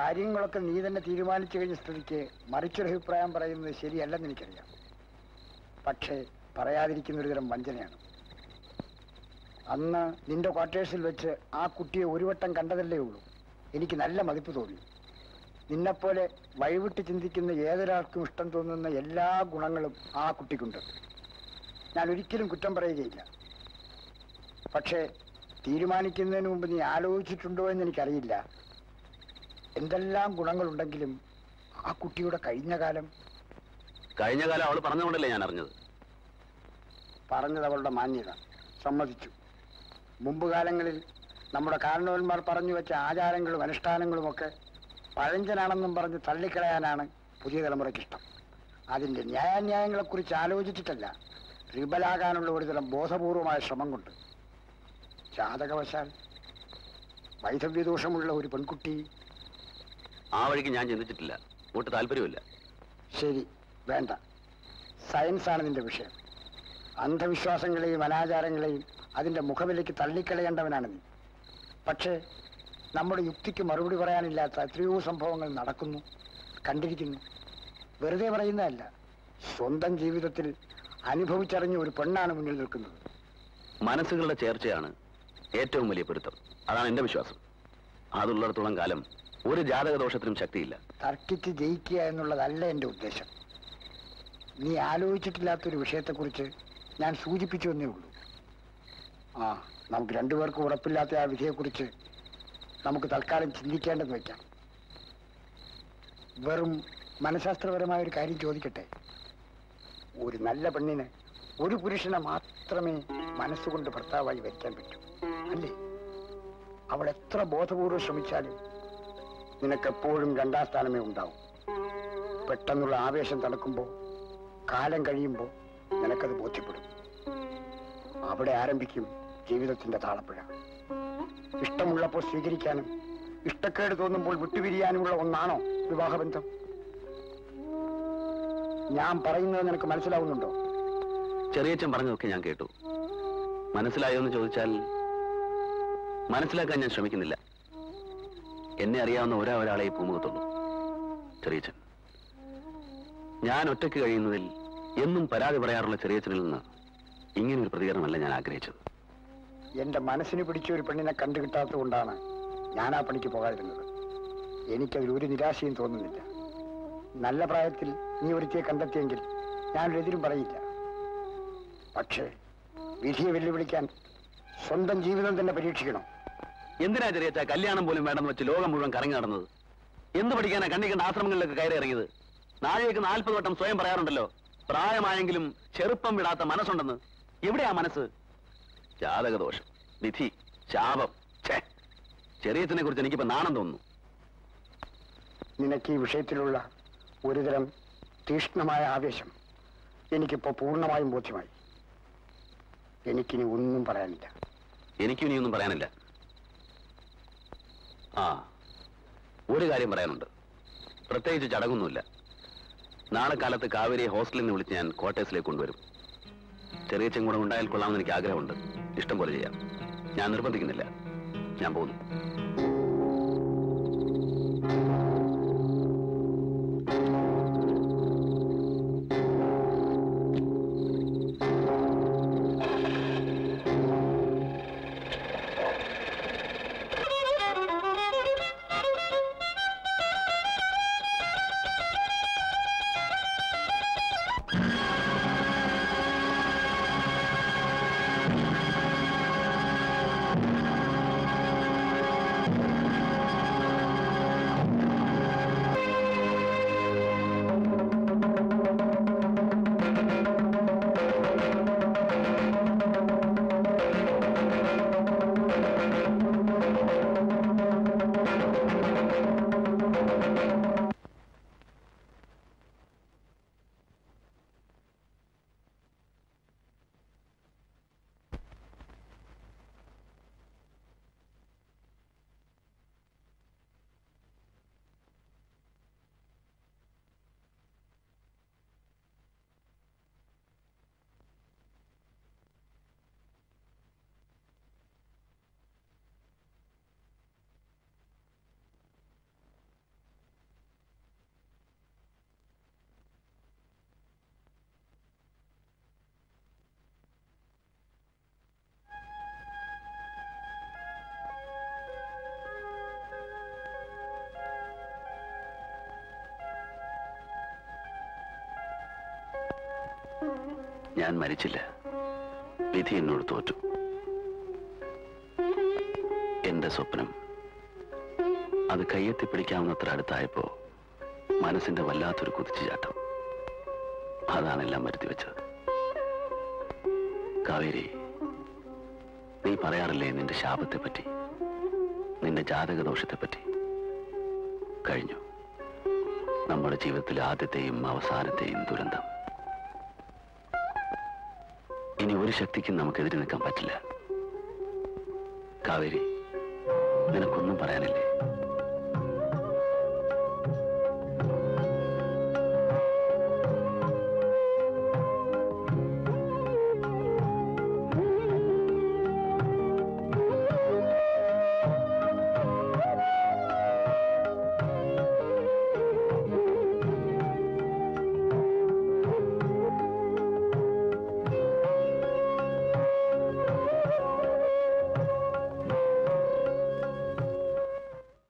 കാര്യങ്ങളൊക്കെ നീ തന്നെ തീരുമാനിച്ചു കഴിഞ്ഞ സ്ഥിതിക്ക് മറിച്ചൊരു അഭിപ്രായം പറയുന്നത് ശരിയല്ലെന്ന് എനിക്കറിയാം പക്ഷേ പറയാതിരിക്കുന്ന ഒരു തരം വഞ്ചനയാണ് അന്ന് നിന്റെ ക്വാർട്ടേഴ്സിൽ വെച്ച് ആ കുട്ടിയെ ഒരു വട്ടം കണ്ടതല്ലേ ഉള്ളൂ എനിക്ക് നല്ല മതിപ്പ് തോന്നി നിന്നെപ്പോലെ വഴിവിട്ട് ചിന്തിക്കുന്ന ഏതൊരാൾക്കും ഇഷ്ടം തോന്നുന്ന എല്ലാ ഗുണങ്ങളും ആ കുട്ടിക്കുണ്ട് ഞാൻ ഒരിക്കലും കുറ്റം പറയുകയില്ല പക്ഷേ തീരുമാനിക്കുന്നതിന് മുമ്പ് നീ ആലോചിച്ചിട്ടുണ്ടോ എന്ന് എനിക്കറിയില്ല എന്തെല്ലാം ഗുണങ്ങളുണ്ടെങ്കിലും ആ കുട്ടിയുടെ കഴിഞ്ഞ കാലം കഴിഞ്ഞ കാലം അവൾ പറഞ്ഞുകൊണ്ടല്ലേ ഞാൻ അറിഞ്ഞത് പറഞ്ഞത് അവളുടെ മാന്യത സമ്മതിച്ചു മുമ്പ് കാലങ്ങളിൽ നമ്മുടെ കാരണവന്മാർ പറഞ്ഞു വെച്ച ആചാരങ്ങളും അനുഷ്ഠാനങ്ങളുമൊക്കെ പഴഞ്ചനാണെന്നും പറഞ്ഞ് തള്ളിക്കളയാനാണ് പുതിയ തലമുറയ്ക്ക് ഇഷ്ടം അതിന്റെ ന്യായാന്യായങ്ങളെക്കുറിച്ച് ആലോചിച്ചിട്ടല്ല റിബലാകാനുള്ള ഒരുതരം ബോധപൂർവമായ ശ്രമം കൊണ്ട് ജാതകവശാൽ വൈധവ്യദോഷമുള്ള ഒരു പെൺകുട്ടി ആ വഴിക്ക് ഞാൻ ചിന്തിച്ചിട്ടില്ല ഒട്ട് താല്പര്യമില്ല ശരി വേണ്ട സയൻസാണ് നിന്റെ വിഷയം അന്ധവിശ്വാസങ്ങളെയും അനാചാരങ്ങളെയും അതിന്റെ മുഖവിലേക്ക് തള്ളിക്കളയേണ്ടവനാണ് നീ പക്ഷേ നമ്മുടെ യുക്തിക്ക് മറുപടി പറയാനില്ലാത്ത എത്രയോ സംഭവങ്ങൾ നടക്കുന്നു കണ്ടിരിക്കുന്നു വെറുതെ പറയുന്നതല്ല സ്വന്തം ജീവിതത്തിൽ അനുഭവിച്ചറിഞ്ഞ ഒരു പെണ്ണാണ് മുന്നിൽ നിൽക്കുന്നത് മനസ്സുകളുടെ ചേർച്ചയാണ് ഏറ്റവും വലിയ പൊരുത്തം അതാണ് എന്റെ വിശ്വാസം അതുള്ളിടത്തോളം കാലം ഒരു ജാതക ദോഷത്തിനും ശക്തിയില്ല തർക്കിച്ച് ജയിക്കുക എന്നുള്ളതല്ല എൻ്റെ ഉദ്ദേശം നീ ആലോചിച്ചിട്ടില്ലാത്തൊരു വിഷയത്തെക്കുറിച്ച് ഞാൻ സൂചിപ്പിച്ചു എന്നേ ഉള്ളൂ ആ നമുക്ക് രണ്ടുപേർക്കും ഉറപ്പില്ലാത്ത ആ വിധിയെക്കുറിച്ച് നമുക്ക് തൽക്കാലം ചിന്തിക്കേണ്ടെന്ന് വയ്ക്കാം വെറും മനഃശാസ്ത്രപരമായ ഒരു കാര്യം ചോദിക്കട്ടെ ഒരു നല്ല പെണ്ണിന് ഒരു പുരുഷനെ മാത്രമേ മനസ്സുകൊണ്ട് ഭർത്താവായി വയ്ക്കാൻ പറ്റൂ അല്ലേ അവൾ എത്ര ബോധപൂർവ്വം ശ്രമിച്ചാലും നിനക്കെപ്പോഴും രണ്ടാം സ്ഥാനമേ ഉണ്ടാവും പെട്ടെന്നുള്ള ആവേശം തണുക്കുമ്പോൾ കാലം കഴിയുമ്പോൾ നിനക്കത് ബോധ്യപ്പെടും അവിടെ ആരംഭിക്കും ജീവിതത്തിന്റെ താളപ്പുഴ ഇഷ്ടമുള്ളപ്പോൾ സ്വീകരിക്കാനും ഇഷ്ടക്കേട് തോന്നുമ്പോൾ വിട്ടുപിരിയാനുമുള്ള ഒന്നാണോ വിവാഹബന്ധം ഞാൻ പറയുന്നത് നിനക്ക് മനസ്സിലാവുന്നുണ്ടോ ചെറിയച്ഛൻ പറഞ്ഞതൊക്കെ ഞാൻ കേട്ടു മനസ്സിലായോ എന്ന് ചോദിച്ചാൽ മനസ്സിലാക്കാൻ ഞാൻ ശ്രമിക്കുന്നില്ല എന്നെ അറിയാവുന്ന ഒരാ ഒരാളെ ഈ പൂമുഖത്തുള്ളൂ ചെറിയച്ഛൻ ഞാൻ ഒറ്റയ്ക്ക് കഴിയുന്നതിൽ എന്നും പരാതി പറയാറുള്ള ചെറിയച്ഛനിൽ നിന്ന് ഇങ്ങനെ ഒരു പ്രതികരണമല്ല ഞാൻ ആഗ്രഹിച്ചത് എന്റെ മനസ്സിന് പിടിച്ച ഒരു പെണ്ണിനെ കണ്ടു കിട്ടാത്തത് കൊണ്ടാണ് ഞാൻ ആ പണിക്ക് പോകാതിരുന്നത് എനിക്കതിൽ ഒരു നിരാശയും തോന്നുന്നില്ല നല്ല പ്രായത്തിൽ നീ ഒരുത്തിയെ കണ്ടെത്തിയെങ്കിൽ ഞാനൊരു എതിരും പറയില്ല പക്ഷേ വിധിയെ വെല്ലുവിളിക്കാൻ സ്വന്തം ജീവിതം തന്നെ പരീക്ഷിക്കണം എന്തിനാ ചെറിയച്ഛ കല്യാണം പോലും വേണ്ടെന്ന് വെച്ച് ലോകം മുഴുവൻ കറങ്ങി നടന്നത് എന്ത് പഠിക്കാനാ കണ്ണിക്കണ്ട ആശ്രമങ്ങളിലൊക്കെ കയറി ഇറങ്ങിയത് നാഴേക്ക് നാൽപ്പത് വട്ടം സ്വയം പറയാറുണ്ടല്ലോ പ്രായമായെങ്കിലും ചെറുപ്പം വിടാത്ത മനസ്സുണ്ടെന്ന് എവിടെയാ മനസ്സ് ജാതകദോഷം വിധി ശാപം ഛേ ചെറിയച്ഛനെ കുറിച്ച് എനിക്കിപ്പോ നാണം തോന്നുന്നു നിനക്ക് ഈ വിഷയത്തിലുള്ള ഒരുതരം തീക്ഷ്ണമായ ആവേശം എനിക്കിപ്പോ പൂർണ്ണമായും ബോധ്യമായി എനിക്കിനി ഒന്നും പറയാനില്ല എനിക്കും ഇനിയൊന്നും പറയാനില്ല ആ ഒരു കാര്യം പറയാനുണ്ട് പ്രത്യേകിച്ച് ചടങ്ങൊന്നുമില്ല നാളെ കാലത്ത് കാവേരിയെ ഹോസ്റ്റലിൽ നിന്ന് വിളിച്ച് ഞാൻ ക്വാർട്ടേഴ്സിലേക്ക് കൊണ്ടുവരും ചെറിയച്ചും കൂടെ ഉണ്ടായാൽ കൊള്ളാമെന്ന് എനിക്ക് ആഗ്രഹമുണ്ട് ഇഷ്ടം പോലെ ചെയ്യാം ഞാൻ നിർബന്ധിക്കുന്നില്ല ഞാൻ പോകുന്നു ആ ഞാൻ മരിച്ചില്ല വിധി എന്നോട് തോറ്റു എന്റെ സ്വപ്നം അത് കയ്യെത്തി പിടിക്കാവുന്നത്ര അടുത്തായപ്പോ മനസ്സിന്റെ വല്ലാത്തൊരു കുതിച്ചുചാട്ടം അതാണ് എല്ലാം വരുത്തി വെച്ചത് കാവേരി നീ പറയാറില്ലേ നിന്റെ ശാപത്തെ പറ്റി നിന്റെ ജാതക ദോഷത്തെ പറ്റി കഴിഞ്ഞു നമ്മുടെ ജീവിതത്തിലെ ആദ്യത്തെയും അവസാനത്തെയും ദുരന്തം ഇനി ഒരു ശക്തിക്കും നമുക്കെതിരെ നിൽക്കാൻ പറ്റില്ല കാവേരി നിനക്കൊന്നും പറയാനില്ലേ